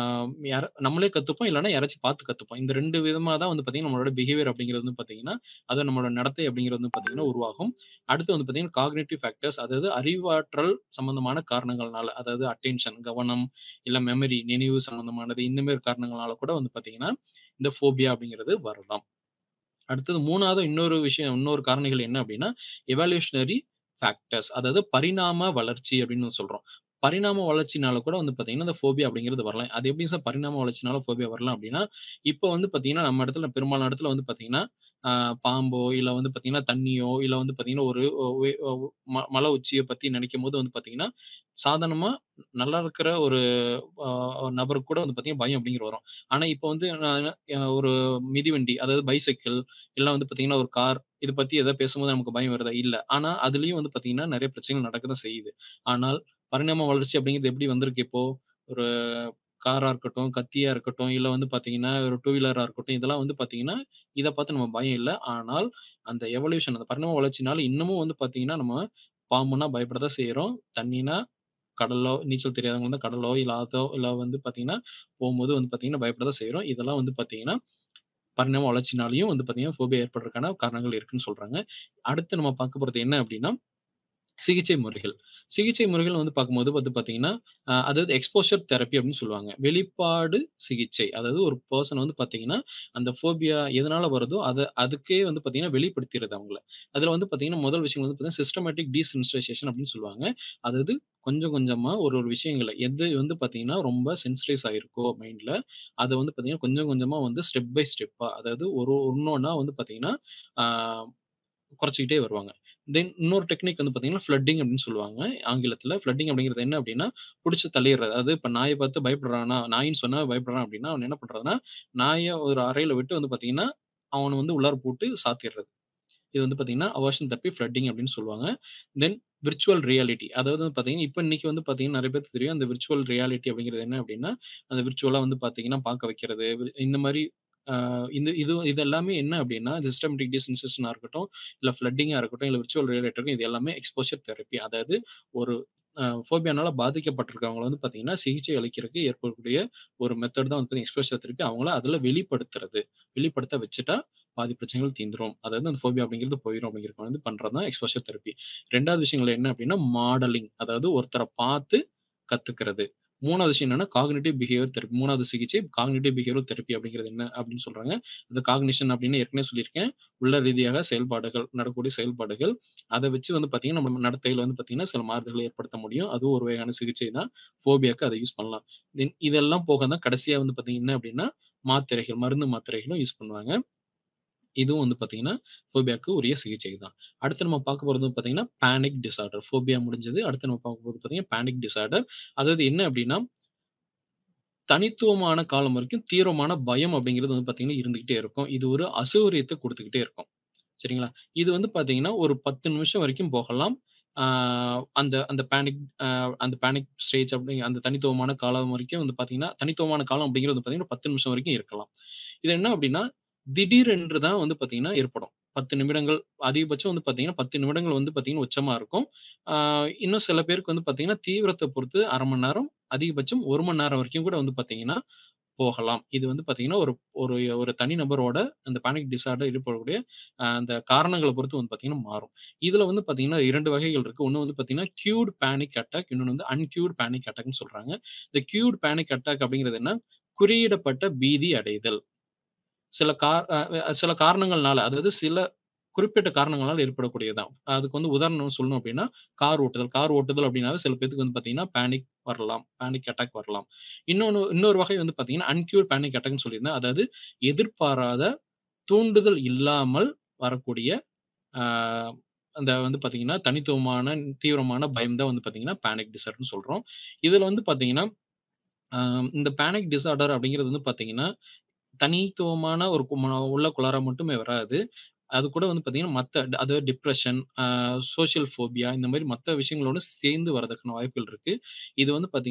A: யார நம்மளே கத்துப்போம். இல்லன்னா யாராச்சும் பார்த்து கத்துப்போம். இந்த 2 விதமா தான் வந்து பார்த்தீங்கன்னா, நம்மளோட பிஹேவியர் அப்படிங்கிறது வந்து பார்த்தீங்கன்னா, அதுவும் நம்மளோட நடத்தை அப்படிங்கிறது வந்து பார்த்தீங்கன்னா உருவாகும். அடுத்து வந்து பார்த்தீங்கன்னா, காக்னிட்டிவ் ஃபேக்டர்ஸ் அதாவது அறிவாற்றல் சம்மந்தமான காரணங்கள்னால, அதாவது அட்டென்ஷன் கவனம், இல்ல மெமரி நினைவு சம்மந்தமானது இந்த மாரி காரணங்களால கூட வந்து பார்த்தீங்கன்னா, இந்த ஃபோபியா அப்படிங்கிறது வரலாம். அடுத்தது 3வது இன்னொரு விஷயம், இன்னொரு காரணிகள் என்ன அப்படின்னா, எவால்யூஷனரி ஃபேக்டர்ஸ் அதாவது பரிணாம வளர்ச்சி அப்படின்னு சொல்றோம். பரிணாம வளர்ச்சினால கூட வந்து பார்த்தீங்கன்னா, இந்த ஃபோபியா அப்படிங்கிறது வரலாம். அது எப்படி சார் பரிணாம வளர்ச்சினால ஃபோபியா வரலாம் அப்படின்னா, இப்போ வந்து பார்த்தீங்கன்னா, நம்ம இடத்துல பெரும்பாலான இடத்துல வந்து பார்த்தீங்கன்னா, ஆ பாம்போ, இல்ல வந்து பார்த்தீங்கன்னா, தண்ணியோ, இல்ல வந்து பார்த்தீங்கன்னா, ஒரு ஒ வே ஒ ம மலை உச்சிய பத்தி நினைக்கும்போது வந்து பார்த்தீங்கன்னா, சாதாரணமா நல்லா இருக்கிற ஒரு ஆ நபருக்கு கூட வந்து பார்த்தீங்கன்னா, பயம் அப்படிங்கிறது வரும். ஆனா இப்போ வந்து நான் அ ஒரு மிதிவண்டி அதாவது பைசைக்கிள் இல்ல வந்து பார்த்தீங்கன்னா, ஒரு கார் இத பத்தி ஏதாவது பேசும்போது நமக்கு பயம் வருதா? இல்ல. ஆனா அதிலயும் வந்து பார்த்தீங்கன்னா, நெறைய பிரச்சனைகள் நடக்க தான் செய்யுது. ஆனால் பரிணாம வளர்ச்சி அப்படிங்கிறது எப்படி வந்திருக்கு இப்போ? ஒரு காரா இருக்கட்டும், கத்தியா இருக்கட்டும், இல்ல வந்து பார்த்தீங்கன்னா, ஒரு டூ வீலரா இருக்கட்டும், இதெல்லாம் வந்து பார்த்தீங்கன்னா, இத பார்த்து நம்ம பயம் இல்ல. ஆனால் அந்த எவல்யூஷன் அந்த பரிணாம வளர்ச்சினால இன்னமும் வந்து பார்த்தீங்கன்னா, நம்ம பாம்புன்னா பயப்பட தான் செய்றோம். தண்ணீனா கடலோ, நீச்சல் தெரியாதவங்க வந்து கடலோ, இல்ல ஆத்தோ, இல்ல வந்து பார்த்தீங்கன்னா, போம்போது வந்து பார்த்தீங்கன்னா, பயப்பட தான் செய்றோம். இதெல்லாம் வந்து பார்த்தீங்கன்னா, பரிணாம வளர்ச்சினாலயும் வந்து பார்த்தீங்கன்னா, ஃபோபியா ஏற்படுறதுக்கான காரணங்கள் இருக்குன்னு சொல்றாங்க. அடுத்து நம்ம பார்க்க போறது என்ன அப்படின்னா, சிகிச்சை முறைகள். சிகிச்சை முறைகள் வந்து பார்க்கும்போது வந்து பார்த்தீங்கன்னா, அ அதாவது எக்ஸ்போஷர் தெரப்பி அப்படின்னு சொல்லுவாங்க. வெளிப்பாடு சிகிச்சை. அதாவது ஒரு பெர்சன் வந்து பார்த்தீங்கன்னா, அந்த ஃபோபியா எதனால வருதோ, அத அதுக்கே வந்து பார்த்தீங்கன்னா, வெளிப்படுத்திறது அவங்கள. அதுல வந்து பார்த்தீங்கன்னா, முதல் விஷயம் வந்து பார்த்தீங்கன்னா, சிஸ்டமேட்டிக் டீசென்சிடைசேஷன் அப்படின்னு சொல்லுவாங்க. அதாவது கொஞ்சம் கொஞ்சமா ஒரு ஒரு விஷயங்கள எது வந்து பார்த்தீங்கன்னா, ரொம்ப சென்சிடைஸ் ஆயிருக்கோ மைண்ட்ல, அத வந்து பார்த்தீங்கன்னா, கொஞ்சம் கொஞ்சமா வந்து ஸ்டெப் பை ஸ்டெப்பா அதாவது ஒரு ஒண்ணொன்னா வந்து பார்த்தீங்கன்னா, ஆ குறைச்சுக்கிட்டே வருவாங்க. தென் இன்னொரு டெக்னிக் வந்து பார்த்தீங்கன்னா, ஃப்ளட்டிங் அப்படின்னு சொல்லுவாங்க ஆங்கிலத்தில. ஃப்ளட்டிங் அப்படிங்கிறது என்ன அப்படின்னா, புடிச்சு தள்ளிர்றது. அதாவது இப்ப நாய பார்த்து பயப்படுறான்னா, நாயின்னு சொன்னா பயப்படுறான் அப்படின்னா, அவன் என்ன பண்றான்னா, நாய ஒரு அறையில விட்டு வந்து பார்த்தீங்கன்னா, அவன வந்து உள்ளார போட்டு சாத்திர்றது. இது வந்து பார்த்தீங்கன்னா, அவர்ஷன் தெரப்பி, ஃப்ளட்டிங் அப்படின்னு சொல்லுவாங்க. தென் விர்ச்சுவல் ரியாலிட்டி அதாவது வந்து பார்த்தீங்கன்னா, இப்ப இன்னைக்கு வந்து பார்த்தீங்கன்னா, நெறைய பேருக்கு தெரியும். அந்த விர்ச்சுவல் ரியாலிட்டி அப்படிங்கிறது என்ன அப்படின்னா, அந்த விர்ச்சுவலா வந்து பார்த்தீங்கன்னா, பார்க்க வைக்கிறது. இந்த மாரி ஆ இந்த இது இது எல்லாமே என்ன அப்படின்னா, சிஸ்டமேட்டிக் டீசென்சிடைசேஷனா இருக்கட்டும், இல்ல ஃப்ளட்டிங்கா இருக்கட்டும், இல்ல விர்ச்சுவல் ரியாலிட்டி இருக்கட்டும், இது எல்லாமே எக்ஸ்போஷர் தெரப்பி. அதாவது ஒரு அ ஃபோபியானால பாதிக்கப்பட்டிருக்கவங்கள வந்து பார்த்தீங்கன்னா, சிகிச்சை அளிக்கிறதுக்கு ஏற்படக்கூடிய ஒரு மெத்தட் தான் வந்து எக்ஸ்போஷர் தெரப்பி. அவங்கள அதுல வெளிப்படுத்துறது. வெளிப்படுத்த வச்சுட்டா பாதி பிரச்சனைகள் தீந்துரும். அதாவது அந்த ஃபோபியா அப்படிங்கிறது போயிரும் அப்படிங்கிறதுக்கு வந்து பண்றது தான் எக்ஸ்போஷர் தெரப்பி. 2வது விஷயங்கள் என்ன அப்படின்னா, மாடலிங் அதாவது ஒருத்தர பார்த்து கத்துக்கிறது. 3வது விஷயம் என்னன்னா, காக்னிட்டிவ் பிஹேவியர் தெரப்பி. 3வது சிகிச்சை காக்னிட்டிவ் பிஹேவியரல் தெரப்பி அப்படிங்கிறது என்ன அப்படின்னு சொல்றாங்க. அந்த காக்னிஷன் அப்படின்னு ஏற்கனவே சொல்லியிருக்கேன். உள ரீதியாக செயல்பாடுகள், நடக்கக்கூடிய செயல்பாடுகள். அத வச்சு வந்து பார்த்தீங்கன்னா, நம்ம நடத்தையில வந்து பார்த்தீங்கன்னா, சில மாறுதல்களை ஏற்படுத்த முடியும். அதுவும் ஒரு வகையான சிகிச்சை தான். ஃபோபியாக்கு அத யூஸ் பண்ணலாம். தென் இதெல்லாம் போக தான் கடைசியா வந்து பார்த்தீங்கன்னா, என்ன அப்படின்னா, மாத்திரைகள், மருந்து மாத்திரைகளும் யூஸ் பண்ணுவாங்க. இதுவும் வந்து பார்த்தீங்கன்னா, ஃபோபியாக்கு உரிய சிகிச்சை தான். அடுத்து நம்ம பார்க்க போறது வந்து பார்த்தீங்கன்னா, பேனிக் டிஸார்டர். ஃபோபியா முடிஞ்சது. அடுத்து நம்ம பார்க்க போறது பார்த்தீங்கன்னா, பேனிக் டிஸார்டர். அதாவது என்ன அப்படின்னா தனித்துவமான காலம் வரைக்கும் தீவிரமான பயம் அப்படிங்கிறது வந்து பார்த்தீங்கன்னா, இருந்துகிட்டே இருக்கும். இது ஒரு அசௌகரியத்த குடுத்துக்கிட்டே இருக்கும். சரிங்களா? இது வந்து பார்த்தீங்கன்னா, ஒரு 10 நிமிஷம் வரைக்கும் போகலாம். ஆ அந்த அந்த பேனிக் அ அந்த பேனிக் ஸ்டேஜ் அப்படிங்க அந்த தனித்துவமான காலம் வரைக்கும் வந்து பார்த்தீங்கன்னா, தனித்துவமான காலம் அப்படிங்கிறது வந்து பார்த்தீங்கன்னா, 10 நிமிஷம் வரைக்கும் இருக்கலாம். இது என்ன அப்படின்னா, திடீரென்று தான் வந்து பார்த்தீங்கன்னா ஏற்படும். 10 நிமிடங்கள் அதிகபட்சம் வந்து பார்த்தீங்கன்னா, 10 நிமிடங்கள் வந்து பார்த்தீங்கன்னா உச்சமா இருக்கும். ஆ இன்னும் சில பேருக்கு வந்து பார்த்தீங்கன்னா, தீவிரத்த பொறுத்து 1/2 மணி நேரம், அதிகபட்சம் 1 மணி நேரம் வரைக்கும் கூட வந்து பார்த்தீங்கன்னா, போகலாம். இது வந்து பார்த்தீங்கன்னா, ஒரு ஒரு ஒரு தனி நபரோட அந்த பேனிக் டிஸார்டர் ஏற்படக்கூடிய அ அந்த காரணங்கள பொறுத்து வந்து பார்த்தீங்கன்னா மாறும். இதுல வந்து பார்த்தீங்கன்னா 2 வகைகள் இருக்கு. ஒண்ணு வந்து பார்த்தீங்கன்னா, க்யூர்ட் பேனிக் அட்டாக். இன்னொன்னு வந்து அன்க்யூர்ட் பேனிக் அட்டாக்ன்னு சொல்றாங்க. இந்த க்யூர்ட் பேனிக் அட்டாக் அப்படிங்கிறது என்ன? குறியிடப்பட்ட பீதி அடைதல். சில கார் அ அ சில காரணங்கள்னால, அதாவது சில குறிப்பிட்ட காரணங்களால ஏற்படக்கூடியது தான். அதுக்கு வந்து உதாரணம் சொல்லணும் அப்படின்னா, கார் ஓட்டுதல். கார் ஓட்டுதல் அப்படின்னாவே சில பேத்துக்கு வந்து பார்த்தீங்கன்னா, பேனிக் வரலாம். பேனிக் அட்டாக் வரலாம். இன்னொன்னு இன்னொரு வகை வந்து பார்த்தீங்கன்னா, அன்க்யூர்ட் பேனிக் அட்டாக்ன்னு சொல்லியிருந்தேன். அதாவது எதிர்பாராத தூண்டுதல் இல்லாமல் வரக்கூடிய ஆ அந்த வந்து பார்த்தீங்கன்னா, தனித்துவமான தீவிரமான பயம் தான் வந்து பார்த்தீங்கன்னா, பேனிக் டிஸார்டர்ன்னு சொல்றோம். இதுல வந்து பார்த்தீங்கன்னா, ஆ இந்த பேனிக் டிஸார்டர் அப்படிங்கிறது வந்து பார்த்தீங்கன்னா, தனித்துவமான ஒரு கு உள்ள குளாற மட்டுமே வராது. அது கூட வந்து பார்த்தீங்கன்னா, மத்த அதாவது டிப்ரஷன், ஆ சோசியல் ஃபோபியா இந்த மாரி மத்த விஷயங்களோட சேர்ந்து வரதுக்கான வாய்ப்புகள் இருக்கு. இது வந்து பார்த்தீங்கன்னா,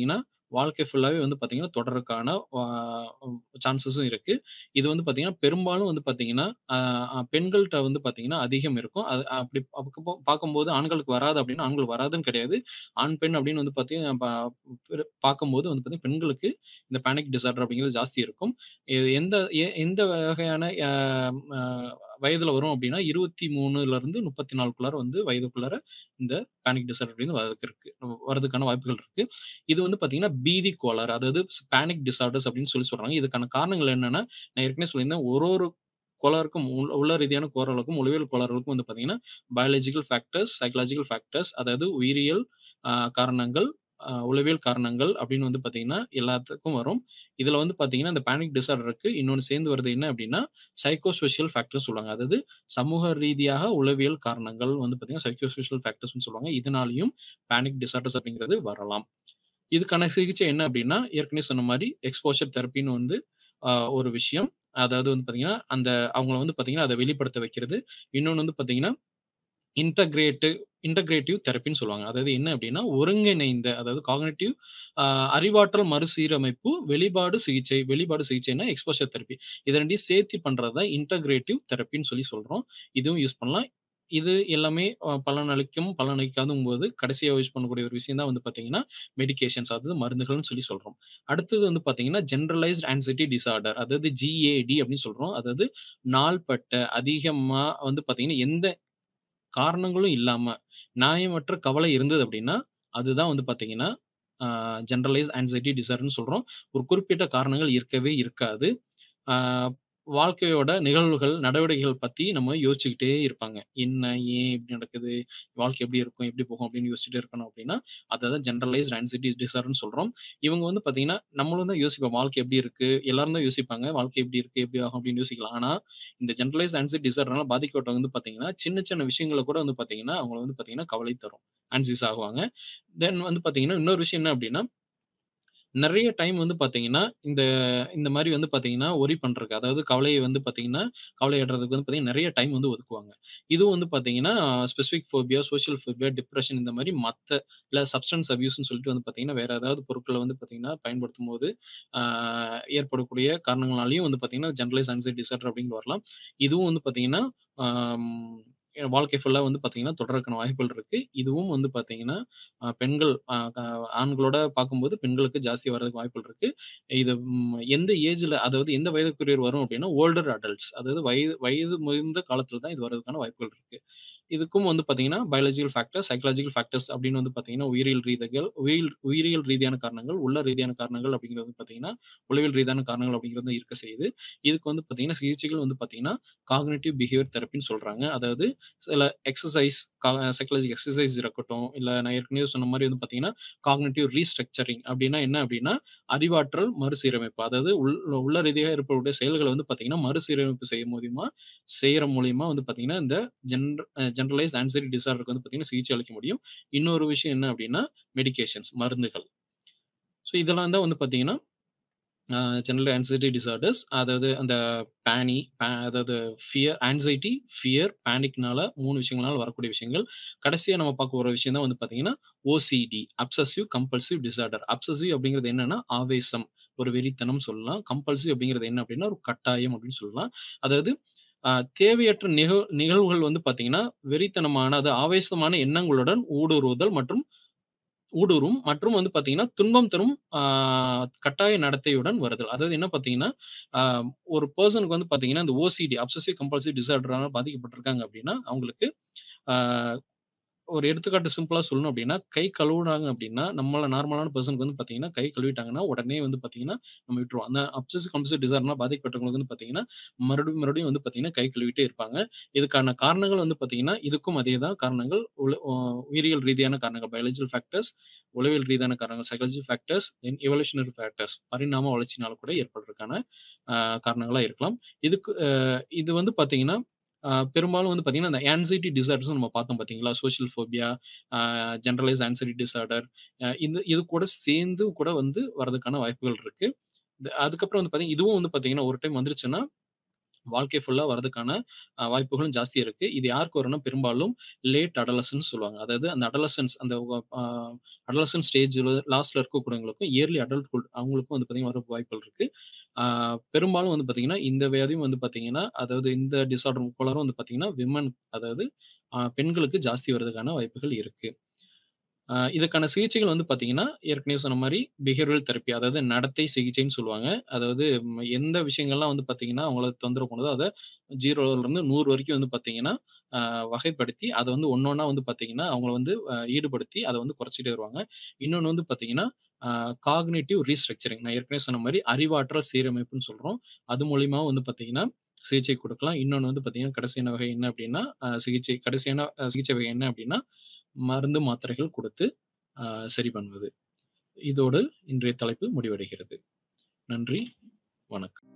A: வாழ்க்கை ஃபுல்லாவே வந்து பார்த்தீங்கன்னா, தொடர்றதுக்கான ஆ சான்சஸும் இருக்கு. இது வந்து பார்த்தீங்கன்னா, பெரும்பாலும் வந்து பார்த்தீங்கன்னா, அ அ பெண்கள்ட்ட வந்து பார்த்தீங்கன்னா, அதிகம் இருக்கும். அது அப்படி அப்போ பார்க்கும்போது ஆண்களுக்கு வராது அப்படின்னா, ஆண்களுக்கு வராதுன்னு கிடையாது. ஆண், பெண் அப்படின்னு வந்து பார்த்தீங்கன்னா, ப பிற பார்க்கும்போது வந்து பார்த்தீங்கன்னா, பெண்களுக்கு இந்த பேனிக் டிஸார்டர் அப்படிங்கிறது ஜாஸ்தி இருக்கும். இது எந்த எ எந்த வகையான அ அ வயதில வரும் அப்படின்னா, 23லருந்து 34க்குள்ளார வந்து வயதுக்குள்ளார இந்த பேனிக் டிஸார்டர் அப்படின்னு வரதுக்கு இருக்கு. வரதுக்கான வாய்ப்புகள் இருக்கு. இது வந்து பார்த்தீங்கன்னா, பீதி கோளாறு அதாவது பேனிக் டிஸார்டர்ஸ் அப்படின்னு சொல்லி சொல்றாங்க. இதுக்கான காரணங்கள் என்னன்னா, நான் ஏற்கனவே சொல்லியிருந்தேன். ஒரு ஒரு கோளாறுக்கும் உள் உள ரீதியான கோளாறுகளுக்கும், உளவியல் கோளாறுகளுக்கும் வந்து பார்த்தீங்கன்னா, பயாலஜிக்கல் ஃபேக்டர்ஸ், சைக்காலஜிக்கல் ஃபேக்டர்ஸ் அதாவது உயிரியல் அ காரணங்கள், அ உளவியல் காரணங்கள் அப்படின்னு வந்து பார்த்தீங்கன்னா, எல்லாத்துக்கும் வரும். இதுல வந்து பார்த்தீங்கன்னா, இந்த பேனிக் டிஸார்டருக்கு இன்னொன்னு சேர்ந்து வருது என்ன அப்படின்னா, சைக்கோ சோசியல் ஃபேக்டர்ஸ் சொல்லுவாங்க. அதாவது சமூக ரீதியாக உளவியல் காரணங்கள் வந்து பார்த்தீங்கன்னா, சைக்கோ சோசியல் ஃபேக்டர்ஸ்ன்னு சொல்லுவாங்க. இதனாலயும் பேனிக் டிஸார்டர்ஸ் அப்படிங்கிறது வரலாம். இதுக்கான சிகிச்சை என்ன அப்படின்னா, ஏற்கனவே சொன்ன மாரி எக்ஸ்போஷர் தெரபின்னு வந்து அ ஒரு விஷயம். அதாவது வந்து பார்த்தீங்கன்னா, அந்த அவங்கள வந்து பார்த்தீங்கன்னா, அத வெளிப்படுத்த வைக்கிறது. இன்னொன்னு வந்து பார்த்தீங்கன்னா, இன்டகிரேட்டிவ் இன்டகிரேட்டிவ் தெரபின்னு சொல்லுவாங்க. அதாவது என்ன அப்படின்னா, ஒருங்கிணைந்த அதாவது காக்னிட்டிவ் அ அறிவாற்றல் மறுசீரமைப்பு வெளிப்பாடு சிகிச்சை. வெளிப்பாடு சிகிச்சைன்னா எக்ஸ்போஷர் தெரபி. இத 2யும் சேர்த்து பண்றது தான் இன்டகிரேட்டிவ் தெரபின்னு சொல்லி சொல்றோம். இதுவும் யூஸ் பண்ணலாம். இது எல்லாமே அ பலனளிக்கும், பலனளிக்காதுங்கும்போது கடைசியா யூஸ் பண்ணக்கூடிய ஒரு விஷயம் தான் வந்து பார்த்தீங்கன்னா, மெடிகேஷன்ஸ் அதாவது மருந்துகள்னு சொல்லி சொல்றோம். அடுத்தது வந்து பார்த்தீங்கன்னா, ஜெனரலைஸ்ட் ஆங்சைட்டி டிஸார்டர் அதாவது ஜிஏடி அப்படின்னு சொல்றோம். அதாவது நாள்பட்ட அதிகமா வந்து பார்த்தீங்கன்னா, எந்த காரணங்களும் இல்லாம நியாயமற்ற கவலை இருந்தது அப்படின்னா, அதுதான் வந்து பார்த்தீங்கன்னா, அ ஜெனரலைஸ்ட் ஆங்சைட்டி டிஸார்டர்ன்னு சொல்றோம். ஒரு குறிப்பிட்ட காரணங்கள் இருக்கவே இருக்காது. ஆ வாழ்க்கையோட நிகழ்வுகள், நடவடிக்கைகள் பத்தி நம்ம யோசிச்சுக்கிட்டே இருப்பாங்க. என்ன? ஏன் இப்படி நடக்குது? வாழ்க்கை எப்படி இருக்கும்? எப்படி போகும்? அப்படின்னு யோசிச்சுட்டே இருக்கணும் அப்படின்னா, அத தான் ஜெனரலைஸ்ட் ஆங்சைட்டி டிஸார்டர்ன்னு சொல்றோம். இவங்க வந்து பார்த்தீங்கன்னா, நம்மளும் தான் யோசிப்போம். வாழ்க்கை எப்படி இருக்கு? எல்லாரும் தான் யோசிப்பாங்க. வாழ்க்கை எப்படி இருக்கு? எப்படி ஆகும்? அப்படின்னு யோசிக்கலாம். ஆனா, இந்த ஜெனரலைஸ்ட் ஆங்சைட்டி டிஸார்டர்னால பாதிக்கப்பட்டவங்க வந்து பார்த்தீங்கன்னா, சின்ன சின்ன விஷயங்கள கூட வந்து பார்த்தீங்கன்னா, அவங்கள வந்து பார்த்தீங்கன்னா, கவலை தரும். ஆன்க்ஸியஸ் ஆகுவாங்க. தென் வந்து பார்த்தீங்கன்னா, இன்னொரு விஷயம் என்ன அப்படின்னா, நெறைய டைம் வந்து பார்த்தீங்கன்னா, இந்த இந்த மாரி வந்து பார்த்தீங்கன்னா, ஒரி பண்றதுக்கு அதாவது கவலைய வந்து பார்த்தீங்கன்னா, கவலையிடுறதுக்கு வந்து பார்த்தீங்கன்னா, நெறைய டைம் வந்து ஒதுக்குவாங்க. இதுவும் வந்து பார்த்தீங்கன்னா, specific phobia, social phobia, depression இந்த மாரி மத்த இல்ல சப்ஸ்டன்ஸ் அபியூஸ்ன்னு சொல்லிட்டு வந்து பார்த்தீங்கன்னா, வேற ஏதாவது பொருட்கள வந்து பார்த்தீங்கன்னா, பயன்படுத்தும்போது ஆ ஏற்படக்கூடிய காரணங்களாலயும் வந்து பார்த்தீங்கன்னா, ஜெனரலைஸ்ட் ஆங்சைட்டி டிஸார்டர் அப்படிங்கிறது வரலாம். இதுவும் வந்து பார்த்தீங்கன்னா, ஆம் வாழ்க்கை ஃபுல்லா வந்து பார்த்தீங்கன்னா, தொடர்றதுக்கான வாய்ப்புகள் இருக்கு. இதுவும் வந்து பார்த்தீங்கன்னா, அ பெண்கள் அ க ஆண்களோட பார்க்கும்போது பெண்களுக்கு ஜாஸ்தியா வர்றதுக்கு வாய்ப்புகள் இருக்கு. இது ம் எந்த ஏஜ்ல அதாவது எந்த வயதுக்குரியவர் வரும் அப்படின்னா, ஓல்டர் அடல்ட்ஸ் அதாவது வயது வயது முதிர்ந்த காலத்துல தான் இது வர்றதுக்கான வாய்ப்புகள் இருக்கு. இதுக்கும் வந்து பார்த்தீங்கன்னா, பயாலஜிக்கல் ஃபேக்டர்ஸ், சைக்காலஜிக்கல் ஃபேக்டர்ஸ் அப்படின்னு வந்து பார்த்தீங்கன்னா, உயிரியல் ரீதிகள் உயிரியல் உயிரியல் ரீதியான காரணங்கள், உள ரீதியான காரணங்கள் அப்படிங்கிறது வந்து பார்த்தீங்கன்னா, உளவியல் ரீதியான காரணங்கள் அப்படிங்கிறது இருக்க செய்யுது. இதுக்கு வந்து பார்த்தீங்கன்னா, சிகிச்சைகள் வந்து பார்த்தீங்கன்னா, காக்னிட்டிவ் பிஹேவியர் தெரபின்னு சொல்றாங்க. அதாவது சில எக்சர்சைஸ் கா சைக்காலஜி எக்சர்சைஸ் இருக்கட்டும், இல்ல நான் ஏற்கனவே சொன்ன மாரி வந்து பார்த்தீங்கன்னா, காக்னிட்டிவ் ரீஸ்ட்ரக்சரிங் அப்படின்னா என்ன அப்படின்னா, அறிவாற்றல் மறுசீரமைப்பு. அதாவது உள் உள்ள ரீதியா இருக்கக்கூடிய செயல்கள வந்து பார்த்தீங்கன்னா, மறுசீரமைப்பு செய்ய மூலியமா செய்யற மூலியமா வந்து பார்த்தீங்கன்னா, இந்த ஜென்ர அ ஜெனரலைஸ்ட் ஆங்சைட்டி டிஸார்டருக்கு வந்து பார்த்தீங்கன்னா, சிகிச்சை அளிக்க முடியும். இன்னொரு விஷயம் என்ன அப்படின்னா, மெடிகேஷன்ஸ் மருந்துகள். ஸோ இதெல்லாம் தான் வந்து பார்த்தீங்கன்னா, அ ஜெனரல் ஆங்சைட்டி டிஸார்டர்ஸ் அதாவது அந்த பேனி ப அதாவது ஃபியர் ஆங்சைட்டி, ஃபியர், பேனிக்னால 3 விஷயங்கள்னால வரக்கூடிய விஷயங்கள். கடைசியா நம்ம பார்க்க போற விஷயம் தான் வந்து பார்த்தீங்கன்னா, OCD obsessive compulsive disorder. Obsessive அப்படிங்கிறது என்னன்னா, ஆவேசம், ஒரு வெறித்தனம் சொல்லலாம். கம்பல்சிவ் அப்படிங்கிறது என்ன அப்படின்னா, ஒரு கட்டாயம் அப்படின்னு சொல்லலாம். அதாவது அ தேவையற்ற நிகழ் நிகழ்வுகள் வந்து பார்த்தீங்கன்னா, வெறித்தனமான அது ஆவேசமான எண்ணங்களுடன் ஊடுருவுதல் மற்றும் ஊடுருவும் மற்றும் வந்து பார்த்தீங்கன்னா, துன்பம் தரும் ஆ கட்டாய நடத்தையுடன் வருதல். அதாவது என்ன பார்த்தீங்கன்னா, அ ஒரு பெர்சனுக்கு வந்து பார்த்தீங்கன்னா, இந்த ஓசிடி அப்சசிவ் கம்பல்சிவ் டிஸார்டரால பாதிக்கப்பட்டிருக்காங்க அப்படின்னா, அவங்களுக்கு ஆ ஒரு எடுத்துக்காட்டு சிம்பிளா சொல்லணும் அப்படின்னா, கை கழுவுனாங்க அப்படின்னா, நம்மள நார்மலான பெர்சனுக்கு வந்து பார்த்தீங்கன்னா, கை கழுவிட்டாங்கன்னா, உடனே வந்து பார்த்தீங்கன்னா, நம்ம விட்டுருவோம். அந்த அப்சசிவ் கம்பல்சிவ் டிஸார்டர்னால பாதிக்கப்பட்டவங்களுக்கு வந்து பார்த்தீங்கன்னா, மறுபடியும் மறுபடியும் வந்து பார்த்தீங்கன்னா, கை கழுவிட்டே இருப்பாங்க. இதுக்கான காரணங்கள் வந்து பார்த்தீங்கன்னா, இதுக்கும் அதே தான் காரணங்கள். உள அ உயிரியல் ரீதியான காரணங்கள் பயாலஜிக்கல் ஃபேக்டர்ஸ், உளவியல் ரீதியான காரணங்கள் psychology factors, then evolutionary factors பரிணாம வளர்ச்சினால கூட ஏற்படுறதுக்கான அ காரணங்களா இருக்கலாம். இதுக்கு அ இது வந்து பார்த்தீங்கன்னா, அ பெரும்பாலும் வந்து பார்த்தீங்கன்னா, இந்த ஆங்சைட்டி டிஸார்டர்ஸ் நம்ம பார்த்தோம் பார்த்தீங்களா? சோசியல் ஃபோபியா, அ ஜெனரலைஸ்ட் ஆங்சைட்டி டிஸார்டர் அ இது இது கூட சேர்ந்து கூட வந்து வரதுக்கான வாய்ப்புகள் இருக்கு. த அதுக்கப்புறம் வந்து பார்த்தீங்கன்னா, இதுவும் வந்து பார்த்தீங்கன்னா, ஒரு டைம் வந்துருச்சுன்னா, வாழ்க்கை ஃபுல்லா வரதுக்கான அ வாய்ப்புகளும் ஜாஸ்தி இருக்கு. இது யாருக்கு வரும்னா, பெரும்பாலும் லேட் அடாலசன்ஸ் சொல்லுவாங்க. அதாவது அந்த அடாலசன்ஸ் அந்த அ அடாலசன்ட் ஸ்டேஜ்ல லாஸ்ட்ல இருக்கக்கூடியவங்களுக்கும், இயர்லி அடல்ட்ஹுட் அவங்களுக்கும் வந்து பார்த்தீங்கன்னா, வர வாய்ப்புகள் இருக்கு. ஆ பெரும்பாலும் வந்து பார்த்தீங்கன்னா, இந்த வியாதியும் வந்து பார்த்தீங்கன்னா, அதாவது இந்த டிஸார்டர் கோளாறும் வந்து பார்த்தீங்கன்னா, விமன் அதாவது அ பெண்களுக்கு ஜாஸ்தி வரதுக்கான வாய்ப்புகள் இருக்கு. அ இதுக்கான சிகிச்சைகள் வந்து பார்த்தீங்கன்னா, ஏற்கனவே சொன்ன மாரி பிஹேவியரல் தெரப்பி அதாவது நடத்தை சிகிச்சைன்னு சொல்லுவாங்க. அதாவது ம் எந்த விஷயங்கள்லாம் வந்து பார்த்தீங்கன்னா, அவங்கள தொந்தரவு பண்ணுதோ, அத 0லிருந்து 100 வரைக்கும் வந்து பார்த்தீங்கன்னா, அ வகைப்படுத்தி அத வந்து ஒண்ணொண்ணா வந்து பார்த்தீங்கன்னா, அவங்கள வந்து அ ஈடுபடுத்தி அத வந்து குறைச்சுட்டே வருவாங்க. இன்னொன்னு வந்து பார்த்தீங்கன்னா, அ காக்னிட்டிவ் ரீஸ்ட்ரக்சரிங் நான் ஏற்கனவே சொன்ன மாரி அறிவாற்றல் சீரமைப்புன்னு சொல்றோம். அது மூலியமாவும் வந்து பார்த்தீங்கன்னா, சிகிச்சை குடுக்கலாம். இன்னொன்னு வந்து பார்த்தீங்கன்னா, கடைசியான வகை என்ன அப்டின்னா, அ சிகிச்சை கடைசியான அ சிகிச்சை வகை என்ன அப்டின்னா, மருந்து, மாத்திரைகள் குடுத்து அ சரி பண்ணுவது. இதோடு இன்றைய தலைப்பு முடிவடைகிறது. நன்றி, வணக்கம்.